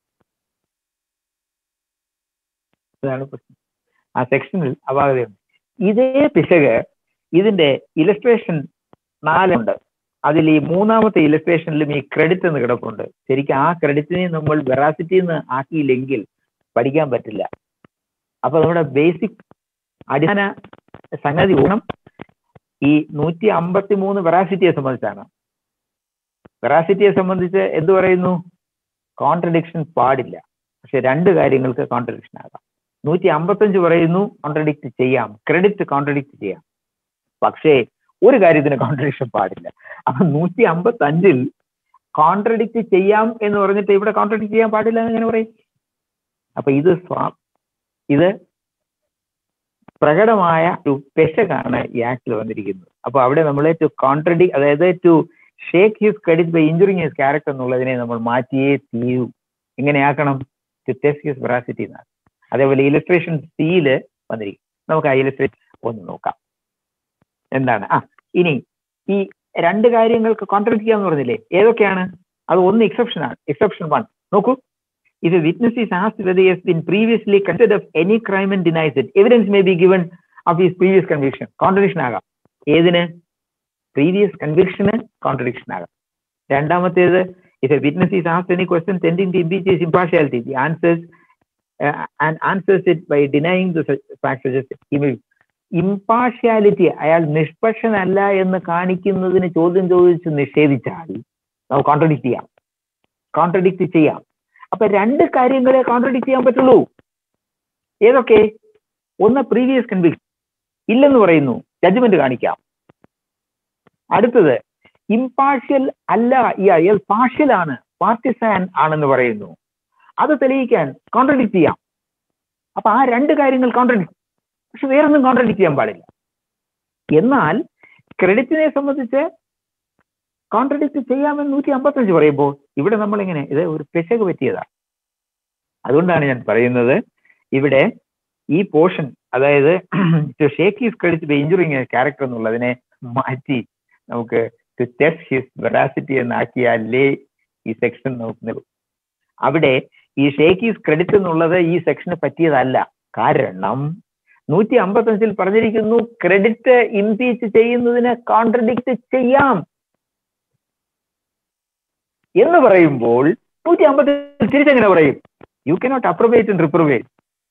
അതാണ് പ്രശ്നം ആ സെക്ഷനിൽ അപാകതയുണ്ട് ഇതേ പിശക് ഇതിന്റെ ഇലസ്ട്രേഷൻ നാലുണ്ട് അതിൽ ഈ മൂന്നാമത്തെ ഇലസ്ട്രേഷനിലും ഈ ക്രെഡിറ്റ് എന്ന് കിടപ്പുണ്ട് ശരിക്കും ആ ക്രെഡിറ്റിനെ നമ്മൾ വെറാസിറ്റി എന്ന് ആക്കിയില്ലെങ്കിൽ പഠിക്കാൻ പറ്റില്ല അപ്പൊ നമ്മുടെ ബേസിക് അടിസ്ഥാന സംഗതി ഊണം ഈ നൂറ്റി അമ്പത്തി മൂന്ന് വെറാസിറ്റിയെ സംബന്ധിച്ചാണ് വെറാസിറ്റിയെ സംബന്ധിച്ച് എന്ത് പറയുന്നു കോൺട്രഡിക്ഷൻ പാടില്ല പക്ഷെ രണ്ട് കാര്യങ്ങൾക്ക് കോൺട്രഡിക്ഷൻ ആകാം നൂറ്റി അമ്പത്തഞ്ച് പറയുന്നു കോൺട്രഡിക്റ്റ് ചെയ്യാം ക്രെഡിറ്റ് കോൺട്രഡിക്റ്റ് ചെയ്യാം പക്ഷേ ഒരു കാര്യത്തിന് കോൺട്രഡിക്ഷൻ പാടില്ല അപ്പൊ നൂറ്റി അമ്പത്തി അഞ്ചിൽ കോൺട്രഡിക്റ്റ് ചെയ്യാം എന്ന് പറഞ്ഞിട്ട് ഇവിടെ കോൺട്രഡിക്റ്റ് ചെയ്യാൻ പാടില്ല എന്ന് എങ്ങനെ പറയും അപ്പൊ ഇത് സ്വാ ഇത് പ്രകടമായ ഒരു പെശകാണ് ഈ ആക്ടിൽ വന്നിരിക്കുന്നത് അപ്പൊ അവിടെ നമ്മൾ ടു കോൺട്രഡി അതായത് to shake his credit by injuring his character എന്നുള്ളതിനെ നമ്മൾ മാറ്റിയേ തീരൂ എങ്ങനെയാക്കണം ടു ടെസ്റ്റ് ഹിസ് വെറാസിറ്റി എന്നാണ് അതേപോലെ ഇലസ്ട്രേഷൻ സിയില് വന്നിരിക്കും നമുക്ക് ആ ഇലസ്ട്രേഷൻ ഒന്ന് നോക്കാം എന്താണ് ആ ഇനി ഈ രണ്ട് കാര്യങ്ങൾക്ക് കോൺട്രഡിക്ട് ചെയ്യാന്ന് പറഞ്ഞില്ലേ ഏതൊക്കെയാണ് അത് ഒന്ന് എക്സെപ്ഷൻ ആണ് എക്സെപ്ഷൻ വൺ നോക്കൂ if a witness is asked whether he has been previously convicted of any crime and denies it, evidence may be given of his previous conviction. Contradiction ആകാം ഏതിന് പ്രീവിയസ് കൺവിക്ഷന് കോൺട്രഡിക്ഷൻ ആകാം രണ്ടാമത്തേത് if a witness is asked any question tending to impeach his impartiality, the answers uh, and answers it by denying the such fact suggests he may impartiality അയാൾ നിഷ്പക്ഷനല്ല എന്ന് കാണിക്കുന്നതിന് ചോദ്യം ചോദിച്ച് നിഷേധിച്ചാൽ നമുക്ക് കോൺട്രഡിക്ട് ചെയ്യാം കോൺട്രഡിക്ട് ചെയ്യാം അപ്പൊ രണ്ട് കാര്യങ്ങളെ കോൺട്രഡിക്ട് ചെയ്യാൻ പറ്റുള്ളൂ ഏതൊക്കെ ഒന്ന് പ്രീവിയസ് കൺവിക്ഷൻ ഇല്ലെന്ന് പറയുന്നു ജഡ്ജ്മെന്റ് കാണിക്കാം അടുത്തത് ഇമ്പാർഷ്യൽ അല്ല ഇയാൾ പാർഷ്യൽ ആണ് പാർട്ടിസാൻ ആണെന്ന് പറയുന്നു അത് തെളിയിക്കാൻ കോൺട്രഡിക്ട് ചെയ്യാം അപ്പൊ ആ രണ്ട് കാര്യങ്ങൾ കോൺട്രഡിക്ട് പക്ഷെ വേറൊന്നും കോൺട്രഡിക്ട് ചെയ്യാൻ പാടില്ല എന്നാൽ ക്രെഡിറ്റിനെ സംബന്ധിച്ച് കോൺട്രഡിക്ട് ചെയ്യാമെന്ന് നൂറ്റി അമ്പത്തഞ്ച് പറയുമ്പോൾ ഇവിടെ നമ്മൾ ഇങ്ങനെ ഇത് ഒരു പെശക് പറ്റിയതാണ് അതുകൊണ്ടാണ് ഞാൻ പറയുന്നത് ഇവിടെ ഈ പോർഷൻ അതായത് to shake his credit by injuring character എന്നുള്ളതിനെ മാറ്റി നമുക്ക് ടു ടെസ്റ്റ് ഹിസ് വെറാസിറ്റി എന്നാക്കിയാലേ ഈ സെക്ഷൻ നമുക്ക് നിൽക്കും അവിടെ ഈ ഷേക്ക് ഹിസ് ക്രെഡിറ്റ് എന്നുള്ളത് ഈ സെക്ഷന് പറ്റിയതല്ല കാരണം നൂറ്റി അമ്പത്തഞ്ചിൽ പറഞ്ഞിരിക്കുന്നു ക്രെഡിറ്റ് ഇംപീച്ച് ചെയ്യുന്നതിനെ കോൺട്രഡിക്റ്റ് ചെയ്യാം എന്ന് പറയുമ്പോൾ നൂറ്റി അമ്പത്തി തിരിച്ചെങ്ങനെ പറയും you cannot approbate and reprobate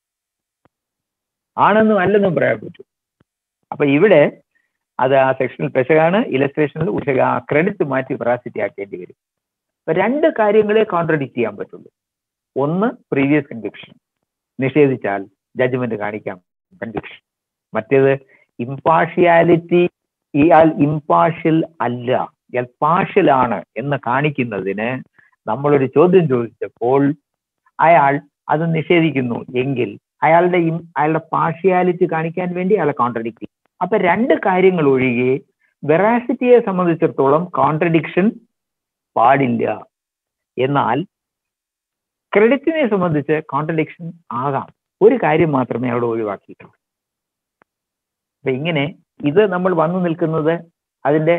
ആണെന്നും അല്ലെന്നും പറയാൻ പറ്റും അപ്പൊ ഇവിടെ അത് ആ സെക്ഷനിൽ പെശകാണ് ഇലസ്ട്രേഷനിൽ ഉഷക ആ ക്രെഡിറ്റ് മാറ്റി വെറാസിറ്റി ആക്കേണ്ടി വരും അപ്പൊ രണ്ട് കാര്യങ്ങളെ കോൺട്രഡിക്ട് ചെയ്യാൻ പറ്റുള്ളൂ ഒന്ന് പ്രീവിയസ് കൺവിക്ഷൻ നിഷേധിച്ചാൽ ജഡ്ജ്മെന്റ് കാണിക്കാം കൺവിക്ഷൻ മറ്റേത് ഇമ്പാർഷ്യാലിറ്റി ഇയാൾ ഇമ്പാർഷ്യൽ അല്ല ഇയാൾ പാർഷ്യൽ ആണ് എന്ന് കാണിക്കുന്നതിന് നമ്മളൊരു ചോദ്യം ചോദിച്ചപ്പോൾ അയാൾ അത് നിഷേധിക്കുന്നു എങ്കിൽ അയാളുടെ അയാളുടെ പാർഷ്യാലിറ്റി കാണിക്കാൻ വേണ്ടി അയാളെ കോൺട്രഡിക്ട് ചെയ്യും അപ്പൊ രണ്ട് കാര്യങ്ങൾ ഒഴികെ വെറാസിറ്റിയെ സംബന്ധിച്ചിടത്തോളം കോൺട്രഡിക്ഷൻ പാടില്ല എന്നാൽ ക്രെഡിറ്റിനെ സംബന്ധിച്ച് കോൺട്രഡിക്ഷൻ ആകാം ഒരു കാര്യം മാത്രമേ അവിടെ ഒഴിവാക്കിയിട്ടുള്ളൂ അപ്പൊ ഇങ്ങനെ ഇത് നമ്മൾ വന്നു നിൽക്കുന്നത് അതിന്റെ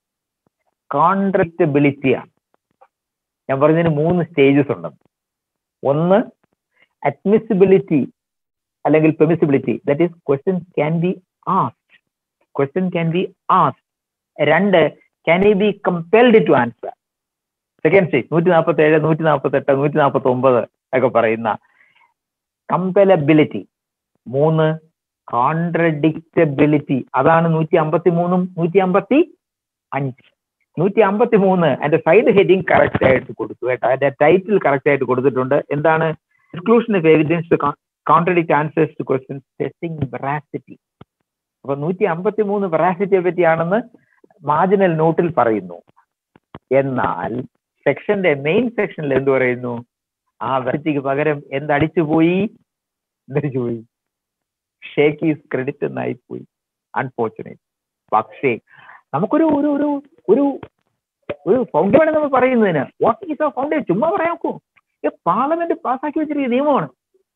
കോൺട്രക്റ്റബിലിറ്റിയാണ് ഞാൻ പറഞ്ഞതിന് മൂന്ന് സ്റ്റേജസ് ഉണ്ട് ഒന്ന് അഡ്മിസിബിലിറ്റി അല്ലെങ്കിൽ permissibility that is question can be asked question can be asked രണ്ട് can he be compelled to answer second stage നൂറ്റി നാൽപ്പത്തി ഏഴ് നൂറ്റി നാൽപ്പത്തി എട്ട് നൂറ്റി നാൽപ്പത്തി ഒമ്പത് ഒക്കെ പറയുന്ന കമ്പലബിലിറ്റി മൂന്ന് കോൺട്രഡിക്റ്റബിലിറ്റി അതാണ് നൂറ്റി അമ്പത്തി മൂന്നും നൂറ്റി അമ്പത്തി അഞ്ച് നൂറ്റി അമ്പത്തി മൂന്ന് അതിന്റെ സൈഡ് ഹെഡിങ് കറക്റ്റ് ആയിട്ട് കൊടുത്തു കേട്ടോ അതിന്റെ ടൈറ്റിൽ കറക്റ്റ് ആയിട്ട് കൊടുത്തിട്ടുണ്ട് എന്താണ് exclusion of evidence to contradict answers to question testing veracity അപ്പൊ നൂറ്റി അമ്പത്തി മൂന്ന് വെറാസിറ്റിയെ പറ്റിയാണെന്ന് മാർജിനൽ നോട്ടിൽ പറയുന്നു എന്നാൽ സെക്ഷന്റെ മെയിൻ സെക്ഷനിൽ എന്ത് പറയുന്നു ആ വെറസിറ്റിക്ക് പകരം എന്തടിച്ചു പോയി എന്തടിച്ചു പോയി ഷേക്കീസ് ക്രെഡിറ്റ് എന്നായി പോയി അൺഫോർച്ചുനേറ്റ് പക്ഷേ നമുക്കൊരു ഒരു ഒരു ഒരു ഒരു ഫൗണ്ടേഷൻ നമ്മൾ പറയുന്നതിന് വാട്ട് ഈസ് ആ ഫൗണ്ടേഷൻ ചുമ്മാ പറയാക്കൂ പാർലമെന്റ് പാസ്സാക്കി വെച്ചിരിക്കുന്ന നിയമമാണ്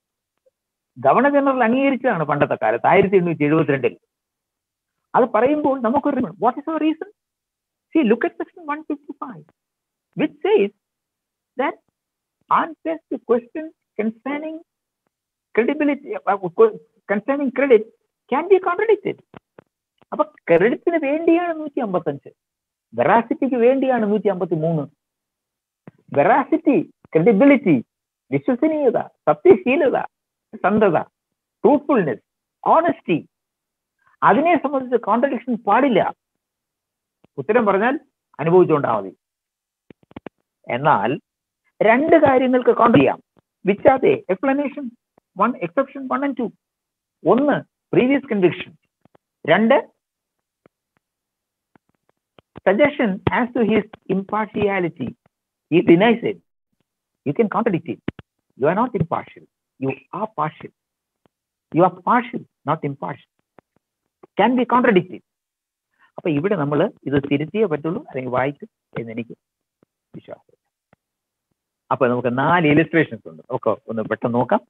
ഗവർണർ ജനറൽ അംഗീകരിച്ചതാണ് പണ്ടത്തെ കാലത്ത് ആയിരത്തി എണ്ണൂറ്റി എഴുപത്തിരണ്ടിൽ അത് പറയുമ്പോൾ നമുക്കൊരു what is our reason see look at section one fifty five which says that answers to questions concerning credibility, concerning credit can be contradicted. അപ്പൊ ക്രെഡിറ്റിന് വേണ്ടിയാണ് നൂറ്റി അമ്പത്തഞ്ച് വെറാസിറ്റിക്ക് വേണ്ടിയാണ് നൂറ്റി അമ്പത്തി മൂന്ന് വെറാസിറ്റി ക്രെഡിബിലിറ്റി വിശ്വസനീയത സത്യശീലത സന്ധത ട്രൂത്ത്ഫുൾനെസ് ഓണസ്റ്റി അതിനെ സംബന്ധിച്ച് കോൺട്രഡിക്ഷൻ പാടില്ല ഉത്തരം പറഞ്ഞാൽ അനുഭവിച്ചുകൊണ്ടാൽ മതി എന്നാൽ രണ്ട് കാര്യങ്ങൾക്ക് കൗണ്ട് ചെയ്യാം which are they explanation one exception one and two ഒന്ന് പ്രീവിയസ് കൺവിക്ഷൻ രണ്ട് suggestion as to his impartiality. He denies it. You can contradict it. You are not impartial. You are partial. You are partial, not impartial. Can be contradicted. അപ്പൊ ഇവിടെ നമ്മൾ ഇത് തിരുത്തിയേ പറ്റുള്ളൂ അല്ലെങ്കിൽ വായിക്കും എന്ന് എനിക്ക് വിശ്വാസം അപ്പൊ നമുക്ക് നാല് ഇലിസ്ട്രേഷൻസ് ഉണ്ട് ഒക്കെ ഒന്ന് പെട്ടെന്ന് നോക്കാം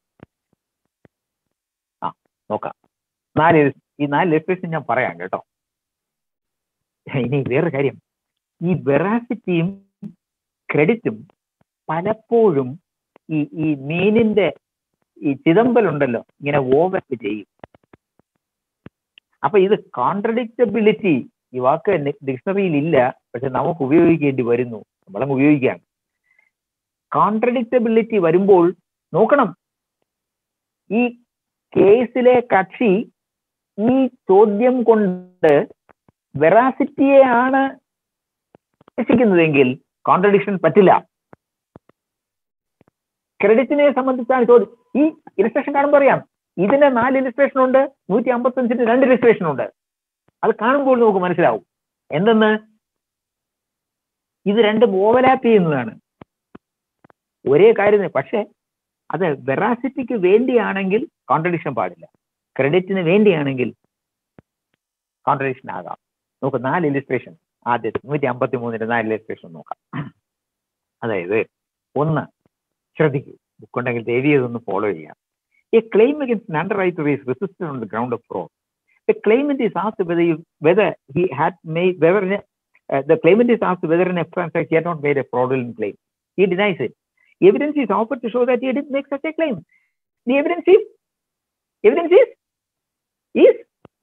ആ നോക്കാം നാല് illus- ഈ നാല് ഇലിസ്ട്രേഷൻ ഞാൻ പറയാം കേട്ടോ ഇനി വേറൊരു കാര്യം ഈ വെറാസിറ്റിയും ക്രെഡിറ്റും പലപ്പോഴും ഈ ഈ മീനിന്റെ ഈ ചിദമ്പലുണ്ടല്ലോ ഇങ്ങനെ ഓവർപ്പ് ചെയ്യും അപ്പൊ ഇത് കോൺട്രഡിക്റ്റബിലിറ്റി ഈ വാക്ക് ഡിക്ഷണറിയിൽ ഇല്ല പക്ഷെ നമുക്ക് ഉപയോഗിക്കേണ്ടി വരുന്നു നമ്മളങ്ങ് ഉപയോഗിക്കാം കോൺട്രഡിക്റ്റബിലിറ്റി വരുമ്പോൾ നോക്കണം ഈ കേസിലെ കക്ഷി ഈ ചോദ്യം കൊണ്ട് വെറാസിറ്റിയെയാണ് ഉദ്ദേശിക്കുന്നതെങ്കിൽ കോൺട്രഡിക്ഷൻ പറ്റില്ല ക്രെഡിറ്റിനെ സംബന്ധിച്ചാണ് ചോദ്യം ഈ ഇലസ്ട്രേഷൻ കാണുമ്പോൾ അറിയാം ഇതിന് നാല് ഇലസ്ട്രേഷൻ ഉണ്ട് നൂറ്റി അമ്പത്തഞ്ചിന് രണ്ട് ഇലസ്ട്രേഷൻ ഉണ്ട് അത് കാണുമ്പോൾ നമുക്ക് മനസ്സിലാവും എന്തെന്ന് ഇത് രണ്ടും ഓവലാപ്പ് ചെയ്യുന്നതാണ് ഒരേ കാര്യം പക്ഷെ അത് വെറാസിറ്റിക്ക് വേണ്ടിയാണെങ്കിൽ കോൺട്രഡിക്ഷൻ പാടില്ല ക്രെഡിറ്റിന് വേണ്ടിയാണെങ്കിൽ കോൺട്രഡിക്ഷൻ ആകാം നമുക്ക് നാല് ഇലിസ്ട്രേഷൻ ആദ്യത്തെ നൂറ്റി അമ്പത്തി മൂന്നിന്റെ നാല് ഇലിസ്ട്രേഷൻ നോക്കാം അതായത് ഒന്ന് ശ്രദ്ധിക്കൂ ബുക്ക് ഉണ്ടെങ്കിൽ ദേവിയതൊന്ന് ഫോളോ ചെയ്യാം a claim against underwriter is resisted on the ground of fraud the claimant is asked whether whether he had made whether the claimant is asked whether in a transaction he had not made a fraudulent claim. He denies it. Evidence is offered to show that he didn't make such a claim. The evidence is evidence is is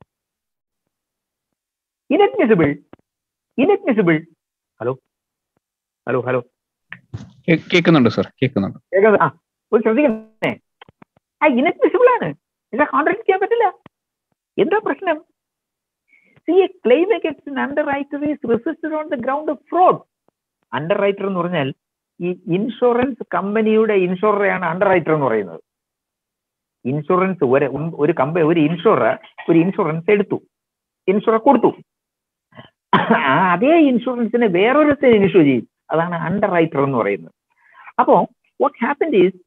inadmissible. Inadmissible. Hello? Hello, hello. കേ- കേൾക്കുന്നുണ്ട് sir കേൾക്കുന്നുണ്ട് കേൾക്കുന്നത് ആ ഒരു ശ്രദ്ധിക്കണേ ആ ഇനഡ്മിസിബിൾ ആണ് ഇല്ല കോൺട്രാക്ട് ചെയ്യാൻ പറ്റില്ല എന്താ പ്രശ്നം see a claim against underwriter is resisted on the ground of fraud underwriter എന്ന് പറഞ്ഞാൽ ഈ ഇൻഷുറൻസ് കമ്പനിയുടെ ഇൻഷുററെയാണ് അണ്ടർ റൈറ്റർ എന്ന് പറയുന്നത് ഇൻഷുറൻസ് ഒരു ഒരു കമ്പനി ഒരു ഇൻഷുറർ ഒരു ഇൻഷുറൻസ് എടുത്തു ഇൻഷുറർ കൊടുത്തു ആ അതേ ഇൻഷുറൻസിനെ വേറൊരുത്തിന് ഇൻഷുർ ചെയ്യും അതാണ് അണ്ടർ റൈറ്റർ എന്ന് പറയുന്നത് അപ്പോ what happened is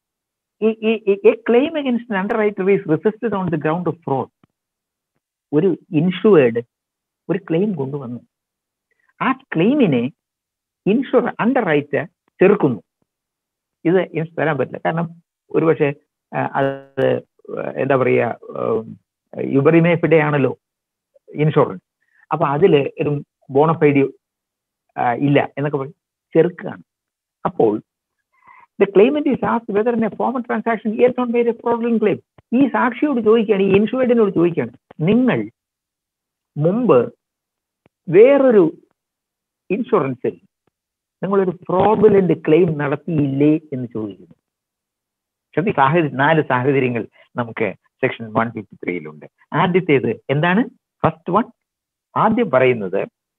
a claim against underwriter is resisted on the ground of fraud ഒരു ഇൻഷുവേർഡ് ഒരു ക്ലെയിം കൊണ്ടുവന്നു ആ ക്ലെയിമിനെ ഇൻഷുർ അണ്ടർ റൈറ്റർ ചെറുക്കുന്നു ഇത് ഇൻഷുർ തരാൻ പറ്റില്ല കാരണം ഒരുപക്ഷെ ആ, അത് എന്താ പറയുക യുബറിമേഫിഡെ ആണല്ലോ ഇൻഷുറൻസ് അപ്പൊ അതിൽ ഒരു ബോണഫൈഡ് ഇല്ല എന്നൊക്കെ പറയും ചെറുക്കുകയാണ് അപ്പോൾ the claimant is asked whether in a former transaction year not made a problem claim ഈ സാക്ഷിയോട് ചോദിക്കുകയാണ് ഈ ഇൻഷുറൻസിനോട് ചോദിക്കുകയാണ് നിങ്ങൾ മുമ്പ് വേറൊരു ഇൻഷുറൻസിൽ നിങ്ങളൊരു ഫ്രോഡുലന്റ് ക്ലെയിം നടത്തിയില്ലേ എന്ന് ചോദിക്കുന്നു ശ്രദ്ധി സാഹചര്യം നാല് സാഹചര്യങ്ങൾ നമുക്ക് സെക്ഷൻ വൺ ഫിഫ്റ്റി ത്രീയിലുണ്ട് ആദ്യത്തേത് എന്താണ് ഫസ്റ്റ് വൺ ആദ്യം പറയുന്നത്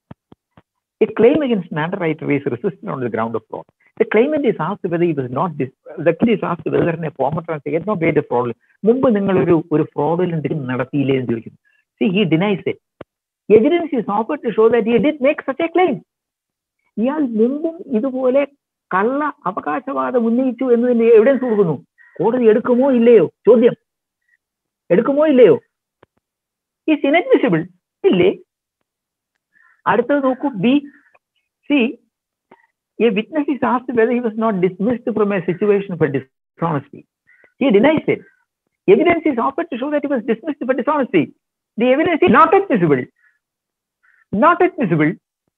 a claim against underwriter is resisted on the ground of fraud the claimant is asked whether it not the is asked whether a former transaction not made a fraud മുമ്പ് നിങ്ങൾ ഒരു ഒരു fraudulent നടത്തിയില്ലേ എന്ന് ചോദിക്കുന്നു see he denies it evidence is offer to show that he did make such a claim ഇയാൾ മുമ്പും ഇതുപോലെ കള്ള അവകാശവാദം ഉന്നയിച്ചു എന്നതിന്റെ എവിഡൻസ് കൊടുക്കുന്നു കോടതി എടുക്കുമോ ഇല്ലയോ ചോദ്യം എടുക്കുമോ ഇല്ലയോ ഈസ് ഇനഡ്മിസിബിൾ ഇല്ലേ അടുത്തത് നോക്കൂ B see a witness is asked whether he was not dismissed from a situation for dishonesty he denies it evidence is offer to show that he was dismissed for dishonesty the evidence is not admissible not admissible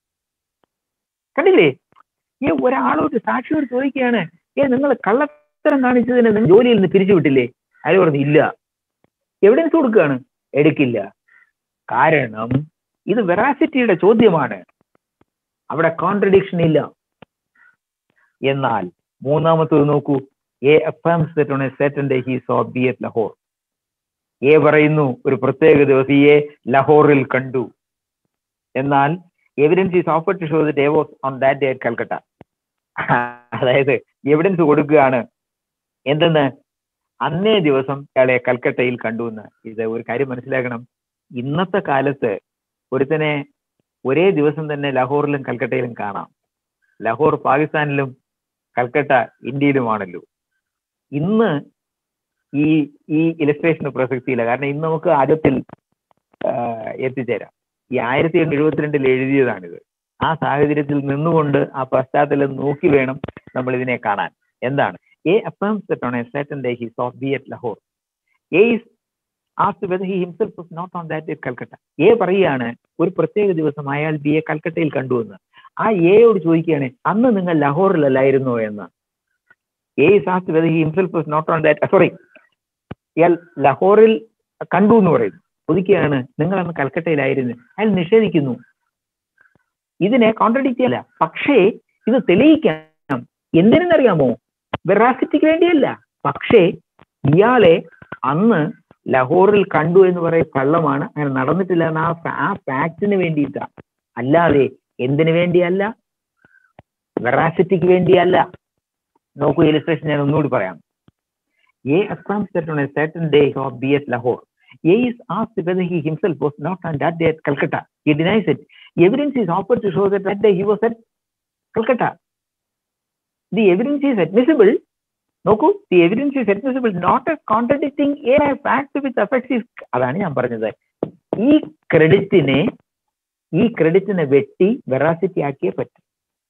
കണ്ടില്ലേ ഈ ഒരാളോട് സാക്ഷിയോട് ചോദിക്കുകയാണ് ഏ നിങ്ങൾ കള്ളത്തരം കാണിച്ചതിന് നിങ്ങൾ ജോലിയിൽ നിന്ന് പിരിച്ചു വിട്ടില്ലേ അയാൾ പറഞ്ഞു ഇല്ല എവിഡൻസ് കൊടുക്കുകയാണ് എടുക്കില്ല കാരണം ഇത് വെറാസിറ്റിയുടെ ചോദ്യമാണ് അവിടെ കോൺട്രഡിക്ഷൻ ഇല്ല എന്നാൽ മൂന്നാമത്തത് നോക്കൂ A affirms that on a certain day he saw B at Lahore A പറയുന്നു ഒരു പ്രത്യേക ദിവസം എ ലഹോറിൽ കണ്ടു എന്നാൽ evidence is offer to show the day was on that day Calcutta അതായത് എവിഡൻസ് കൊടുക്കുകയാണ് എന്തെന്ന് അന്നേ ദിവസം അയാളെ കൽക്കട്ടയിൽ കണ്ടു എന്ന് ഇത് ഒരു കാര്യം മനസ്സിലാക്കണം ഇന്നത്തെ കാലത്ത് ഒരുത്തനെ ഒരേ ദിവസം തന്നെ ലാഹോറിലും കൽക്കട്ടയിലും കാണാം ലാഹോർ പാകിസ്ഥാനിലും കൽക്കട്ട ഇന്ത്യയിലുമാണല്ലോ ഇന്ന് ഈ ഈ ഇലസ്ട്രേഷന് പ്രസക്തിയില്ല കാരണം ഇന്ന് നമുക്ക് ആദ്യത്തിൽ എത്തിച്ചേരാം ഈ ആയിരത്തി എണ്ണൂറ്റി എഴുപത്തിരണ്ടിൽ എഴുതിയതാണിത് ആ സാഹചര്യത്തിൽ നിന്നുകൊണ്ട് ആ പശ്ചാത്തലം നോക്കി വേണം നമ്മൾ ഇതിനെ കാണാൻ എന്താണ് A affirms that on a certain day he saw B at Lahore. A is asked whether he himself was not on that day at Calcutta. A പറയാണ് ഒരു പ്രത്യേക ദിവസം അയാൾ ബി എ കൽക്കട്ടയിൽ കണ്ടുവെന്ന് ആ എയോട് ചോദിക്കുകയാണ് അന്ന് നിങ്ങൾ ലഹോറിലല്ലായിരുന്നോ എന്ന് A is asked whether he himself was not on that sorry ഇയാൾ ലഹോറിൽ കണ്ടു എന്ന് പറയുന്നു ചോദിക്കുകയാണ് നിങ്ങൾ അന്ന് കൽക്കട്ടയിലായിരുന്നു അയാൾ നിഷേധിക്കുന്നു ഇതിനെ കോൺട്രഡിക്റ്റ് ചെയ്യല്ല പക്ഷേ ഇത് തെളിയിക്കാം എന്തിനെന്നറിയാമോ വെറാസിറ്റിക്ക് വേണ്ടിയല്ല പക്ഷേ ഇയാളെ അന്ന് ലഹോറിൽ കണ്ടു എന്ന് പറയും കള്ളമാണ് അങ്ങനെ നടന്നിട്ടില്ല എന്ന് ആ ഫാ- ആ ഫാക്ടിന് വേണ്ടിയിട്ടാണ് അല്ലാതെ എന്തിനു വേണ്ടിയല്ല വെറാസിറ്റിക്ക് വേണ്ടിയല്ല നോക്കൂ ഇലിസ്ട്രേഷൻ ഞാൻ ഒന്നുകൂടി പറയാം A affirms that on a certain day he saw B at Lahore. A is asked whether he himself was not on that day at Calcutta. He denies it. Evidence is offered to show that that day he was at Calcutta. The evidence is admissible. നോക്കൂ the evidence is admissible not as contradicting a fact which affects his അതാണ് ഞാൻ പറഞ്ഞത് ഈ ക്രെഡിറ്റിനെ ഈ ക്രെഡിറ്റിനെ വെട്ടി veracity ആക്കിയേ പറ്റും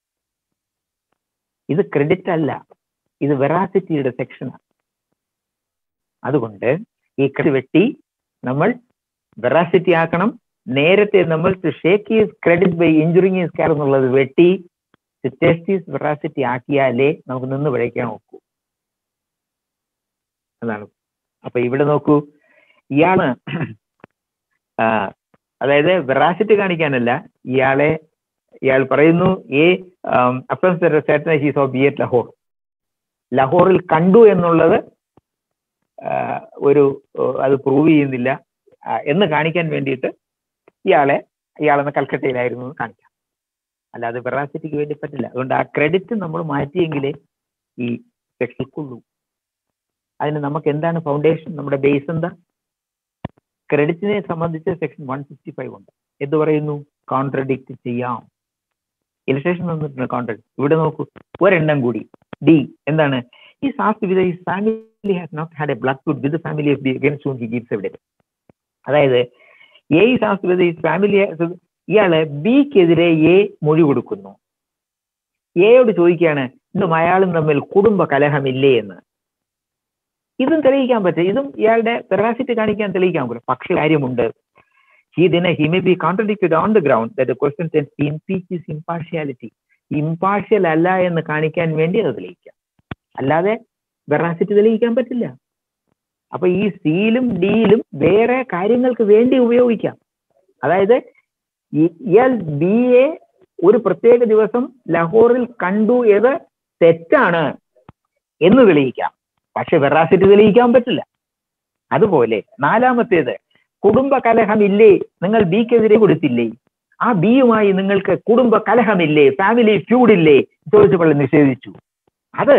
ഇത് credit അല്ല ഇത് വെറാസിറ്റിയുടെ സെക്ഷനാണ് അതുകൊണ്ട് ഈ ക്രെഡിറ്റ് വെട്ടി നമ്മൾ വെറാസിറ്റി ആക്കണം നേരത്തെ നമ്മൾ to shake his credit by injuring his care എന്നുള്ളത് വെട്ടി ടെസ്റ്റ് ഈസ് വെറാസിറ്റി ആക്കിയാലേ നമുക്ക് നിന്ന് പിഴയ്ക്കാൻ നോക്കൂ അതാണ് അപ്പൊ ഇവിടെ നോക്കൂ ഇയാള് ആ, അതായത് വെറാസിറ്റി കാണിക്കാനല്ല ഇയാളെ ഇയാൾ പറയുന്നു A affirms he's of B at Lahore ലഹോറിൽ കണ്ടു എന്നുള്ളത് ആ, ഒരു ഓ, അത് പ്രൂവ് ചെയ്യുന്നില്ല ആ, എന്ന് കാണിക്കാൻ വേണ്ടിയിട്ട് ഇയാളെ ഇയാളെന്ന് കൽക്കട്ടയിലായിരുന്നു എന്ന് കാണിക്കാം അല്ലാതെ വെറാസിറ്റിക്ക് വേണ്ടി പറ്റില്ല അതുകൊണ്ട് ആ ക്രെഡിറ്റ് നമ്മൾ മാറ്റിയെങ്കിലേ ഈ സെക്ഷനിൽക്കുള്ളൂ അതിന് നമുക്ക് എന്താണ് ഫൗണ്ടേഷൻ നമ്മുടെ ബേസ് എന്താ ക്രെഡിറ്റിനെ സംബന്ധിച്ച് സെക്ഷൻ വൺ ഫിഫ്റ്റി ഫൈവ് ഉണ്ട് എന്ത് പറയുന്നു കോൺട്രഡിക്റ്റ് ചെയ്യാം ഇലസ്ട്രേഷൻ വന്നിട്ടുണ്ട് കോൺട്രഡിക്ട് ഇവിടെ നോക്കൂ ഒരെണ്ണം കൂടി ഡി എന്താണ് ഈ asked with his family has not had a blood feud with family of B against whom he gives evidence അതായത് A asked with his family ഇയാള് ബിക്കെതിരെ എ മൊഴി കൊടുക്കുന്നു എയോട് ചോദിക്കുകയാണ് ഇന്നും അയാളും തമ്മിൽ കുടുംബ കലഹമില്ലേ എന്ന് ഇതും തെളിയിക്കാൻ പറ്റും ഇതും ഇയാളുടെ വെറാസിറ്റി കാണിക്കാൻ തെളിയിക്കാൻ പറ്റും പക്ഷേ കാര്യമുണ്ട് he then he may be contradicted on the ground that the question tends to impeach his impartiality impartial അല്ല എന്ന് കാണിക്കാൻ വേണ്ടി അത് തെളിയിക്കാം അല്ലാതെ വെറാസിറ്റി തെളിയിക്കാൻ പറ്റില്ല അപ്പൊ ഈ സിയിലും ഡിയിലും വേറെ കാര്യങ്ങൾക്ക് വേണ്ടി ഉപയോഗിക്കാം അതായത് ഈ- ഇയാൾ ബി എ ഒരു പ്രത്യേക ദിവസം ലഹോറിൽ കണ്ടു ഇത് തെറ്റാണ് എന്ന് തെളിയിക്കാം പക്ഷെ വെറാസിറ്റി തെളിയിക്കാൻ പറ്റില്ല അതുപോലെ നാലാമത്തേത് കുടുംബ കലഹമില്ലേ നിങ്ങൾ ബിക്കെതിരെ കൊടുത്തില്ലേ ആ ബിയുമായി നിങ്ങൾക്ക് കുടുംബ കലഹമില്ലേ ഫാമിലി ഫ്യൂഡില്ലേ ചോദിച്ചപ്പോൾ നിഷേധിച്ചു അത്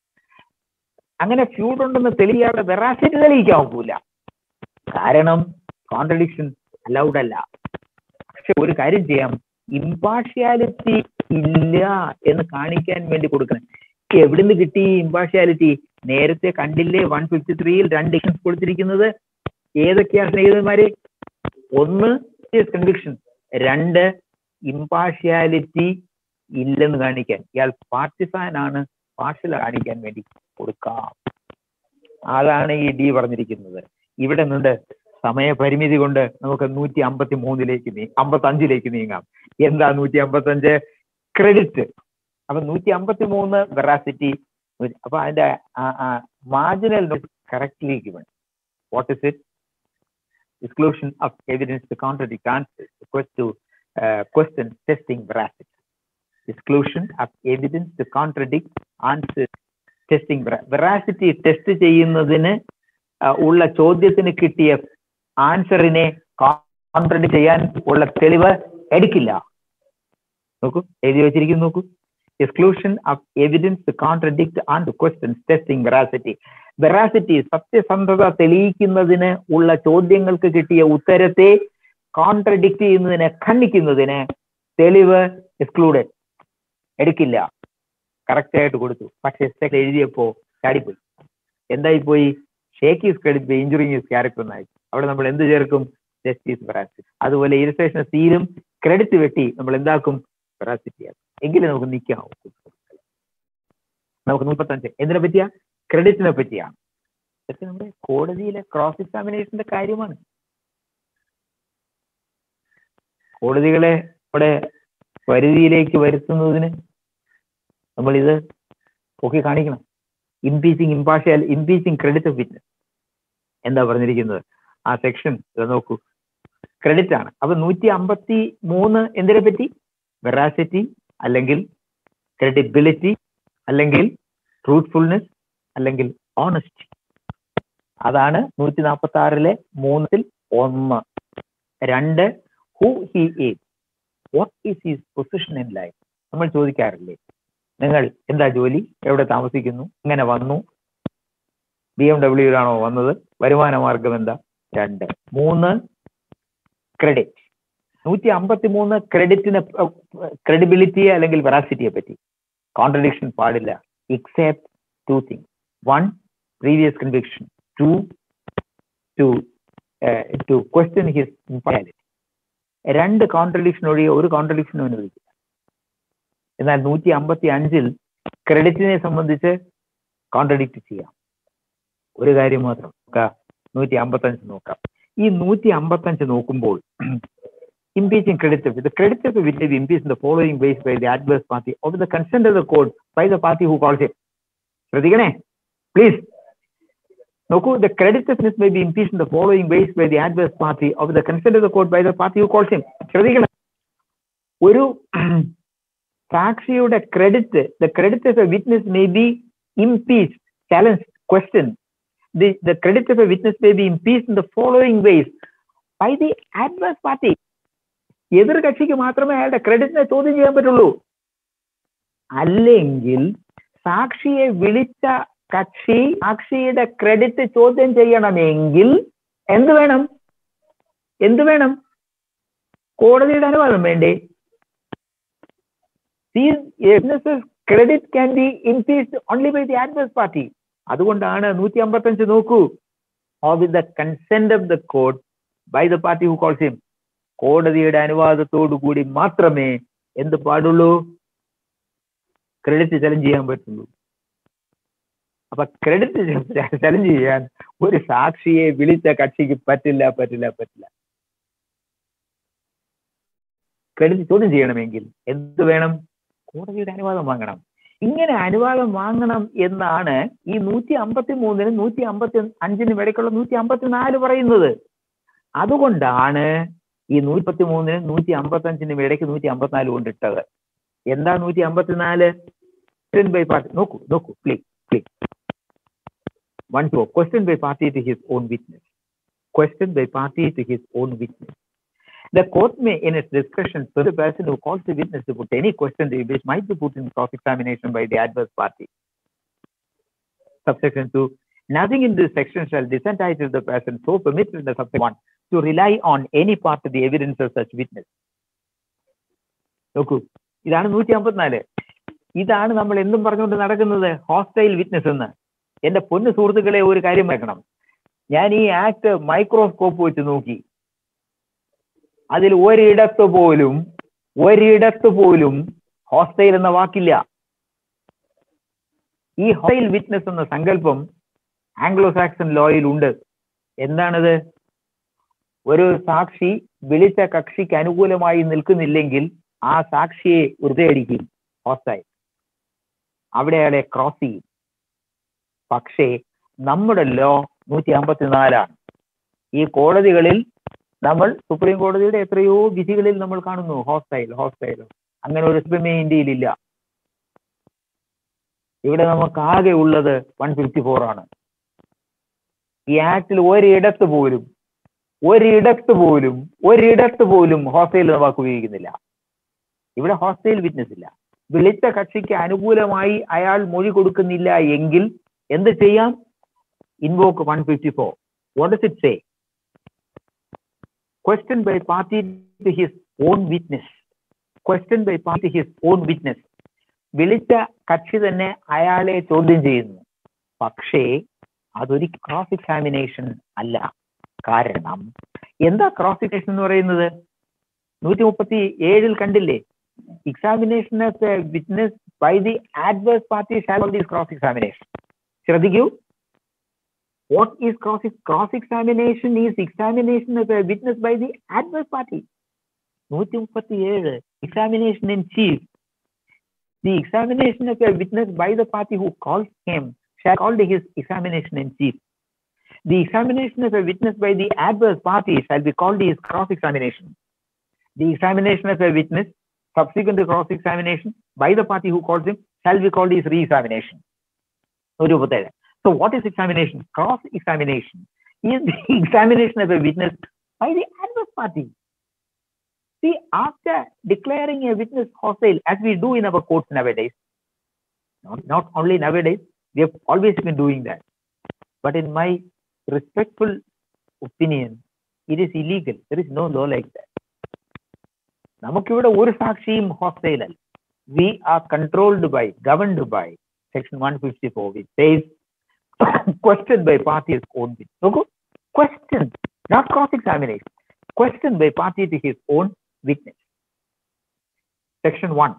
അങ്ങനെ ഫ്യൂഡ് ഉണ്ടെന്ന് തെളിയാതെ വെറാസിറ്റി തെളിയിക്കാൻ ഒക്കില്ല കാരണം കോൺട്രഡിക്ഷൻ അലൗഡ് അല്ല പക്ഷെ ഒരു കാര്യം ചെയ്യാം ഇമ്പാർഷ്യാലിറ്റി ഇല്ല എന്ന് കാണിക്കാൻ വേണ്ടി കൊടുക്കണം എവിടുന്ന് കിട്ടി ഇമ്പാർഷ്യാലിറ്റി നേരത്തെ കണ്ടില്ലേ വൺ ഫിഫ്റ്റി ത്രീയിൽ രണ്ട് ഡിക്ഷൻസ് കൊടുത്തിരിക്കുന്നത് ഏതൊക്കെയാണ് സ്നേഹിതന്മാരെ ഒന്ന് കൺവിക്ഷൻ രണ്ട് ഇമ്പാർഷ്യാലിറ്റി ഇല്ലെന്ന് കാണിക്കാൻ ഇയാൾ പാർട്ടിസാൻ ആണ് പാർഷ്യൽ കാണിക്കാൻ വേണ്ടി കൊടുക്കാം അതാണ് ഈ ഡി പറഞ്ഞിരിക്കുന്നത് ഇവിടെ നിന്ന് സമയപരിമിതി കൊണ്ട് നമുക്ക് നൂറ്റി അമ്പത്തി മൂന്നിലേക്ക് നീ അമ്പത്തി അഞ്ചിലേക്ക് നീങ്ങാം എന്താ നൂറ്റി അമ്പത്തി അഞ്ച് ക്രെഡിറ്റ് അപ്പൊ നൂറ്റി അമ്പത്തി മൂന്ന് വെറാസിറ്റി അപ്പൊ അതിന്റെ marginal correctly given what is it exclusion of evidence to contradict answers equals to uh, question testing veracity. Exclusion of evidence to contradict answers testing vera- veracity test ചെയ്യുന്നതിന് uh, ഉള്ള ചോദ്യത്തിന് കിട്ടിയ ആൻസറിനെ കോൺട്രഡിക്ട് ചെയ്യാൻ ഉള്ള തെളിവ് എടുക്കില്ല നോക്കൂ എഴുതി വെച്ചിരിക്കുന്നു നോക്കൂ exclusion of evidence to contradict and questions testing veracity veracity സത്യസന്ധത തെളിയിക്കുന്നതിന് ഉള്ള ചോദ്യങ്ങൾക്ക് കിട്ടിയ ഉത്തരത്തെ കോൺട്രഡിക്ട് ചെയ്യുന്നതിന് ഖണ്ഡിക്കുന്നതിന് തെളിവ് എക്സ്ക്ലൂഡഡ് എടുക്കില്ല കറക്റ്റ് ആയിട്ട് കൊടുത്തു പക്ഷെ സെക്ഷൻ എഴുതിയപ്പോ ചാടിപ്പോയി എന്തായി പോയി shake his credit injuring his character എന്നായി അവിടെ നമ്മൾ എന്ത് ചേർക്കും ജസ്റ്റിസ് വെറാസിറ്റി അതുപോലെ ഇലിസ്ട്രേഷൻ സീലും ക്രെഡിറ്റ് വെട്ടി നമ്മൾ എന്താക്കും വെറാസിറ്റി ആക്കും എങ്കിലും നമുക്ക് നിൽക്കാം നമുക്ക് മുപ്പത്തഞ്ച് എന്തിനെ പറ്റിയാ ക്രെഡിറ്റിനെ പറ്റിയാണ് ഇതൊക്കെ നമ്മുടെ കോടതിയിലെ ക്രോസ് എക്സാമിനേഷന്റെ കാര്യമാണ് കോടതികളെ നമ്മുടെ പരിധിയിലേക്ക് വരുത്തുന്നതിന് നമ്മൾ ഇത് ഒക്കെ കാണിക്കണം impeaching impartial impeaching credit of witness എന്താ പറഞ്ഞിരിക്കുന്നത് ആ സെക്ഷൻ ഇത് നോക്കൂ ക്രെഡിറ്റ് ആണ് അപ്പൊ നൂറ്റി അമ്പത്തി മൂന്ന് എന്തിനെ പറ്റി വെറാസിറ്റി അല്ലെങ്കിൽ ക്രെഡിബിലിറ്റി അല്ലെങ്കിൽ ട്രൂത്ത്ഫുൾനെസ് അല്ലെങ്കിൽ ഓണസ്റ്റി അതാണ് നൂറ്റി നാൽപ്പത്തി ആറിലെ മൂന്നിൽ ഒന്ന് രണ്ട് who he is what is he's position in life നമ്മൾ ചോദിക്കാറില്ലേ നിങ്ങൾ എന്താ ജോലി എവിടെ താമസിക്കുന്നു ഇങ്ങനെ വന്നു ബി എം ഡബ്ല്യൂയിലാണോ വന്നത് വരുമാന മാർഗം എന്താ രണ്ട് മൂന്ന് ക്രെഡിറ്റ് നൂറ്റി അമ്പത്തി മൂന്ന് ക്രെഡിറ്റിന് ക്രെഡിബിലിറ്റിയെ അല്ലെങ്കിൽ വെറാസിറ്റിയെ പറ്റി കോൺട്രഡിക്ഷൻ പാടില്ല except to thing one previous conviction to to to question his impartiality രണ്ട് കോൺട്രഡിക്ഷൻ ഒഴികെ ഒരു കോൺട്രഡിക്ഷനും അനുവദിക്കില്ല എന്നാൽ നൂറ്റി അമ്പത്തി അഞ്ചിൽ ക്രെഡിറ്റിനെ സംബന്ധിച്ച് കോൺട്രഡിക്റ്റ് ചെയ്യാം ഒരു കാര്യം മാത്രം നോക്കാം നൂറ്റി അമ്പത്തഞ്ച് നോക്കാം ഈ നൂറ്റി അമ്പത്തഞ്ച് നോക്കുമ്പോൾ impeaching credit the credit of the witness may be impeached in the following ways by the adverse party or with the consent of the court by the party who calls him ശ്രദ്ധിക്കണേ please നോക്കൂ the credit of witness may be impeached in the following ways by the adverse party or with the consent of the court by the party who calls him ശ്രദ്ധിക്കണം ഒരു സാക്ഷിയുടെ credit the credit of a witness may be impeach challenge question the the credit of a witness may be impeach in the following ways by the adverse party എതിർ കക്ഷിക്ക് മാത്രമേ അയാളുടെ ക്രെഡിറ്റിനെ ചോദ്യം ചെയ്യാൻ പറ്റുള്ളൂ അല്ലെങ്കിൽ സാക്ഷിയെ വിളിച്ച കക്ഷി സാക്ഷിയുടെ ക്രെഡിറ്റ് ചോദ്യം ചെയ്യണമെങ്കിൽ എന്ത് വേണം എന്ത് കോടതിയുടെ അനുവാദം വേണ്ടേ these witnesses credit can be impeached only by the adverse party അതുകൊണ്ടാണ് നൂറ്റി അമ്പത്തഞ്ച് നോക്കൂ or with the consent of the court by the party who calls him കോടതിയുടെ അനുവാദത്തോടു കൂടി മാത്രമേ എന്ത് പാടുള്ളൂ ക്രെഡിറ്റ് ചലഞ്ച് ചെയ്യാൻ പറ്റുള്ളൂ അപ്പൊ ക്രെഡിറ്റ് ചലഞ്ച് ചെയ്യാൻ ഒരു സാക്ഷിയെ വിളിച്ച കക്ഷിക്ക് പറ്റില്ല പറ്റില്ല പറ്റില്ല ക്രെഡിറ്റ് ചോദ്യം ചെയ്യണമെങ്കിൽ എന്ത് വേണം കോടതിയുടെ അനുവാദം വാങ്ങണം ഇങ്ങനെ അനുവാദം വാങ്ങണം എന്നാണ് ഈ നൂറ്റി അമ്പത്തി മൂന്നിനും നൂറ്റി അമ്പത്തി അഞ്ചിനും ഇടയ്ക്കുള്ള നൂറ്റി അമ്പത്തിനാല് പറയുന്നത് അതുകൊണ്ടാണ് ഈ നൂറ്റി മൂന്നിനും നൂറ്റി അമ്പത്തി അഞ്ചിനും ഇടയ്ക്ക് നൂറ്റി അമ്പത്തിനാല് കൊണ്ടിട്ടത് എന്താ നൂറ്റി അമ്പത്തിനാല് ബൈ പാർട്ടി നോക്കൂ നോക്കൂ please please one two question by party to his own witness question by party to his own witness The court may, in its discretion, so the person who calls the witness to put any question to which might be put in cross-examination by the adverse party. Subsection 2. Nothing in this section shall disentitle the person so permitted in the subsection 1 to rely on any part of the evidence of such witness. നോക്കൂ ഇതാണ് നൂറ്റി അമ്പത്തിനാല് ഇതാണ് നമ്മൾ എന്തും പറഞ്ഞുകൊണ്ട് നടക്കുന്നത് hostile witness എന്ന് എന്റെ പൊന്നു സുഹൃത്തുക്കളെ ഒരു കാര്യം വെക്കണം ഞാൻ ഈ ആക്ട് മൈക്രോസ്കോപ്പ് വെച്ച് നോക്കി അതിൽ ഒരിടത്ത് പോലും ഒരിടത്ത് പോലും ഹോസ്റ്റൈൽ എന്ന വാക്കില്ല ഈ ഹോസ്റ്റൈൽ വിറ്റ്നസ് എന്ന സങ്കല്പം ആംഗ്ലോ സാക്സൺ ലോയിൽ ഉണ്ട് എന്താണത് ഒരു സാക്ഷി വിളിച്ച കക്ഷിക്ക് അനുകൂലമായി നിൽക്കുന്നില്ലെങ്കിൽ ആ സാക്ഷിയെ ഉറുതയടിക്കും ഹോസ്റ്റൈൽ അവിടെ അയാളെ ക്രോസ് ചെയ്യും പക്ഷേ നമ്മുടെ ലോ നൂറ്റി അമ്പത്തിനാലാണ് ഈ കോടതികളിൽ നമ്മൾ സുപ്രീം കോടതിയുടെ എത്രയോ വിധികളിൽ നമ്മൾ കാണുന്നു ഹോസ്റ്റൈൽ ഹോസ്റ്റൈൽ അങ്ങനെ ഒരു സുപ്രീമേ ഇന്ത്യയിലില്ല ഇവിടെ നമുക്ക് ആകെ ഉള്ളത് വൺ ഫിഫ്റ്റി ഫോർ ആണ് ഈ ആക്ടിൽ ഒരിടത്ത് പോലും ഒരിടത്ത് പോലും ഒരിടത്ത് പോലും ഹോസ്റ്റൈൽ എന്ന വാക്ക് ഉപയോഗിക്കുന്നില്ല ഇവിടെ ഹോസ്റ്റൈൽ വിറ്റ്നസ് ഇല്ല വിളിച്ച കക്ഷിക്ക് അനുകൂലമായി അയാൾ മൊഴി കൊടുക്കുന്നില്ല എങ്കിൽ എന്ത് ചെയ്യാം invoke one fifty four what is it say question by party to his own witness question by party his own witness വിളിച്ച കക്ഷി തന്നെ അയാളെ ചോദ്യം ചെയ്യുന്നു പക്ഷേ അതൊരു ക്രോസ് എക്സാമിനേഷൻ അല്ല കാരണം എന്താ ക്രോസ് എക്സാമിനേഷൻ എന്ന് പറയുന്നത് നൂറ്റി മുപ്പത്തി ഏഴിൽ കണ്ടില്ലേ examination of witness by the adverse party shall these cross examination ശ്രദ്ധിക്കൂ what is cross cross examination is examination of a witness by the adverse party നൂറ്റി മുപ്പത്തി ഏഴ് examination in chief the examination of a witness by the party who calls him shall called his examination in chief the examination of a witness by the adverse party shall be called his cross examination the examination of a witness subsequent to cross examination by the party who calls him shall be called his re-examination നൂറ്റി മുപ്പത്തേഴ് So what is examination? Cross examination is the examination of a witness by the adverse party. See, after declaring a witness hostile, as we do in our courts nowadays, not, not only nowadays, we have always been doing that. But in my respectful opinion, it is illegal. There is no law like that. നമുക്കിവിടെ ഒരു സാക്ഷിയും hostile അല്ല we are controlled by governed by section one fifty four which says question by party is own witness. നോക്കൂ question, not cross examination. Question by party to his own witness. Section 1.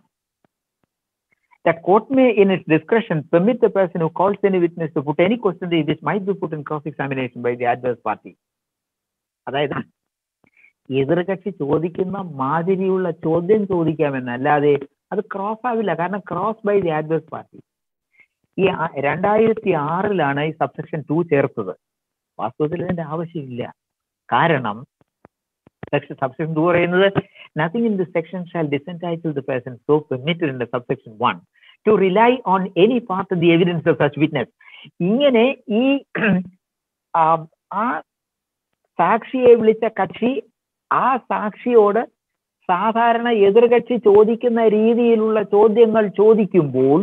That court may, in its discretion, permit the person who calls any witness to put any question which might be put in cross examination by the adverse party. അതായത് എതിർകക്ഷി ചോദിക്കുന്ന മാതിരിയുള്ള ചോദ്യം ചോദിക്കാമെന്നല്ലാതെ അത് cross ആവില്ല കാരണം cross by the adverse party ഈ രണ്ടായിരത്തി ആറിലാണ് ഈ സബ്സെക്ഷൻ ടു ചേർത്തത് വാസ്തവത്തിൽ ഇതിന്റെ ആവശ്യമില്ല കാരണം സെക്ഷൻ സബ്സെക്ഷൻ ടു പറയുന്നത് nothing in the section shall disentitle the person so permitted in the subsection one to rely on any part of the evidence of such witness ഇങ്ങനെ ഈ ആ സാക്ഷിയെ വിളിച്ച കക്ഷി ആ സാക്ഷിയോട് സാധാരണ എതിർകക്ഷി ചോദിക്കുന്ന രീതിയിലുള്ള ചോദ്യങ്ങൾ ചോദിക്കുമ്പോൾ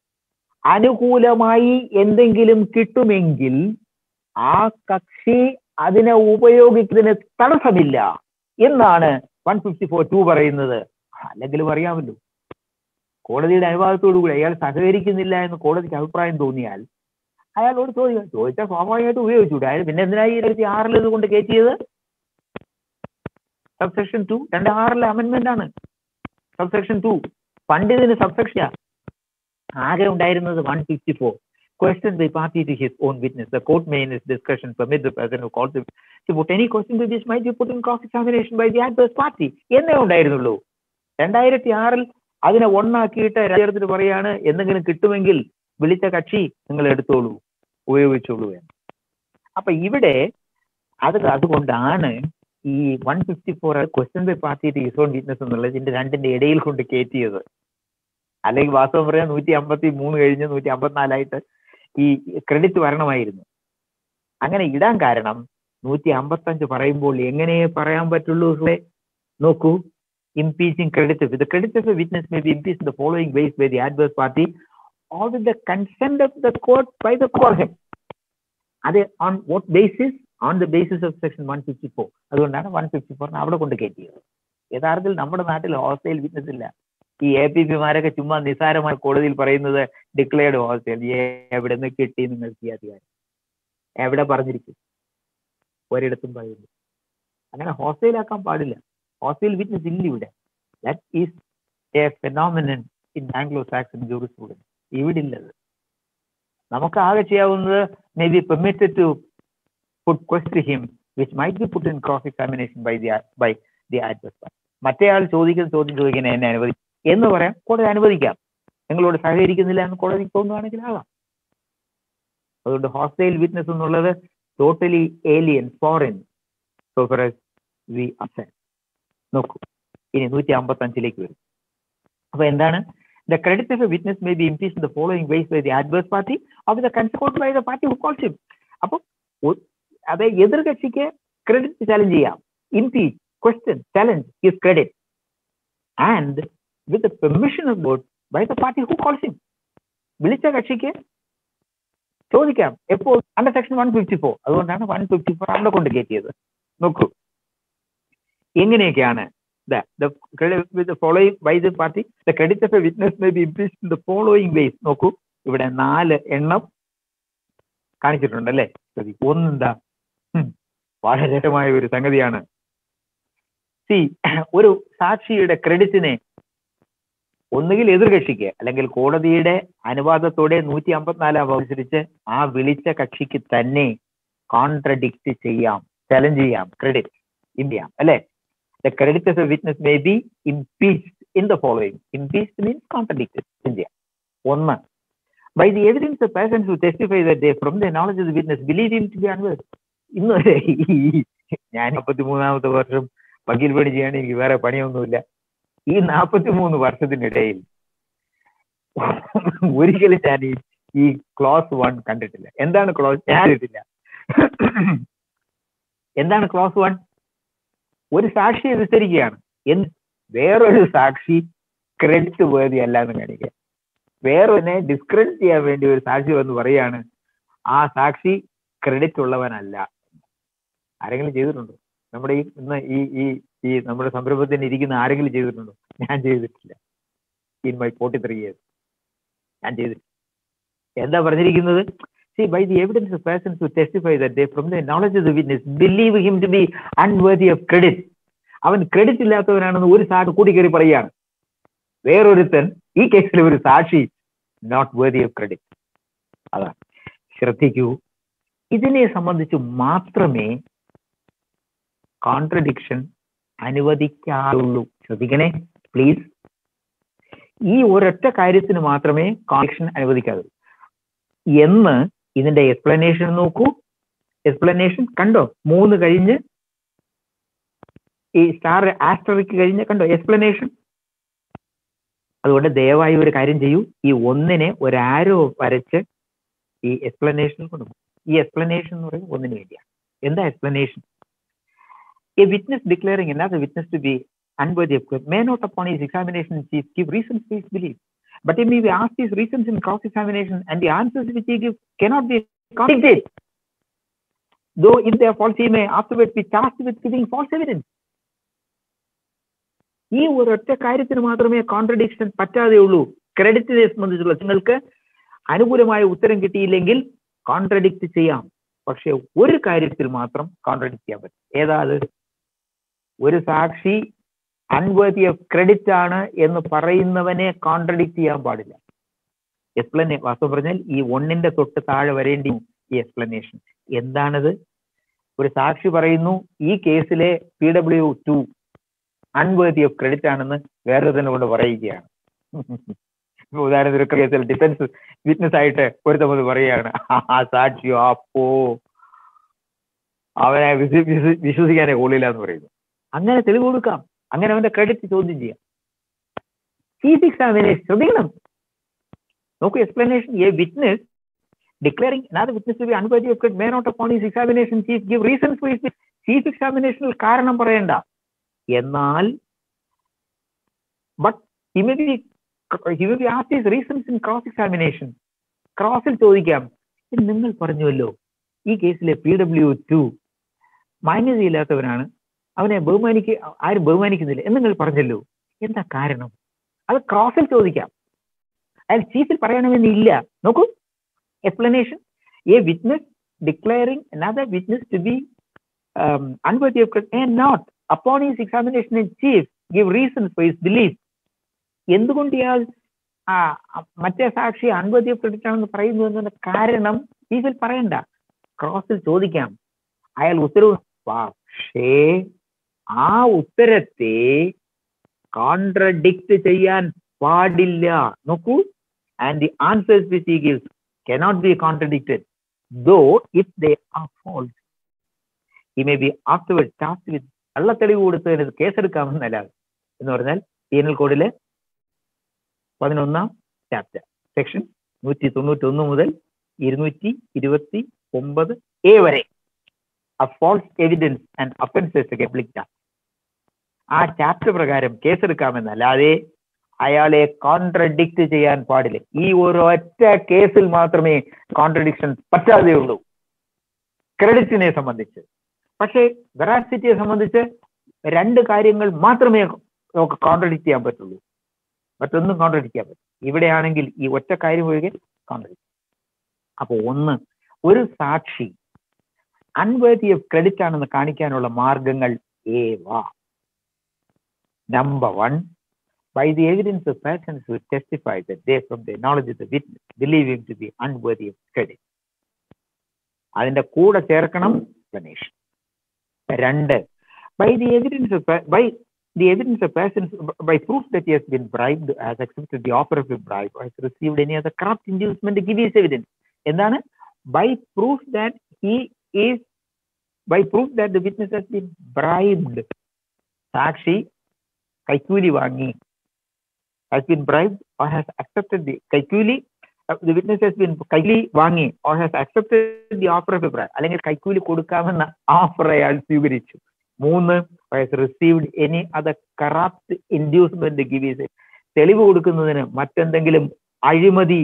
അനുകൂലമായി എന്തെങ്കിലും കിട്ടുമെങ്കിൽ ആ കക്ഷി അതിനെ ഉപയോഗിക്കുന്നതിന് തടസ്സമില്ല എന്നാണ് വൺ ഫിഫ്റ്റി ഫോർ ടു പറയുന്നത് അല്ലെങ്കിലും അറിയാമല്ലോ കോടതിയുടെ അനുവാദത്തോടുകൂടി അയാൾ സഹകരിക്കുന്നില്ല എന്ന് കോടതിക്ക് അഭിപ്രായം തോന്നിയാൽ അയാളോട് ചോദിക്കാം ചോദിച്ചാൽ സ്വാഭാവികമായിട്ട് ഉപയോഗിച്ചൂടെ അയാൾ പിന്നെ എന്തിനായി ഇരുപത്തി ആറിൽ ഇത് കൊണ്ട് കയറ്റിയത് സബ്സെക്ഷൻ ടു രണ്ട് ആറിലെ അമെന്റ്മെന്റ് ആണ് സബ്സെക്ഷൻ ടു പണ്ടിതിന് സബ്സെക്ഷനാ ആകെ ഉണ്ടായിരുന്നത് one fifty four question by party to his own witness. The court may, in its discretion, permit the person who calls him to put any question to this might be put in cross-examination by the adverse party. എന്നേ ഉണ്ടായിരുന്നുള്ളൂ രണ്ടായിരത്തി ആറിൽ അതിനെ ഒന്നാക്കിയിട്ട് ചേർത്തിട്ട് പറയാണ് എന്തെങ്കിലും കിട്ടുമെങ്കിൽ വിളിച്ച കക്ഷി നിങ്ങൾ എടുത്തോളൂ ഉപയോഗിച്ചോളൂ എന്ന് അപ്പൊ ഇവിടെ അത് അതുകൊണ്ടാണ് ഈ one fifty four question by party to his own witness എന്നുള്ളത് ഇതിന്റെ രണ്ടിന്റെ ഇടയിൽ കൊണ്ട് കയറ്റിയത് അല്ലെങ്കിൽ വാസ്തവം പറയാൻ നൂറ്റി അമ്പത്തി മൂന്ന് കഴിഞ്ഞ് നൂറ്റി അമ്പത്തിനാലായിട്ട് ഈ ക്രെഡിറ്റ് വരണമായിരുന്നു അങ്ങനെ ഇടാൻ കാരണം നൂറ്റി അമ്പത്തഞ്ച് പറയുമ്പോൾ എങ്ങനെ പറയാൻ പറ്റുള്ളൂ നോക്കൂ impeaching credit with credit of a witness may be impeach the following ways by the adverse party or with the consent of the court by the court അത് on what basis on the basis of section one fifty four അതുകൊണ്ടാണ് one fifty ഫോറിന് അവിടെ കൊണ്ട് കയറ്റിയത് യഥാർത്ഥത്തിൽ നമ്മുടെ നാട്ടിൽ hostel witness ഇല്ല ഈ എ പി പിമാരൊക്കെ ചുമ്മാ നിസാരമായി കോടതിയിൽ പറയുന്നത് ഡിക്ലെയർഡ് ഹോസ്റ്റൽ എവിടെ നിന്ന് കിട്ടി നിങ്ങൾക്ക് ഈ അധികാരം എവിടെ പറഞ്ഞിരിക്കും ഒരിടത്തും പറയുന്നു അങ്ങനെ ഹോസ്റ്റലാക്കാൻ പാടില്ല ഹോസ്റ്റൽ വിറ്റ്നസ് ഇല്ല ഇവിടെ that is a phenomenon in Anglo Saxon jurisprudence ഇവിടെ ഇല്ലത് നമുക്ക് ആകെ ചെയ്യാവുന്നത് may be permitted to put quest him which might be put in cross examination by the by the adverse മറ്റേയാൾ ചോദിക്കുന്ന ചോദ്യം ചോദിക്കാൻ എന്നെ അനുവദിക്കും എന്ന് പറയാൻ കോടതി അനുവദിക്കാം നിങ്ങളോട് സഹകരിക്കുന്നില്ല എന്ന് കോടതിക്ക് തോന്നുകയാണെങ്കിൽ ആകാം അതുകൊണ്ട് ഹോസ്റ്റൈൽ വിറ്റ്നസ് എന്നുള്ളത് totally alien foreign so far as we അസൻ നോക്കൂ ഇനി നൂറ്റി അമ്പത്തി അഞ്ചിലേക്ക് വരും അപ്പൊ എന്താണ് the credit of a witness may be impeach the following ways by the adverse party of the consequence by the party who calls him അപ്പൊ അത് എതിർ കക്ഷിക്ക് ക്രെഡിറ്റ് ചലഞ്ച് ചെയ്യാം impeach question challenge his credit and with permission of board by the party who calls him വിളിച്ച കക്ഷിക്ക് ചോദിക്കാം എപ്പോൾ under section one fifty four അതുകൊണ്ടാണ് one fifty four അവിടെ കൊണ്ട് കയറ്റിയത് നോക്കൂ എങ്ങനെയൊക്കെയാണ് the the credit with the following by the party the credit of a witness may be impeached in the following ways നോക്കൂ ഇവിടെ നാല് എണ്ണം കാണിച്ചിട്ടുണ്ടല്ലേ ശ്രദ്ധി. ഒന്നെന്താ ഉം, വളരെ രസമായ ഒരു സംഗതിയാണ് സി ഒരു സാക്ഷിയുടെ ക്രെഡിറ്റിനെ ഒന്നുകിൽ എതിർകക്ഷിക്ക് അല്ലെങ്കിൽ കോടതിയുടെ അനുവാദത്തോടെ നൂറ്റി അമ്പത്തിനാലാം അനുസരിച്ച് ആ വിളിച്ച കക്ഷിക്ക് തന്നെ കോൺട്രഡിക്റ്റ് ചെയ്യാം ചലഞ്ച് ചെയ്യാം ക്രെഡിറ്റ് ചെയ്യാം അല്ലെ the credit of a witness may be impeached in the following impeached means contradicted ചെയ്യാം ഒന്ന് by the evidence of persons who testify the day from the knowledge of the witness believe him to be unworthy ഇന്ന് വരെ ഈ ഞാൻ മുപ്പത്തി മൂന്നാമത്തെ വർഷം വക്കീൽ പണി ചെയ്യാൻ എനിക്ക് വേറെ പണിയൊന്നുമില്ല ഈ നാൽപ്പത്തി മൂന്ന് വർഷത്തിനിടയിൽ ഒരിക്കലും ഞാൻ ഈ ഈ ക്ലോസ് വൺ കണ്ടിട്ടില്ല എന്താണ് ക്ലോസ് ഞാൻ കണ്ടിട്ടില്ല എന്താണ് ക്ലോസ് വൺ ഒരു സാക്ഷിയെ വിസ്തരിക്കുകയാണ് എന്ത് വേറൊരു സാക്ഷി ക്രെഡിറ്റ് വേദി അല്ല എന്ന് കാണിക്കുക വേറൊന്നെ ഡിസ്ക്രെഡിറ്റ് ചെയ്യാൻ വേണ്ടി ഒരു സാക്ഷി വന്ന് പറയാണ് ആ സാക്ഷി ക്രെഡിറ്റ് ഉള്ളവനല്ല ആരെങ്കിലും ചെയ്തിട്ടുണ്ടോ നമ്മുടെ ഈ ഇന്ന് ഈ ഈ ഈ നമ്മുടെ സംരംഭത്തിന് ഇരിക്കുന്ന ആരെങ്കിലും ചെയ്തിട്ടുണ്ടോ ഞാൻ ചെയ്തിട്ടില്ല in my forty three years ഞാൻ ചെയ്തിട്ടില്ല എന്താ പറഞ്ഞിരിക്കുന്നത് See, by the evidence of persons who testify that they, from the knowledge of the witness, believe him to be unworthy of credit. അവൻ ക്രെഡിറ്റ് ഇല്ലാത്തവനാണെന്ന് ഒരു സാക്ഷി കൂടി കയറി പറയുകയാണ് വേറൊരുത്തൻ ഈ കേസിൽ ഒരു സാക്ഷി നോട്ട് വേർതി ഓഫ് ക്രെഡിറ്റ് അതാണ് ശ്രദ്ധിക്കൂ ഇതിനെ സംബന്ധിച്ച് മാത്രമേ കോൺട്രഡിക്ഷൻ അനുവദിക്കാറുള്ളൂ ശ്രദ്ധിക്കണേ പ്ലീസ് ഈ ഒരൊറ്റ കാര്യത്തിന് മാത്രമേ കോൺട്രഡിക്ഷൻ അനുവദിക്കാറുള്ളൂ എന്ന് ഇതിന്റെ എക്സ്പ്ലനേഷൻ നോക്കൂ എക്സ്പ്ലനേഷൻ കണ്ടോ മൂന്ന് കഴിഞ്ഞ് ഈ സ്റ്റാർ ആസ്റ്ററിക്ക് കഴിഞ്ഞ് കണ്ടോ എക്സ്പ്ലനേഷൻ അതുകൊണ്ട് ദയവായി ഒരു കാര്യം ചെയ്യൂ ഈ ഒന്നിനെ ഒരു ആരോ വരച്ച് ഈ എക്സ്പ്ലനേഷൻ കൊണ്ടുപോകും ഈ എക്സ്പ്ലനേഷൻ എന്ന് പറയുന്നത് ഒന്നിനു വേണ്ടിയാണ് എന്താ explanation a witness declaring another witness to be unworthy of court may not upon his examination in chief give reasons for his belief but he may be asked his reasons in cross examination and the answers which he gives cannot be contradicted though if they are false he may afterwards be charged with giving false evidence ഈ ഒരൊറ്റ കാര്യത്തിന് മാത്രമേ contradiction പറ്റാതെയുള്ളൂ ക്രെഡിറ്റിനെ സംബന്ധിച്ചുള്ള നിങ്ങൾക്ക് അനുകൂലമായ ഉത്തരം കിട്ടിയില്ലെങ്കിൽ contradict ചെയ്യാം പക്ഷെ ഒരു കാര്യത്തിൽ മാത്രം കോൺട്രഡിക്റ്റ് ചെയ്യാൻ പറ്റും ഏതാ അത് ഒരു സാക്ഷി അൺവേർത്തി ഓഫ് ക്രെഡിറ്റ് ആണ് എന്ന് പറയുന്നവനെ കോൺട്രഡിക്റ്റ് ചെയ്യാൻ പാടില്ല എക്സ്പ്ലനേ വാസ്തവം പറഞ്ഞാൽ ഈ ഒന്നിന്റെ തൊട്ട് താഴെ വരേണ്ടി ഈ എക്സ്പ്ലനേഷൻ എന്താണത് ഒരു സാക്ഷി പറയുന്നു ഈ കേസിലെ P W two unworthy of credit ആണെന്ന് വേറെ തന്നെ കൊണ്ട് പറയുകയാണ് ഇപ്പൊ ഉദാഹരണത്തിന് ഒരു കേസിൽ ഡിഫൻസ് വിറ്റ്നസ് ആയിട്ട് ഒരുത്തം വന്ന് പറയുകയാണ് ആ സാക്ഷിയോ അപ്പോ അവനെ വിശ്വ- വിശ്വ- വിശ്വസിക്കാനേ കൊള്ളില്ല എന്ന് പറയുന്നു അങ്ങനെ തെളിവ് കൊടുക്കാം അങ്ങനെ അവന്റെ ക്രെഡിറ്റ് ചോദ്യം ചെയ്യാം ചീഫ് എക്സാമിനേഷൻ ശ്രദ്ധിക്കണം നോക്കൂ explanation a witness declaring another witness to be unworthy of credit may not upon his examination chief give reasons for his chief എക്സാമിനേഷനിൽ കാരണം പറയണ്ട എന്നാൽ but he may be he may be asked his reasons in cross examination ക്രോസിൽ ചോദിക്കാം "ഇത് നിങ്ങൾ പറഞ്ഞുവല്ലോ ഈ കേസിലെ പി ഡബ്ല്യു ടു മാന്യതയില്ലാത്തവനാണ് അവനെ ബഹുമാനിക്ക് ആരും ബഹുമാനിക്കുന്നില്ല എന്ന് നിങ്ങൾ പറഞ്ഞല്ലോ എന്താ കാരണം അത് ക്രോസിൽ ചോദിക്കാം അയാൾ ചീഫിൽ പറയണമെന്നില്ല നോക്കൂ explanation a witness declaring another witness to be um, unworthy of credit and not upon his examination in chief give reasons for his belief എന്തുകൊണ്ട് ഇയാൾ ആ അ- മറ്റേ സാക്ഷി അൻപതി ക്രെഡിറ്റ് ആണെന്ന് പറയുന്നു എന്നതിന്റെ കാരണം ചീഫിൽ പറയണ്ട ക്രോസിൽ ചോദിക്കാം അയാൾ ഉത്തരവ് പക്ഷേ ആ ഉത്തരത്തെ കോൺട്രഡിക്റ്റ് ചെയ്യാൻ പാടില്ല നോക്കൂ and the answers which he gives cannot be contradicted though if they are false he may be afterward charge with കള്ളത്തെളിവ് കൊടുത്തതിന് കേസെടുക്കാമെന്നല്ലാതെ എന്ന് പറഞ്ഞാൽ പീനൽ കോഡിലെ പതിനൊന്നാം ചാപ്റ്റർ സെക്ഷൻ നൂറ്റി തൊണ്ണൂറ്റി ഒന്ന് മുതൽ ഇരുന്നൂറ്റി ഇരുപത്തി ഒമ്പത് എ വരെ a false evidence and offenses against ആ ചാപ്റ്റർ പ്രകാരം കേസെടുക്കാമെന്നല്ലാതെ അയാളെ കോൺട്രഡിക്റ്റ് ചെയ്യാൻ പാടില്ല ഈ ഒരൊറ്റ കേസിൽ മാത്രമേ കോൺട്രഡിക്ഷൻ പറ്റാതെയുള്ളൂ ക്രെഡിറ്റിനെ സംബന്ധിച്ച് പക്ഷേ വെറാസിറ്റിയെ സംബന്ധിച്ച് രണ്ട് കാര്യങ്ങൾ മാത്രമേ നമുക്ക് കോൺട്രഡിക്ട് ചെയ്യാൻ പറ്റുള്ളൂ മറ്റൊന്നും കോൺട്രഡിക്ട് ചെയ്യാൻ പറ്റും ഇവിടെയാണെങ്കിൽ ഈ ഒറ്റ കാര്യം ഒഴികെ കോൺട്രഡിക്ട് അപ്പൊ ഒന്ന് ഒരു സാക്ഷി അൺവേർത്തി ഓഫ് ക്രെഡിറ്റ് ആണെന്ന് കാണിക്കാനുള്ള മാർഗങ്ങൾ ഏവ number one by the evidence of persons who testify that they from the knowledge of the witness believe him to be unworthy of credit അതിന്റെ കൂടെ ചേർക്കണം explanation രണ്ട് by the evidence of per- by the evidence of persons by proof that he has been bribed has accepted the offer of a bribe or has received any other corrupt inducement to give his evidence എന്താണ് by proof that he is by proof that the witness has been bribed സാക്ഷി കൈക്കൂലി വാങ്ങി has been bribed or has accepted the കൈക്കൂലി uh, the witness has been കൈക്കൂലി വാങ്ങി or has accepted the offer of a bribe അല്ലെങ്കിൽ കൈക്കൂലി കൊടുക്കാമെന്ന offer അയാൾ സ്വീകരിച്ചു മൂന്ന് has received any other corrupt inducement to give his തെളിവ് കൊടുക്കുന്നതിന് മറ്റെന്തെങ്കിലും അഴിമതി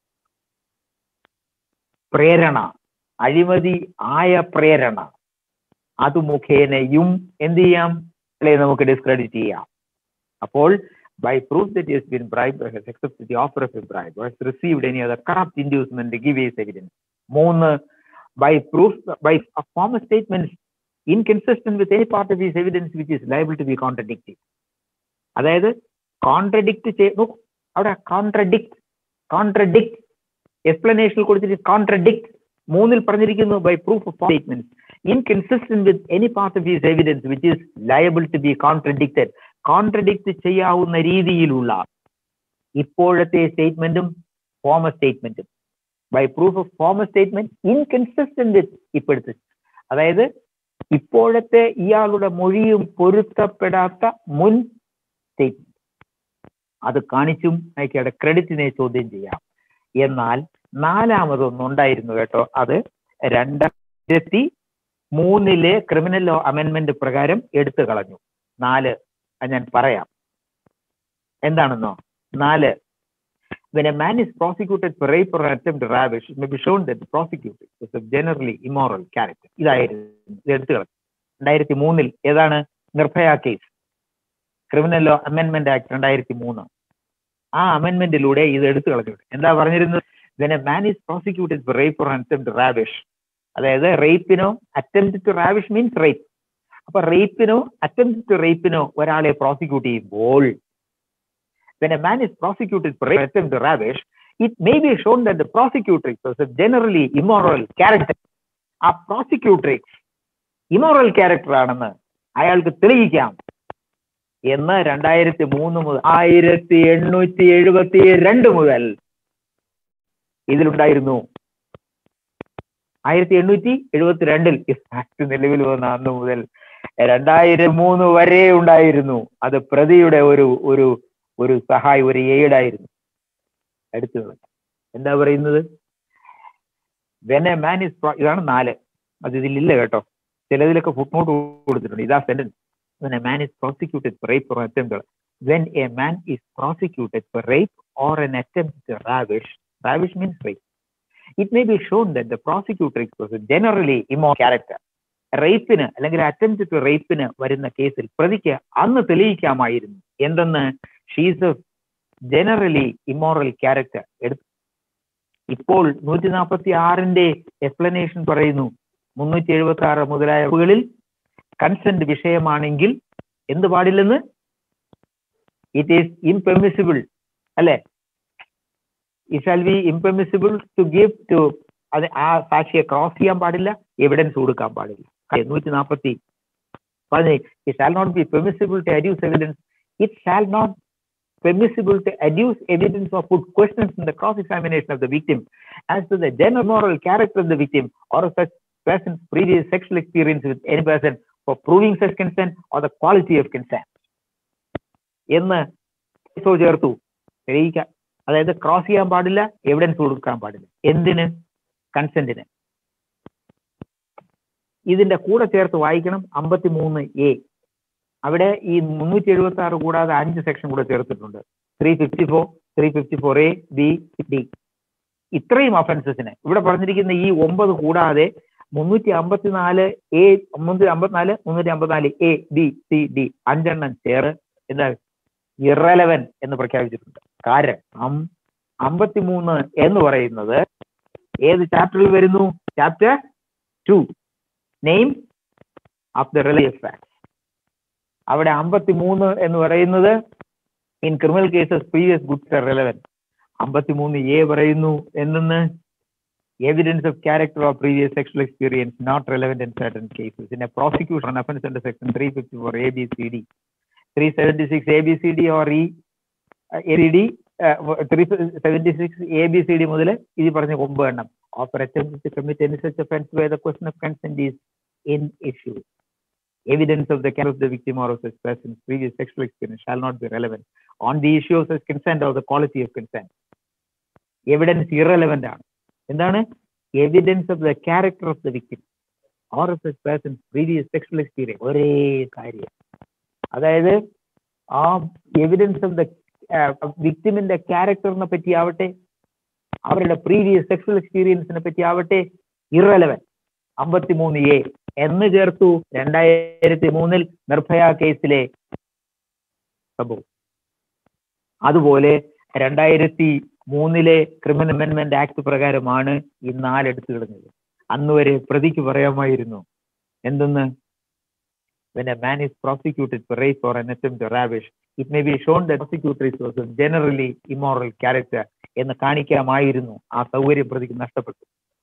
പ്രേരണ അഴിമതി ആയ പ്രേരണ അത് മുഖേനയും എന്ത് ചെയ്യാം അല്ലെ നമുക്ക് ഡിസ്ക്രെഡിറ്റ് ചെയ്യാം അപ്പോൾ by proof that he has been bribed or has accepted the offer of a bribe or has received any other corrupt inducement to give his evidence. മൂന്ന് by proof by a former statements inconsistent with any part of his evidence which is liable to be contradicted. അതായത് contradict ചെയ്തു അവിടെ contradict contradict എക്സ്പ്ലനേഷനിൽ കൊടുത്തിട്ട് contradict മൂന്നിൽ പറഞ്ഞിരിക്കുന്നു by proof of statement inconsistent with any part of his evidence which is liable to be contradicted contradict ചെയ്യാവുന്ന രീതിയിലുള്ള ഇപ്പോഴത്തെ സ്റ്റേറ്റ്മെന്റും ഫോമർ സ്റ്റേറ്റ്മെന്റും by proof of former statement inconsistent with ഇപ്പോഴത്തെ അതായത് ഇപ്പോഴത്തെ ഇയാളുടെ മൊഴിയും പൊരുത്തപ്പെടാത്ത മുൻ സ്റ്റേറ്റ്മെന്റ് അത് കാണിച്ചും അയക്കയുടെ ക്രെഡിറ്റിനെ ചോദ്യം ചെയ്യാം എന്നാൽ നാലാമതൊന്നുണ്ടായിരുന്നു കേട്ടോ അത് രണ്ടായിരത്തി മൂന്നിലെ ക്രിമിനൽ ലോ അമെന്റ്മെന്റ് പ്രകാരം എടുത്തു കളഞ്ഞു നാല് അത് ഞാൻ പറയാം എന്താണെന്നോ നാല് when a man is prosecuted for rape or attempt to ravish, it may be shown that the prosecutor is of generally immoral character. ഇതായിരുന്നു ഇത് എടുത്തു കളഞ്ഞു രണ്ടായിരത്തി മൂന്നിൽ ഏതാണ് Nirbhaya case criminal law amendment act രണ്ടായിരത്തി മൂന്ന് ആ അമെന്റ്മെന്റിലൂടെ ഇത് എടുത്തു കളഞ്ഞു എന്താ പറഞ്ഞിരുന്നത് when a man is prosecuted for rape or attempt to ravish അതായത് റേപ്പിനോ attempt to ravish means rape അപ്പൊ റേപ്പിനോ അറ്റംപ്റ്റ് ടു റേപ്പിനോ ഒരാളെ പ്രോസിക്യൂട്ട് ചെയ്യുമ്പോൾ when a man is prosecuted for rape attempt to ravish, it may be shown that the prosecutrix was a generally immoral character. ആ പ്രോസിക്യൂട്രിക്സ് immoral character ആണെന്ന് അയാൾക്ക് തെളിയിക്കാം എന്ന് രണ്ടായിരത്തി മൂന്ന് മുതൽ ആയിരത്തി എണ്ണൂറ്റി എഴുപത്തി രണ്ട് മുതൽ ഇതിലുണ്ടായിരുന്നു ആയിരത്തി എണ്ണൂറ്റി എഴുപത്തി രണ്ടിൽ ഈ ആക്ട് നിലവിൽ വന്ന അന്ന് മുതൽ രണ്ടായിരം മൂന്ന് വരെ ഉണ്ടായിരുന്നു അത് പ്രതിയുടെ ഒരു ഒരു ഒരു സഹായം ഒരു എയ്ഡായിരുന്നു എടുത്തു എന്താ പറയുന്നത് വെൻ എ മാൻ ഇസ് ഇതാണ് നാല് അത് ഇതിലില്ല കേട്ടോ ചിലതിലൊക്കെ ഫുട്നോട്ട് കൊടുത്തിട്ടുണ്ട് ഇതാ sentence when a man is prosecuted for rape or attempt when a man is prosecuted for rape or an attempt ravish ravish means rape it may be shown that the prosecutor generally immoral character റേപ്പിന് അല്ലെങ്കിൽ attempt to റേപ്പിന് വരുന്ന കേസിൽ പ്രതിക്ക് അന്ന് തെളിയിക്കാമായിരുന്നു എന്തെന്ന് she's a generally immoral character എടുത്തു ഇപ്പോൾ നൂറ്റി നാൽപ്പത്തി ആറിന്റെ എക്സ്പ്ലനേഷൻ പറയുന്നു മുന്നൂറ്റി എഴുപത്തി ആറ് മുതലായവകളിൽ കൺസെന്റ് വിഷയമാണെങ്കിൽ എന്ത് പാടില്ലെന്ന് ഇറ്റ് ഈസ് ഇംപെർമിസിബിൾ അല്ലെ it shall be impermissible to give to അത് ആ സാക്ഷിയെ ക്രോസ് ചെയ്യാൻ പാടില്ല എവിഡൻസ് കൊടുക്കാൻ പാടില്ല നൂറ്റി നാൽപ്പത്തി പറഞ്ഞേ it shall not be permissible to adduce evidence it shall not permissible to adduce evidence or put questions in the cross-examination of the victim as to the general moral character of the victim or of such person's previous sexual experience with any person for proving such consent or the quality of consent. എന്ന് so ചേർത്തു തെളിയിക്കാം അതായത് cross ചെയ്യാൻ പാടില്ല evidence കൊടുക്കാൻ പാടില്ല എന്തിന് കൺസെന്റിന് ഇതിന്റെ കൂടെ ചേർത്ത് വായിക്കണം അമ്പത്തി മൂന്ന് എ അവിടെ ഈ മുന്നൂറ്റി എഴുപത്തി ആറ് കൂടാതെ അഞ്ച് സെക്ഷൻ കൂടെ ചേർത്തിട്ടുണ്ട് three fifty four three fifty four A B D ഇത്രയും ഒഫൻസസിന് ഇവിടെ പറഞ്ഞിരിക്കുന്ന ഈ ഒമ്പത് കൂടാതെ മുന്നൂറ്റി അമ്പത്തിനാല് എ മുന്നൂറ്റി അമ്പത്തിനാല് മുന്നൂറ്റി അമ്പത്തിനാല് എ ബി സി ഡി അഞ്ചെണ്ണം ചേർ എന്താ ഇറലവൻ എന്ന് പ്രഖ്യാപിച്ചിട്ടുണ്ട് കാരണം അമ്പത്തിമൂന്ന് എന്ന് പറയുന്നത് ഏത് ചാപ്റ്ററിൽ വരുന്നു chapter two name of the relief fact അവിടെ അമ്പത്തിമൂന്ന് എന്ന് പറയുന്നത് in criminal cases previous goods are relevant അമ്പത്തിമൂന്ന് എ പറയുന്നു എന്നെന്ന് evidence of character of previous sexual experience not relevant in certain cases in a prosecution offense under section 354 A, B, C, D. 376 A, B, C, D or E, uh, A, B, D, uh, 376 A, B, C, D മുതൽ ഇത് പറഞ്ഞ ഒമ്പത് എണ്ണം offer attempt to commit any such offense where the question of consent is in issue. Evidence of the character of the victim or of such person's previous sexual experience shall not be relevant on the issue of such consent or the quality of consent. Evidence irrelevant ആണ് എന്താണ് evidence of the character of the victim or of the person previous sexual experience ഒരേ കാര്യം അതായത് ആ evidence of the വിക്ടിമിന്റെ ക്യാരക്ടറിനെ പറ്റി ആവട്ടെ അവരുടെ പ്രീവിയസ് സെക്ഷൽ എക്സ്പീരിയൻസിനെ പറ്റി ആവട്ടെ ഇറലവൻ അമ്പത്തിമൂന്ന് എ എന്ന് ചേർത്തു രണ്ടായിരത്തി മൂന്നിൽ നിർഭയ കേസിലെ സംഭവം അതുപോലെ രണ്ടായിരത്തി മൂന്നിലെ ക്രിമിനൽ അമെന്റ്മെന്റ് ആക്ട് പ്രകാരമാണ് ഈ നാലെടുത്തു കളഞ്ഞത് അന്ന് വരെ പ്രതിക്ക് പറയാമായിരുന്നു എന്തെന്ന് when a man is prosecuted for rape or an attempt to ravish, it may be shown that prosecutor is of a generally immoral character എന്ന് കാണിക്കാമായിരുന്നു ആ സൗകര്യം പ്രതിക്ക് നഷ്ടപ്പെട്ടു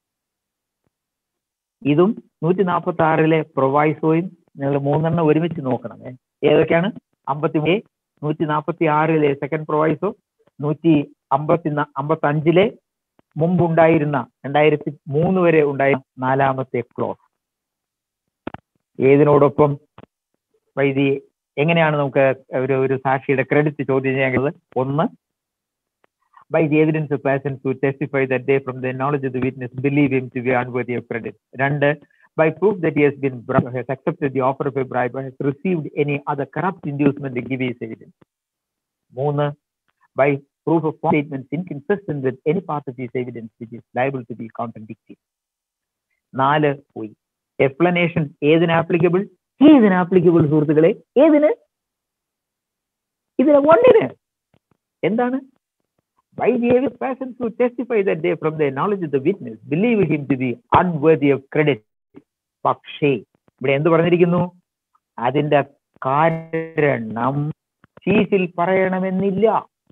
ഇതും നൂറ്റി നാൽപ്പത്തി ആറിലെ പ്രൊവൈസോയും നിങ്ങൾ മൂന്നെണ്ണം ഒരുമിച്ച് നോക്കണം ഏ. ഏതൊക്കെയാണ് അമ്പത്തി മൂന്ന് നൂറ്റി നാൽപ്പത്തി ആറിലെ സെക്കൻഡ് പ്രൊവൈസോ നൂറ്റി അമ്പത്തി അമ്പത്തി അഞ്ചിലെ മുമ്പുണ്ടായിരുന്ന രണ്ടായിരത്തി മൂന്ന് വരെ ഉണ്ടായിരുന്ന നാലാമത്തെ ക്ലോസ് ഏതിനോടൊപ്പം വൈദി എങ്ങനെയാണ് നമുക്ക് ഒരു ഒരു സാക്ഷിയുടെ ക്രെഡിറ്റ് ചോദ്യം ചെയ്യേണ്ടത് ഒന്ന് by the evidence of persons who testify that they from the knowledge of the witness believe him to be unworthy of credit. രണ്ട് by proof that he has been bri- has accepted the offer of a bribe or has received any other corrupt inducement to give his evidence. മൂന്ന് by proof of false statements inconsistent with any part of his evidence which is liable to be contradicted. നാല് പോയി explanation ഏതിന് applicable ഏതിന് applicable സുഹൃത്തുക്കളെ ഏതിന് ഇതിന് ഒന്നിന് എന്താണ് by the other persons who testify that they from their knowledge of the witness believe him to be unworthy of credit പക്ഷേ ഇവിടെ എന്ത് പറഞ്ഞിരിക്കുന്നു അതിന്റെ കാരണം ചീഫിൽ പറയണമെന്നില്ല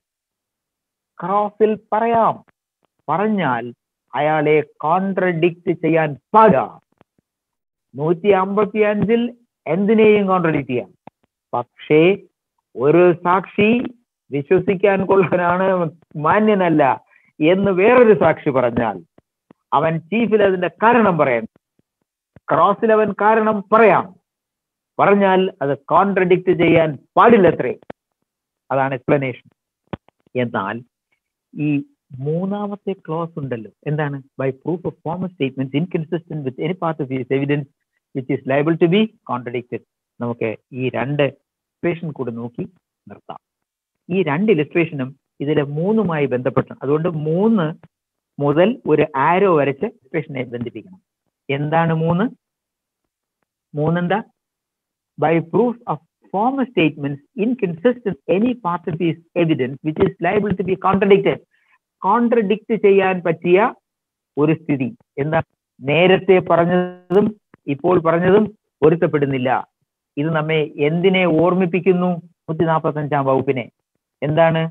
ക്രോസിൽ പറയാം പറഞ്ഞാൽ അയാളെ കോൺട്രഡിക്റ്റ് ചെയ്യാൻ പാടില്ല നൂറ്റി അമ്പത്തി അഞ്ചിൽ എന്തിനേയും കോൺട്രഡിക്റ്റ് ചെയ്യാം പക്ഷേ ഒരു സാക്ഷി വിശ്വസിക്കാൻ കൊള്ളാനാണ് മാന്യനല്ല എന്ന് വേറൊരു സാക്ഷി പറഞ്ഞാൽ അവൻ ചീഫിൽ അതിന്റെ കാരണം പറയാം ക്രോസിൽ അവൻ കാരണം പറയാം പറഞ്ഞാൽ അത് കോൺട്രഡിക്റ്റ് ചെയ്യാൻ പാടില്ലത്രേ അതാണ് എക്സ്പ്ലനേഷൻ എന്നാൽ ഈ മൂന്നാമത്തെ ക്ലോസ് ഉണ്ടല്ലോ എന്താണ് by proof of former statement inconsistent with any part of his evidence which is liable to be contradicted നമുക്ക് ഈ രണ്ട് ഇക്വേഷൻ കൂടെ നോക്കി നിർത്താം ഈ രണ്ട് ഇലസ്ട്രേഷനും ഇതിലെ മൂന്നുമായി ബന്ധപ്പെട്ടാണ് അതുകൊണ്ട് മൂന്ന് മുതൽ ഒരു ആരോ വരച്ച് ഇലസ്ട്രേഷനെ ബന്ധിപ്പിക്കണം എന്താണ് മൂന്ന് മൂന്നെന്താ by proof of former statements inconsistent any part of these evidence which is liable to be contradicted contradict ചെയ്യാൻ പറ്റിയ ഒരു സ്ഥിതി എന്താ നേരത്തെ പറഞ്ഞതും ഇപ്പോൾ പറഞ്ഞതും പൊരുത്തപ്പെടുന്നില്ല ഇത് നമ്മെ എന്തിനെ ഓർമ്മിപ്പിക്കുന്നു നൂറ്റി നാൽപ്പത്തി അഞ്ചാം വകുപ്പിനെ എന്താണ്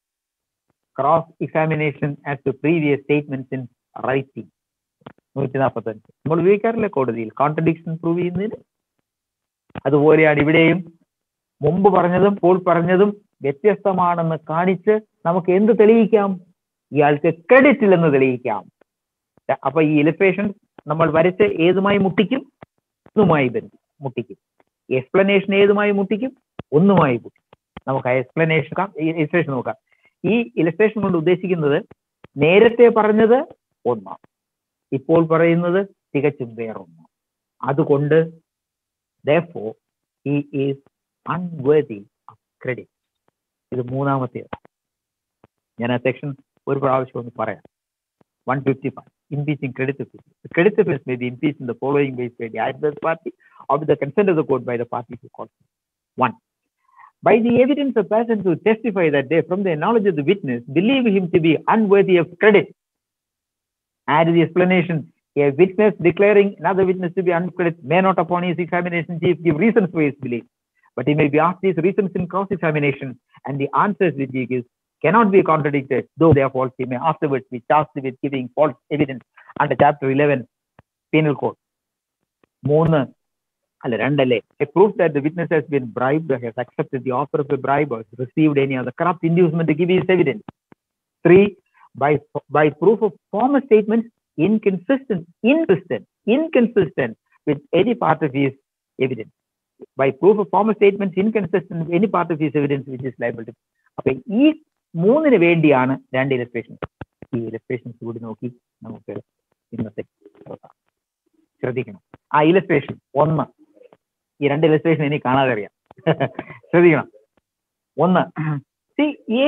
cross examination as to previous statements in writing നൂറ്റി നാൽപ്പത്തി അഞ്ച് നമ്മൾ ഉപയോഗിക്കാറില്ല കോടതിയിൽ കോൺട്രഡിക്ഷൻ പ്രൂവ് ചെയ്യുന്നതിന് അതുപോലെയാണ് ഇവിടെയും മുമ്പ് പറഞ്ഞതും ഇപ്പോൾ പറഞ്ഞതും വ്യത്യസ്തമാണെന്ന് കാണിച്ച് നമുക്ക് എന്ത് തെളിയിക്കാം ഇയാൾക്ക് ക്രെഡിറ്റ് ഇല്ലെന്ന് തെളിയിക്കാം അപ്പൊ ഈ ഇലസ്ട്രേഷൻ നമ്മൾ വരച്ച് ഏതുമായി മുട്ടിക്കും ഒന്നുമായി ബന്ധി മുട്ടിക്കും എക്സ്പ്ലനേഷൻ ഏതുമായി മുട്ടിക്കും ഒന്നുമായി മുട്ടിക്കും നമുക്ക് ആ എക്സ്പ്ലനേഷൻ ഇലസ്ട്രേഷൻ നോക്കാം ഈ ഇലസ്ട്രേഷൻ കൊണ്ട് ഉദ്ദേശിക്കുന്നത് നേരത്തെ പറഞ്ഞത് ഒന്നാണ് ഇപ്പോൾ പറയുന്നത് തികച്ചും വേറൊന്നാണ് അതുകൊണ്ട് therefore he is unworthy of credit ഇത് മൂന്നാമത്തേത് ഞാൻ ആ സെക്ഷൻ ഒരു പ്രാവശ്യം ഒന്ന് പറയാം one fifty five impeaching credit officials. The credit officials may be impeached in the following ways by the adverse party or with the consent of the court by the parties who call. One, by the evidence of persons who testify that they, from the knowledge of the witness, believe him to be unworthy of credit. Add the explanation. A witness declaring another witness to be uncredited may not, upon his examination, chief give reasons for his belief, but he may be asked these reasons in cross-examination, and the answers which he gives cannot be contradicted, though they are false. He may afterwards be charged with giving false evidence under Chapter 11 Penal Code. മൂന്ന് അല്ല രണ്ടല്ലേ a proof that the witness has been bribed or has accepted the offer of a bribe or has received any other corrupt inducement to give his evidence. Three, by by proof of former statements inconsistent, inconsistent, inconsistent with any part of his evidence. By proof of former statements inconsistent with any part of his evidence which is liable to. അപ്പൊ ഈ മൂന്നിന് വേണ്ടിയാണ് രണ്ട് illustration ഈ illustrations കൂടി നോക്കി നമുക്ക് ഇന്നത്തെ അവസാനം. ശ്രദ്ധിക്കണം ആ ഇലസ്ട്രേഷൻ ഒന്ന് ഈ രണ്ട് ഇലസ്ട്രേഷൻ എനിക്ക് കാണാതെ അറിയാം ശ്രദ്ധിക്കണം ഒന്ന് C A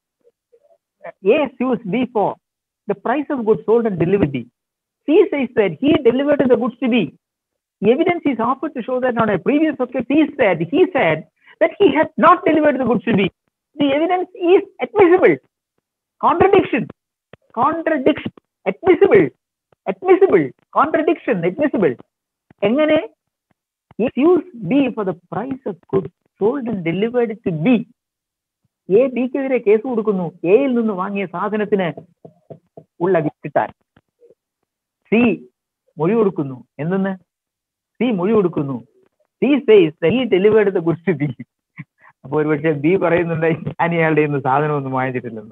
A sues B for the price of goods sold and delivered B. C says that he delivered the goods to B. Evidence is offered to show that on a previous occasion, he said, he said that he had not delivered the goods to B. The evidence is admissible. Contradiction. Contradiction. Admissible. Admissible. Contradiction. Admissible. എങ്ങനെ he used B for the price of goods sold and delivered to B. A ബിക്കെതിരെ കേസ് കൊടുക്കുന്നു എയിൽ നിന്ന് വാങ്ങിയ സാധനത്തിന് ഉള്ള കിട്ടാൻ സി മൊഴി കൊടുക്കുന്നു എന്തെന്ന് സി മൊഴി കൊടുക്കുന്നു സി സേസ് ഈ ഡെലിവേർഡ് ദ ഗുഡ്സ് ബി അപ്പൊ ഒരുപക്ഷെ ബി പറയുന്നുണ്ട് ഞാൻ ഇയാളുടെ ഇന്ന് സാധനമൊന്നും വാങ്ങിച്ചിട്ടില്ലെന്ന്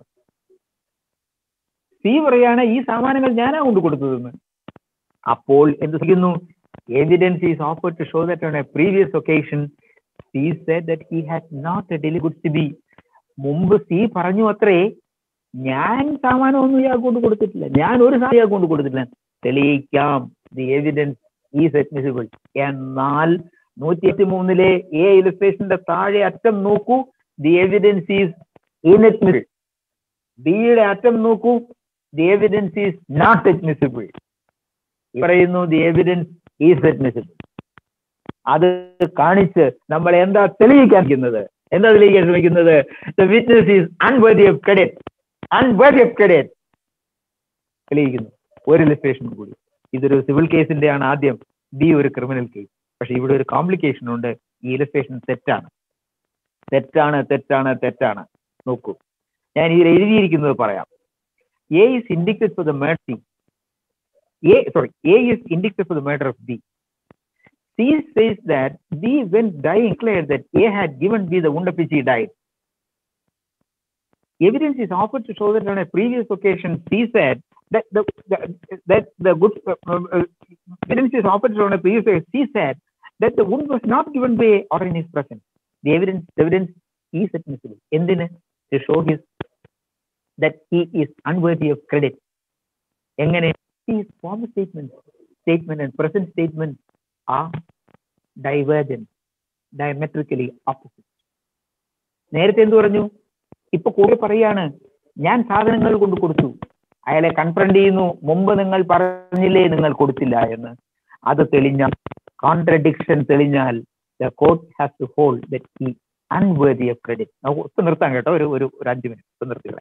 സി പറയാണ് ഈ സാമാനങ്ങൾ ഞാനാ കൊണ്ട് കൊടുത്തതെന്ന് അപ്പോൾ എന്ത് ചെയ്യുന്നു evidence is offer to show that on a previous occasion C said that he had not a deli goods B മുമ്പ് സി പറഞ്ഞു അത്രേ ഞാൻ സാമാനമൊന്നും ഇയാൾക്ക് കൊണ്ട് കൊടുത്തിട്ടില്ല ഞാൻ ഒരു സാധനം ഇയാൾക്ക് കൊണ്ട് കൊടുത്തിട്ടില്ല തെളിയിക്കാം ദി എവിഡൻസ് ഈസ് അഡ്മിസിബിൾ എന്നാൽ നൂറ്റി എട്ടി മൂന്നിലെ എ ഇലസ്ട്രേഷന്റെ താഴെ അറ്റം നോക്കൂ ദി എവിഡൻസ് ഈസ് ഇൻഅഡ്മിസിബിൾ ബിയുടെ അറ്റം നോക്കൂ the evidence is not admissible പറയുന്നു ദി എവിഡൻസ് ഈസ് അഡ്മിസിബിൾ അത് കാണിച്ച് നമ്മൾ എന്താ തെളിയിക്കാൻ ശ്രമിക്കുന്നത് എന്താ തെളിയിക്കാൻ ശ്രമിക്കുന്നത് the witness is unworthy of credit unworthy of credit തെളിയിക്കുന്നു ഒരു ഇലസ്ട്രേഷൻ കൂടി ഇതൊരു സിവിൽ കേസിന്റെ ആണ് ആദ്യം ബി ഒരു ക്രിമിനൽ കേസ് പക്ഷെ ഇവിടെ ഒരു കോംപ്ലിക്കേഷൻ ഉണ്ട് ഈ ഇലസ്ട്രേഷൻ തെറ്റാണ് തെറ്റാണ് തെറ്റാണ് തെറ്റാണ് നോക്കൂ ഞാൻ ഇതിൽ എഴുതിയിരിക്കുന്നത് പറയാം A is indicted for the mercy A sorry A is indicted for the murder of B C says that B, when dying, declared that A had given B the wound of which he died. Evidence is offered to show that on a previous occasion, C said that the, the that the good uh, uh, evidence is offered to show on a previous occasion. C said that the wound was not given by or in his presence. The evidence evidence is admissible. എന്തിന് to show his that he is unworthy of credit. എങ്ങനെ his former statement, statement and present statement are divergent, diametrically opposite. നേരത്തെ എന്ത് പറഞ്ഞു ഇപ്പൊ കൂടെ പറയാണ് ഞാൻ സാധനങ്ങൾ കൊണ്ട് കൊടുത്തു അയാളെ കൺഫ്രണ്ട് ചെയ്യുന്നു മുമ്പ് നിങ്ങൾ പറഞ്ഞില്ലേ നിങ്ങൾ കൊടുത്തില്ല എന്ന് അത് തെളിഞ്ഞാൽ കോൺട്രഡിക്ഷൻ തെളിഞ്ഞാൽ the court has to hold that ഈ അൺവേർതി ഓഫ് ക്രെഡിറ്റ് നമുക്ക് ഒത്ത് നിർത്താം കേട്ടോ ഒരു ഒരു ഒരു അഞ്ച് മിനിറ്റ് ഒത്ത് നിർത്തികളെ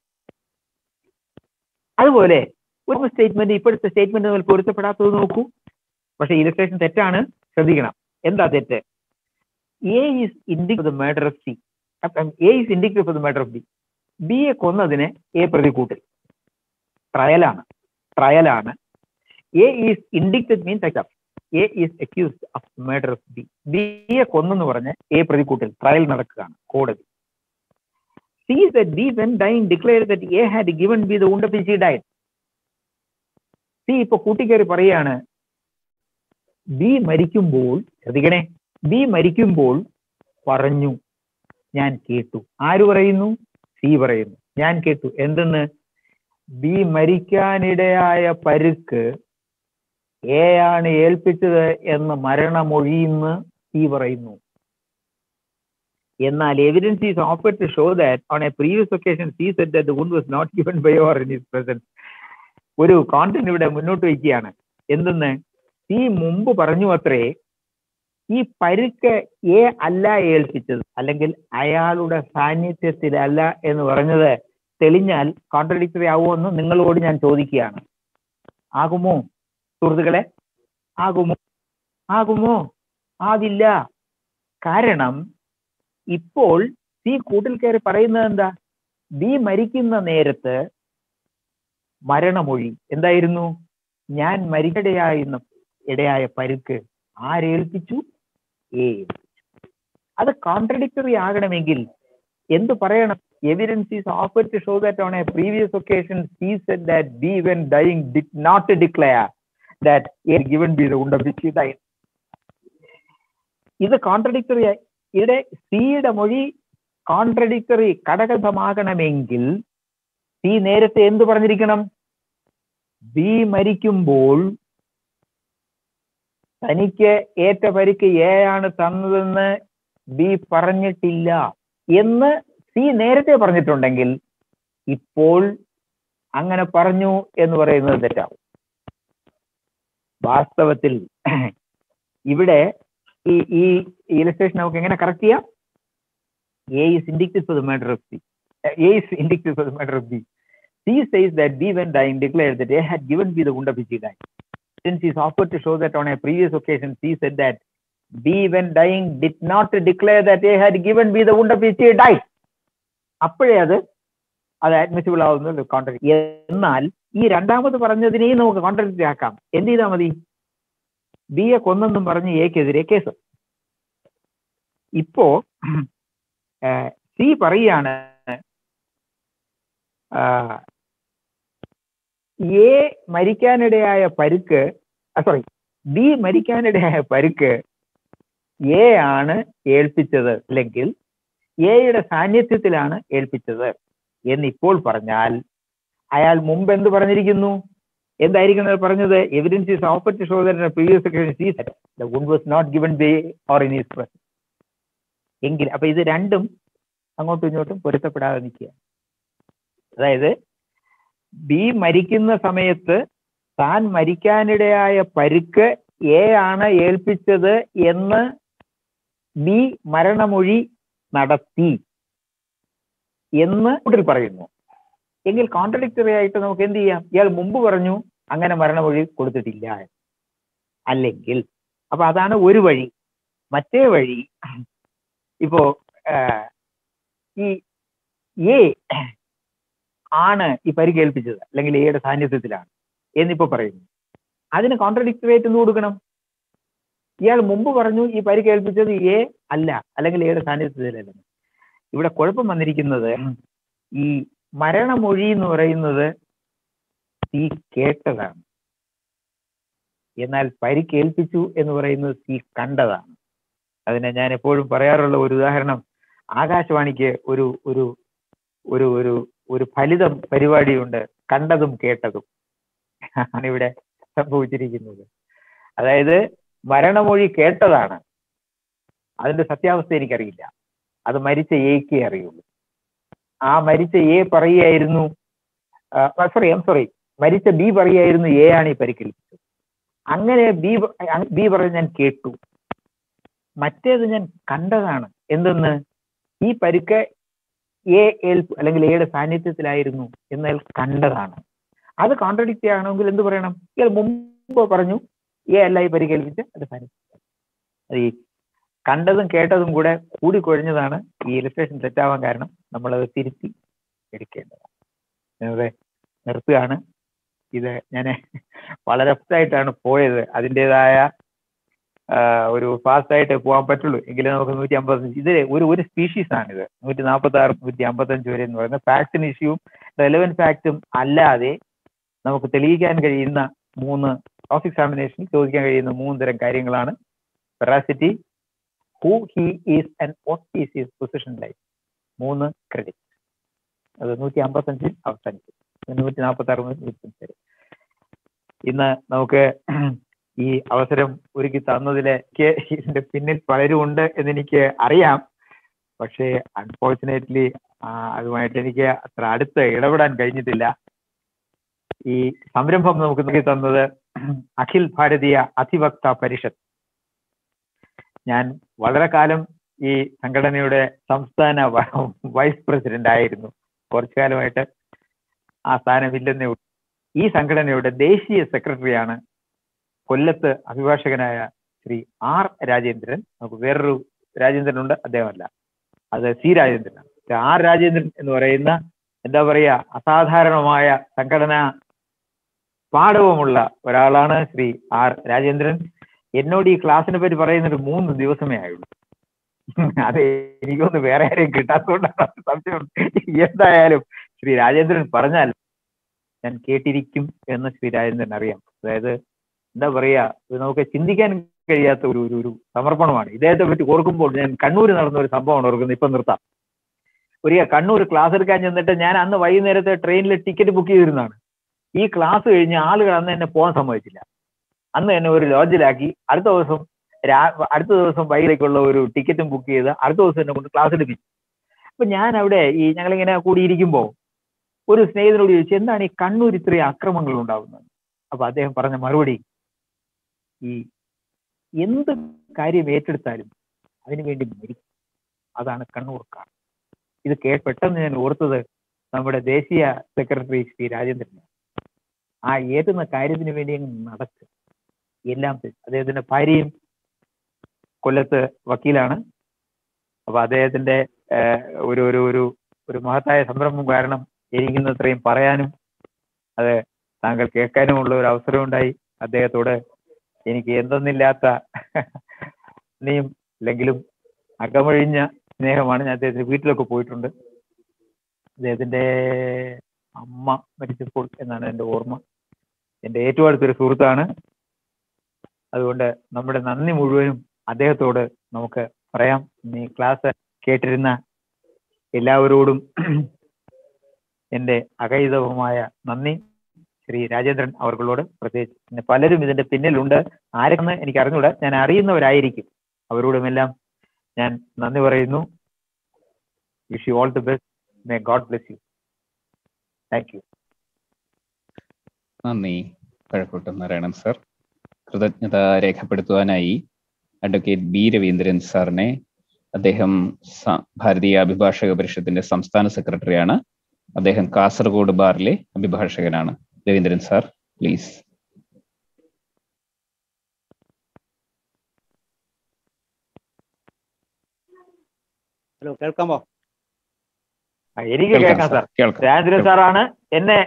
അതുപോലെ ഒരു സ്റ്റേറ്റ്മെന്റ് ഇപ്പോഴത്തെ സ്റ്റേറ്റ്മെന്റ് നിങ്ങൾ പൊരുത്തപ്പെടാത്തത് നോക്കൂ പക്ഷെ ഇലസ്ട്രേഷൻ തെറ്റാണ് ശ്രദ്ധിക്കണം എന്താ തെറ്റ് A is indict the murder of C A is indict for the murder of B ബിയെ കൊന്നതിന് എ പ്രതി കൂട്ടിൽ ട്രയലാണ് ട്രയലാണ് A is indicted means accept A is accused of murder of B ബിയെ കൊന്നെന്ന് പറഞ്ഞ് എ പ്രതി കൂട്ടിൽ ട്രയൽ നടക്കുകയാണ് കോടതി C that B when dying declare that A had given B the wound of he died C ഇപ്പൊ കൂട്ടിക്കയറി പറയാണ് ബി മരിക്കുമ്പോൾ ശ്രദ്ധിക്കണേ ബി മരിക്കുമ്പോൾ പറഞ്ഞു ഞാൻ കേട്ടു ആര് പറയുന്നു സി പറയുന്നു ഞാൻ കേട്ടു എന്തെന്ന് ബി മരിക്കാനിടയായ പരുക്ക് എ ആണ് ഏൽപ്പിച്ചത് എന്ന് മരണമൊഴിയുന്ന് സി പറയുന്നു എന്നാൽ evidence is offer to show that on a previous occasion C set that the wound was not given by or in his presence ഒരു കോണ്ടന്റ് ഇവിടെ മുന്നോട്ട് വയ്ക്കുകയാണ് എന്തെന്ന് ഈ മുമ്പ് പറഞ്ഞു അത്രേ ഈ പരുക്ക് എ അല്ല ഏൽപ്പിച്ചത് അല്ലെങ്കിൽ അയാളുടെ സാന്നിധ്യത്തിലല്ല എന്ന് പറഞ്ഞത് തെളിഞ്ഞാൽ കോൺട്രഡിക്ടറി ആവുമെന്ന് നിങ്ങളോട് ഞാൻ ചോദിക്കുകയാണ് ആകുമോ സുഹൃത്തുക്കളെ ആകുമോ ആകുമോ ആകില്ല കാരണം ഇപ്പോൾ ഈ കൂട്ടിൽ കയറി പറയുന്നത് എന്താ ബി മരിക്കുന്ന നേരത്ത് മരണമൊഴി എന്തായിരുന്നു ഞാൻ മരിക്കടയായിരുന്ന ഇടയായ പരുക്ക് ആരേൽപ്പിച്ചു എ അത് കോൺട്രഡിക്ടറി ആകണമെങ്കിൽ എന്ത് പറയണം evidence is offer to show that on a previous occasion C said that B when dying did not declare that A given B the wound which die ഇത് കോൺട്രഡിക്ടറി ഇവിടെ സിയുടെ മൊഴി കോൺട്രഡിക്ടറി കടകഥമാകണമെങ്കിൽ സി നേരത്തെ എന്ത് പറഞ്ഞിരിക്കണം B മരിക്കുമ്പോൾ തനിക്ക് ഏറ്റ പരിക്ക് എ ആണ് തന്നതെന്ന് ബി പറഞ്ഞിട്ടില്ല എന്ന് സി നേരത്തെ പറഞ്ഞിട്ടുണ്ടെങ്കിൽ ഇപ്പോൾ അങ്ങനെ പറഞ്ഞു എന്ന് പറയുന്നത് തെറ്റാവും വാസ്തവത്തിൽ ഇവിടെ ഈ ഈ ഇലസ്ട്രേഷൻ നമുക്ക് എങ്ങനെ കറക്റ്റ് ചെയ്യാം A is indictive for the matter of C A is indictive for the matter of B C says that B when dying declare that A had given B the wound which die since he is offered to show that on a previous occasion, C said that B, when dying, did not declare that A had given B the wound of which he died. അപ്പോഴേ അത് അത് admissible ആവുന്നത് contract എന്നാൽ ഈ രണ്ടാമത് പറഞ്ഞതിനെയും നമുക്ക് contract ആക്കാം എന്ത് ചെയ്താൽ മതി ബിയെ കൊന്നെന്നും പറഞ്ഞ് എക്കെതിരെ കേസ് ഇപ്പോ സി പറയാണ് എ മരിക്കാനിടയായ പരുക്ക് സോറി ബി മരിക്കാനിടയായ പരുക്ക് എ ആണ് ഏൽപ്പിച്ചത് അല്ലെങ്കിൽ എയുടെ സാന്നിധ്യത്തിലാണ് ഏൽപ്പിച്ചത് എന്നിപ്പോൾ പറഞ്ഞാൽ അയാൾ മുമ്പ് എന്ത് പറഞ്ഞിരിക്കുന്നു എന്തായിരിക്കും അത് പറഞ്ഞത് evidence is offer to show that previous see the would was not given by or in is present എങ്കിൽ അപ്പൊ ഇത് രണ്ടും അങ്ങോട്ടും ഇങ്ങോട്ടും പൊരുത്തപ്പെടാതെ നിൽക്കുക അതായത് ബി മരിക്കുന്ന സമയത്ത് താൻ മരിക്കാനിടയായ പരുക്ക് എ ആണ് ഏൽപ്പിച്ചത് എന്ന് ബി മരണമൊഴി നടത്തി എന്ന് ഇതിൽ പറയുന്നു എങ്കിൽ കോൺട്രഡിക്ടറി ആയിട്ട് നമുക്ക് എന്ത് ചെയ്യാം ഇയാൾ മുമ്പ് പറഞ്ഞു അങ്ങനെ മരണമൊഴി കൊടുത്തിട്ടില്ല അല്ലെങ്കിൽ അപ്പൊ അതാണ് ഒരു വഴി മറ്റേ വഴി ഇപ്പോ ഈ എ ആണ് ഈ പരിക്കേൽപ്പിച്ചത് അല്ലെങ്കിൽ എയുടെ സാന്നിധ്യത്തിലാണ് എന്നിപ്പോ പറയുന്നു അതിന് കോൺട്രഡിക്ടറി ആയിട്ട് എന്ത് കൊടുക്കണം ഇയാൾ മുമ്പ് പറഞ്ഞു ഈ പരിക്കേൽപ്പിച്ചത് എ അല്ല അല്ലെങ്കിൽ എയുടെ സാന്നിധ്യത്തിലല്ലെന്ന് ഇവിടെ കുഴപ്പം വന്നിരിക്കുന്നത് ഈ മരണമൊഴി എന്ന് പറയുന്നത് സി കേട്ടതാണ് എന്നാൽ പരിക്കേൽപ്പിച്ചു എന്ന് പറയുന്നത് സി കണ്ടതാണ് അതിനെ ഞാൻ എപ്പോഴും പറയാറുള്ള ഒരു ഉദാഹരണം ആകാശവാണിക്ക് ഒരു ഒരു ഒരു ഒരു ഒരു ഫലിതം പരിപാടിയുണ്ട് കണ്ടതും കേട്ടതും ആണ് ഇവിടെ സംഭവിച്ചിരിക്കുന്നത് അതായത് മരണമൊഴി കേട്ടതാണ് അതിന്റെ സത്യാവസ്ഥ എനിക്കറിയില്ല അത് മരിച്ച എക്കേ അറിയുള്ളൂ ആ മരിച്ച എ പറയുകയായിരുന്നു സോറി ഐം സോറി മരിച്ച ബി പറയുകയായിരുന്നു എ ആണ് ഈ പരിക്കേൽപ്പിച്ചത് അങ്ങനെ ബി ബി പറഞ്ഞ് ഞാൻ കേട്ടു മറ്റേത് ഞാൻ കണ്ടതാണ് എന്തെന്ന് ഈ പരിക്ക് എ ഏൽപ്പ് അല്ലെങ്കിൽ എയുടെ സാന്നിധ്യത്തിലായിരുന്നു എന്നാൽ കണ്ടതാണ് അത് കോൺട്രഡിക്റ്റ് ആണെങ്കിൽ എന്ത് പറയണം ഇയാൾ മുമ്പ് പറഞ്ഞു എ അല്ല ഈ പരിക്കേൽപ്പിച്ച് അത് സാന്നിധ്യം അത് ഈ കണ്ടതും കേട്ടതും കൂടെ കൂടിക്കൊഴിഞ്ഞതാണ് ഈ ഇലസ്ട്രേഷൻ തെറ്റാവാൻ കാരണം നമ്മളത് തിരുത്തി എടുക്കേണ്ടതാണ് ഞാനത് നിർത്തുകയാണ് ഇത് ഞാൻ വളരെ ആയിട്ടാണ് പോയത് അതിൻ്റെതായ ഒരു ഫാസ്റ്റ് ആയിട്ട് പോകാൻ പറ്റുള്ളൂ എങ്കിലും നമുക്ക് നൂറ്റി അമ്പത്തഞ്ച് ഇത് ഒരു ഒരു സ്പീഷീസ് ആണിത് നൂറ്റി നാൽപ്പത്തി ആറ് നൂറ്റി അമ്പത്തഞ്ച് വരെ എന്ന് പറയുന്നത് ഫാക്ടിന് ഇഷ്യൂവും റെലവൻറ്റ് ഫാക്റ്റും അല്ലാതെ നമുക്ക് തെളിയിക്കാൻ കഴിയുന്ന മൂന്ന് ക്രോസ് എക്സാമിനേഷനിൽ ചോദിക്കാൻ കഴിയുന്ന മൂന്ന് തരം കാര്യങ്ങളാണ് veracity who he is and what is his position life മൂന്ന് ക്രെഡിറ്റ് അത് നൂറ്റി അമ്പത്തഞ്ചിൽ അവസാനിക്കും നൂറ്റി നാൽപ്പത്തി ആറ് മുതൽ നൂറ്റി വരെ ഇന്ന് നമുക്ക് ഈ അവസരം ഒരുക്കി തന്നതിലേക്ക് ഇതിന്റെ പിന്നിൽ പലരും ഉണ്ട് എന്നെനിക്ക് അറിയാം പക്ഷേ അൺഫോർച്ചുനേറ്റ്ലി അതുമായിട്ട് എനിക്ക് അത്ര അടുത്ത് ഇടപെടാൻ കഴിഞ്ഞിട്ടില്ല ഈ സംരംഭം നമുക്ക് നൽകി തന്നത് അഖിൽ ഭാരതീയ അതിവക്ത പരിഷത്ത് ഞാൻ വളരെ കാലം ഈ സംഘടനയുടെ സംസ്ഥാന വ- വൈസ് പ്രസിഡന്റ് ആയിരുന്നു കുറച്ചു കാലമായിട്ട് ആ സ്ഥാനമില്ലെന്നേ ഉള്ളൂ ഈ സംഘടനയുടെ ദേശീയ സെക്രട്ടറിയാണ് കൊല്ലത്ത് അഭിഭാഷകനായ ശ്രീ ആർ രാജേന്ദ്രൻ നമുക്ക് വേറൊരു രാജേന്ദ്രൻ ഉണ്ട് അദ്ദേഹമല്ല അത് സി രാജേന്ദ്രനാണ് പക്ഷെ ആർ രാജേന്ദ്രൻ എന്ന് പറയുന്ന എന്താ പറയുക അസാധാരണമായ സംഘടനാ പാഠവുമുള്ള ഒരാളാണ് ശ്രീ ആർ രാജേന്ദ്രൻ എന്നോട് ഈ ക്ലാസ്സിനെ പറ്റി പറയുന്നൊരു മൂന്ന് ദിവസമേ ആയുള്ളൂ അത് എനിക്കൊന്ന് വേറെ ആരെയും കിട്ടാത്തതുകൊണ്ടാണ് സംശയം എന്തായാലും ശ്രീ രാജേന്ദ്രൻ പറഞ്ഞാൽ ഞാൻ കേട്ടിരിക്കും എന്ന് ശ്രീ രാജേന്ദ്രൻ അറിയാം അതായത് എന്താ പറയാ ഇത് നമുക്ക് ചിന്തിക്കാൻ കഴിയാത്ത ഒരു ഒരു ഒരു സമർപ്പണമാണ് ഇദ്ദേഹത്തെ പറ്റി ഓർക്കുമ്പോൾ ഞാൻ കണ്ണൂർ നടന്ന ഒരു സംഭവമാണ് ഓർക്കുന്നത് ഇപ്പൊ നിർത്താം ഒരു കണ്ണൂർ ക്ലാസ് എടുക്കാൻ ചെന്നിട്ട് ഞാൻ അന്ന് വൈകുന്നേരത്തെ ട്രെയിനിൽ ടിക്കറ്റ് ബുക്ക് ചെയ്തിരുന്നതാണ് ഈ ക്ലാസ് കഴിഞ്ഞ് ആളുകൾ അന്ന് എന്നെ പോകാൻ സമ്മതിച്ചില്ല അന്ന് എന്നെ ഒരു ലോഡ്ജിലാക്കി അടുത്ത ദിവസം രാ അടുത്ത ദിവസം വൈകിട്ടേക്കുള്ള ഒരു ടിക്കറ്റും ബുക്ക് ചെയ്ത് അടുത്ത ദിവസം എന്നെ കൊണ്ട് ക്ലാസ് എടുപ്പിച്ചു അപ്പൊ ഞാൻ അവിടെ ഈ ഞങ്ങളിങ്ങനെ കൂടിയിരിക്കുമ്പോൾ ഒരു സ്നേഹിതനോട് ചോദിച്ചു എന്താണ് ഈ കണ്ണൂർ ഇത്രയും അക്രമങ്ങൾ ഉണ്ടാവുന്നത് അപ്പൊ അദ്ദേഹം പറഞ്ഞ മറുപടി ഈ എന്ത് കാര്യം ഏറ്റെടുത്താലും അതിനുവേണ്ടി മരിക്കും അതാണ് കണ്ണൂർക്കാർ ഇത് കേ പെട്ടെന്ന് ഞാൻ ഓർത്തത് നമ്മുടെ ദേശീയ സെക്രട്ടറി ശ്രീ രാജേന്ദ്രൻ ആ ഏറ്റുന്ന കാര്യത്തിന് വേണ്ടി അങ്ങ് നടക്കുക എല്ലാം ചെയ്യും. അദ്ദേഹത്തിന്റെ ഭാര്യയും കൊല്ലത്ത് വക്കീലാണ് അപ്പൊ അദ്ദേഹത്തിന്റെ ഏഹ്, ഒരു ഒരു ഒരു ഒരു മഹത്തായ സംരംഭം കാരണം എനിക്കിന്ന് ഇത്രയും പറയാനും അത് താങ്കൾ കേൾക്കാനുമുള്ള ഒരു അവസരം ഉണ്ടായി അദ്ദേഹത്തോട് എനിക്ക് എന്തെന്നില്ലാത്ത നീയും അല്ലെങ്കിലും അകമഴിഞ്ഞ സ്നേഹമാണ് ഞാൻ അദ്ദേഹത്തിന്റെ വീട്ടിലൊക്കെ പോയിട്ടുണ്ട് അദ്ദേഹത്തിന്റെ അമ്മ മരിച്ചപ്പോൾ എന്നാണ് എൻ്റെ ഓർമ്മ എൻ്റെ ഏറ്റവും അടുത്തൊരു സുഹൃത്താണ് അതുകൊണ്ട് നമ്മുടെ നന്ദി മുഴുവനും അദ്ദേഹത്തോട് നമുക്ക് പറയാം ഇന്ന് ഈ ക്ലാസ് കേട്ടിരുന്ന എല്ലാവരോടും എൻ്റെ അകൈതവമായ നന്ദി ശ്രീ രാജേന്ദ്രൻ അവർകളോട് പ്രത്യേകിച്ച് പിന്നെ പലരും ഇതിന്റെ പിന്നിലുണ്ട് ആരെന്ന് എനിക്ക് അറിഞ്ഞൂടാ ഞാൻ അറിയുന്നവരായിരിക്കും അവരോടുമെല്ലാം ഞാൻ നന്ദി പറയുന്നു wish you all the best may God bless you thank you നന്ദി കഴക്കൂട്ടം നാരായണൻ സർ കൃതജ്ഞത രേഖപ്പെടുത്തുവാനായി അഡ്വക്കേറ്റ് ബി രവീന്ദ്രൻ സാറിനെ അദ്ദേഹം സ- ഭാരതീയ അഭിഭാഷക പരിഷത്തിന്റെ സംസ്ഥാന സെക്രട്ടറിയാണ് അദ്ദേഹം കാസർഗോഡ് ബാറിലെ അഭിഭാഷകനാണ് രവീന്ദ്രൻ സാർ പ്ലീസ് ഹലോ കേൾക്കാമോ ആ, എനിക്ക് കേൾക്കാം സാർ കേൾക്കാം രാജേന്ദ്രൻ സാറാണ് എന്നെ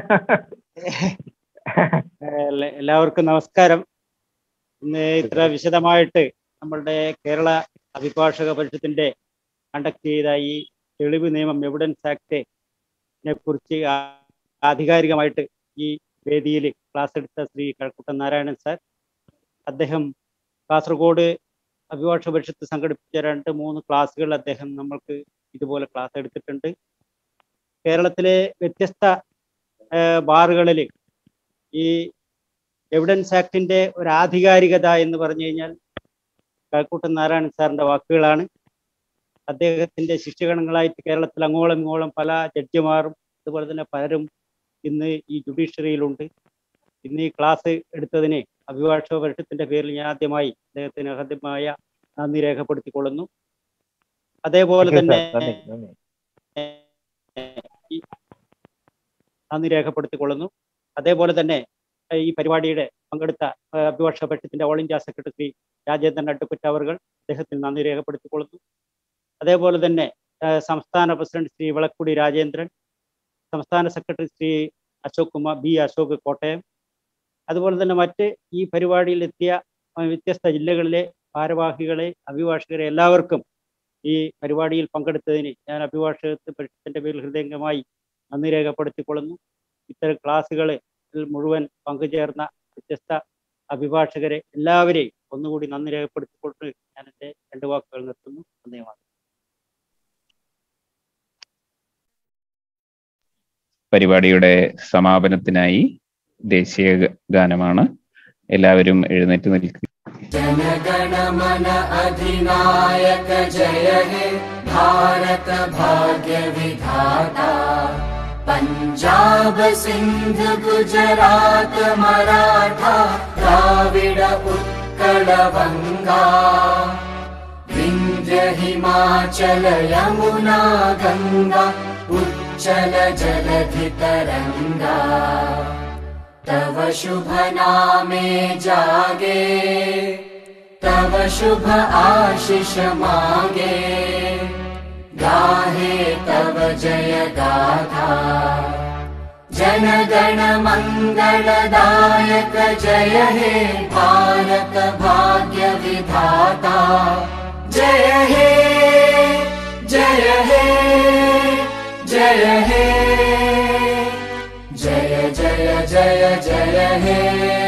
എല്ലാ- എല്ലാവർക്കും നമസ്കാരം ഇന്ന് ഇത്ര വിശദമായിട്ട് നമ്മളുടെ കേരള അഭിഭാഷക പരിഷത്തിന്റെ കണ്ടക്ട് ചെയ്ത ഈ തെളിവ് നിയമം എവിഡൻസ് ആക്ടിനെ കുറിച്ച് ആ- ആധികാരികമായിട്ട് ഈ വേദിയിൽ ക്ലാസ് എടുത്ത ശ്രീ കഴക്കൂട്ടൻ നാരായണൻ സാർ അദ്ദേഹം കാസർഗോഡ് അഭിഭാഷക പരിഷത്ത് സംഘടിപ്പിച്ച രണ്ട് മൂന്ന് ക്ലാസ്സുകൾ അദ്ദേഹം നമ്മൾക്ക് ഇതുപോലെ ക്ലാസ് എടുത്തിട്ടുണ്ട് കേരളത്തിലെ വ്യത്യസ്ത ബാറുകളിൽ ഈ എവിഡൻസ് ആക്ടിന്റെ ഒരു ആധികാരികത എന്ന് പറഞ്ഞു കഴിഞ്ഞാൽ കഴക്കൂട്ടൻ നാരായണൻ സാറിന്റെ വാക്കുകളാണ് അദ്ദേഹത്തിന്റെ ശിഷ്യഗണങ്ങളായിട്ട് കേരളത്തിൽ അങ്ങോളം ഇങ്ങോളം പല ജഡ്ജിമാരും അതുപോലെ തന്നെ പലരും ഇന്ന് ഈ ജുഡീഷ്യറിയിലുണ്ട് ഇന്ന് ഈ ക്ലാസ് എടുത്തതിന് അഭിഭാഷക പരിഷത്തിന്റെ പേരിൽ ഞാൻ ആദ്യമായി അദ്ദേഹത്തിന് ആദ്യമായ നന്ദി രേഖപ്പെടുത്തിക്കൊള്ളുന്നു അതേപോലെ Thank you, തന്നെ sir. നന്ദി, നന്ദി. ഈ നന്ദി രേഖപ്പെടുത്തിക്കൊള്ളുന്നു അതേപോലെ തന്നെ ഏഹ് ഈ പരിപാടിയുടെ പങ്കെടുത്ത ഏഹ് അഭിഭാഷക പരിഷത്തിന്റെ all India secretary Rajendran advocate അവർ അദ്ദേഹത്തിന് നന്ദി രേഖപ്പെടുത്തിക്കൊള്ളുന്നു അതേപോലെ തന്നെ ഏഹ് സംസ്ഥാന പ്രസിഡന്റ് ശ്രീ വിളക്കുടി രാജേന്ദ്രൻ സംസ്ഥാന സെക്രട്ടറി ശ്രീ അശോക് കുമാർ ബി അശോക് കോട്ടയം അതുപോലെ തന്നെ മറ്റ് ഈ പരിപാടിയിൽ എത്തിയ ഏഹ് വ്യത്യസ്ത ജില്ലകളിലെ ഭാരവാഹികളെ അഭിഭാഷകരെ എല്ലാവർക്കും ഈ പരിപാടിയിൽ പങ്കെടുത്തതിന് ഞാൻ അഭിഭാഷക പരിഷത്തിന്റെ പേരിൽ ഹൃദയംഗമായി നന്ദി രേഖപ്പെടുത്തിക്കൊള്ളുന്നു ഇത്തരം ക്ലാസ്സുകളിൽ മുഴുവൻ പങ്കുചേർന്ന വ്യത്യസ്ത അഭിഭാഷകരെ എല്ലാവരെയും ഒന്നുകൂടി നന്ദി രേഖപ്പെടുത്തിക്കൊണ്ട് ഞാൻ എൻ്റെ രണ്ട് വാക്കുകൾ നിർത്തുന്നു നന്ദിയുമാണ് പരിപാടിയുടെ സമാപനത്തിനായി ദേശീയ ഗ- ഗാനമാണ് എല്ലാവരും എഴുന്നേറ്റ് നിൽക്കുക जनगण मन अधिनायक जय हे भारत भाग्य विधाता पञ्जाब सिन्ध गुजरात मराठा द्राविड उत्कल वङ्गा विन्ध्य हिमाचल यमुना गङ्गा उच्चल जलधि तरङ्गा तव शुभ नामे जागे तव शुभ आशिष मागे गाहे तव जय गाथा जनगण मङ्गलदायक जय हे भारत भाग्य विधाता जय हे जय हे जय हे जय जय जय जय हे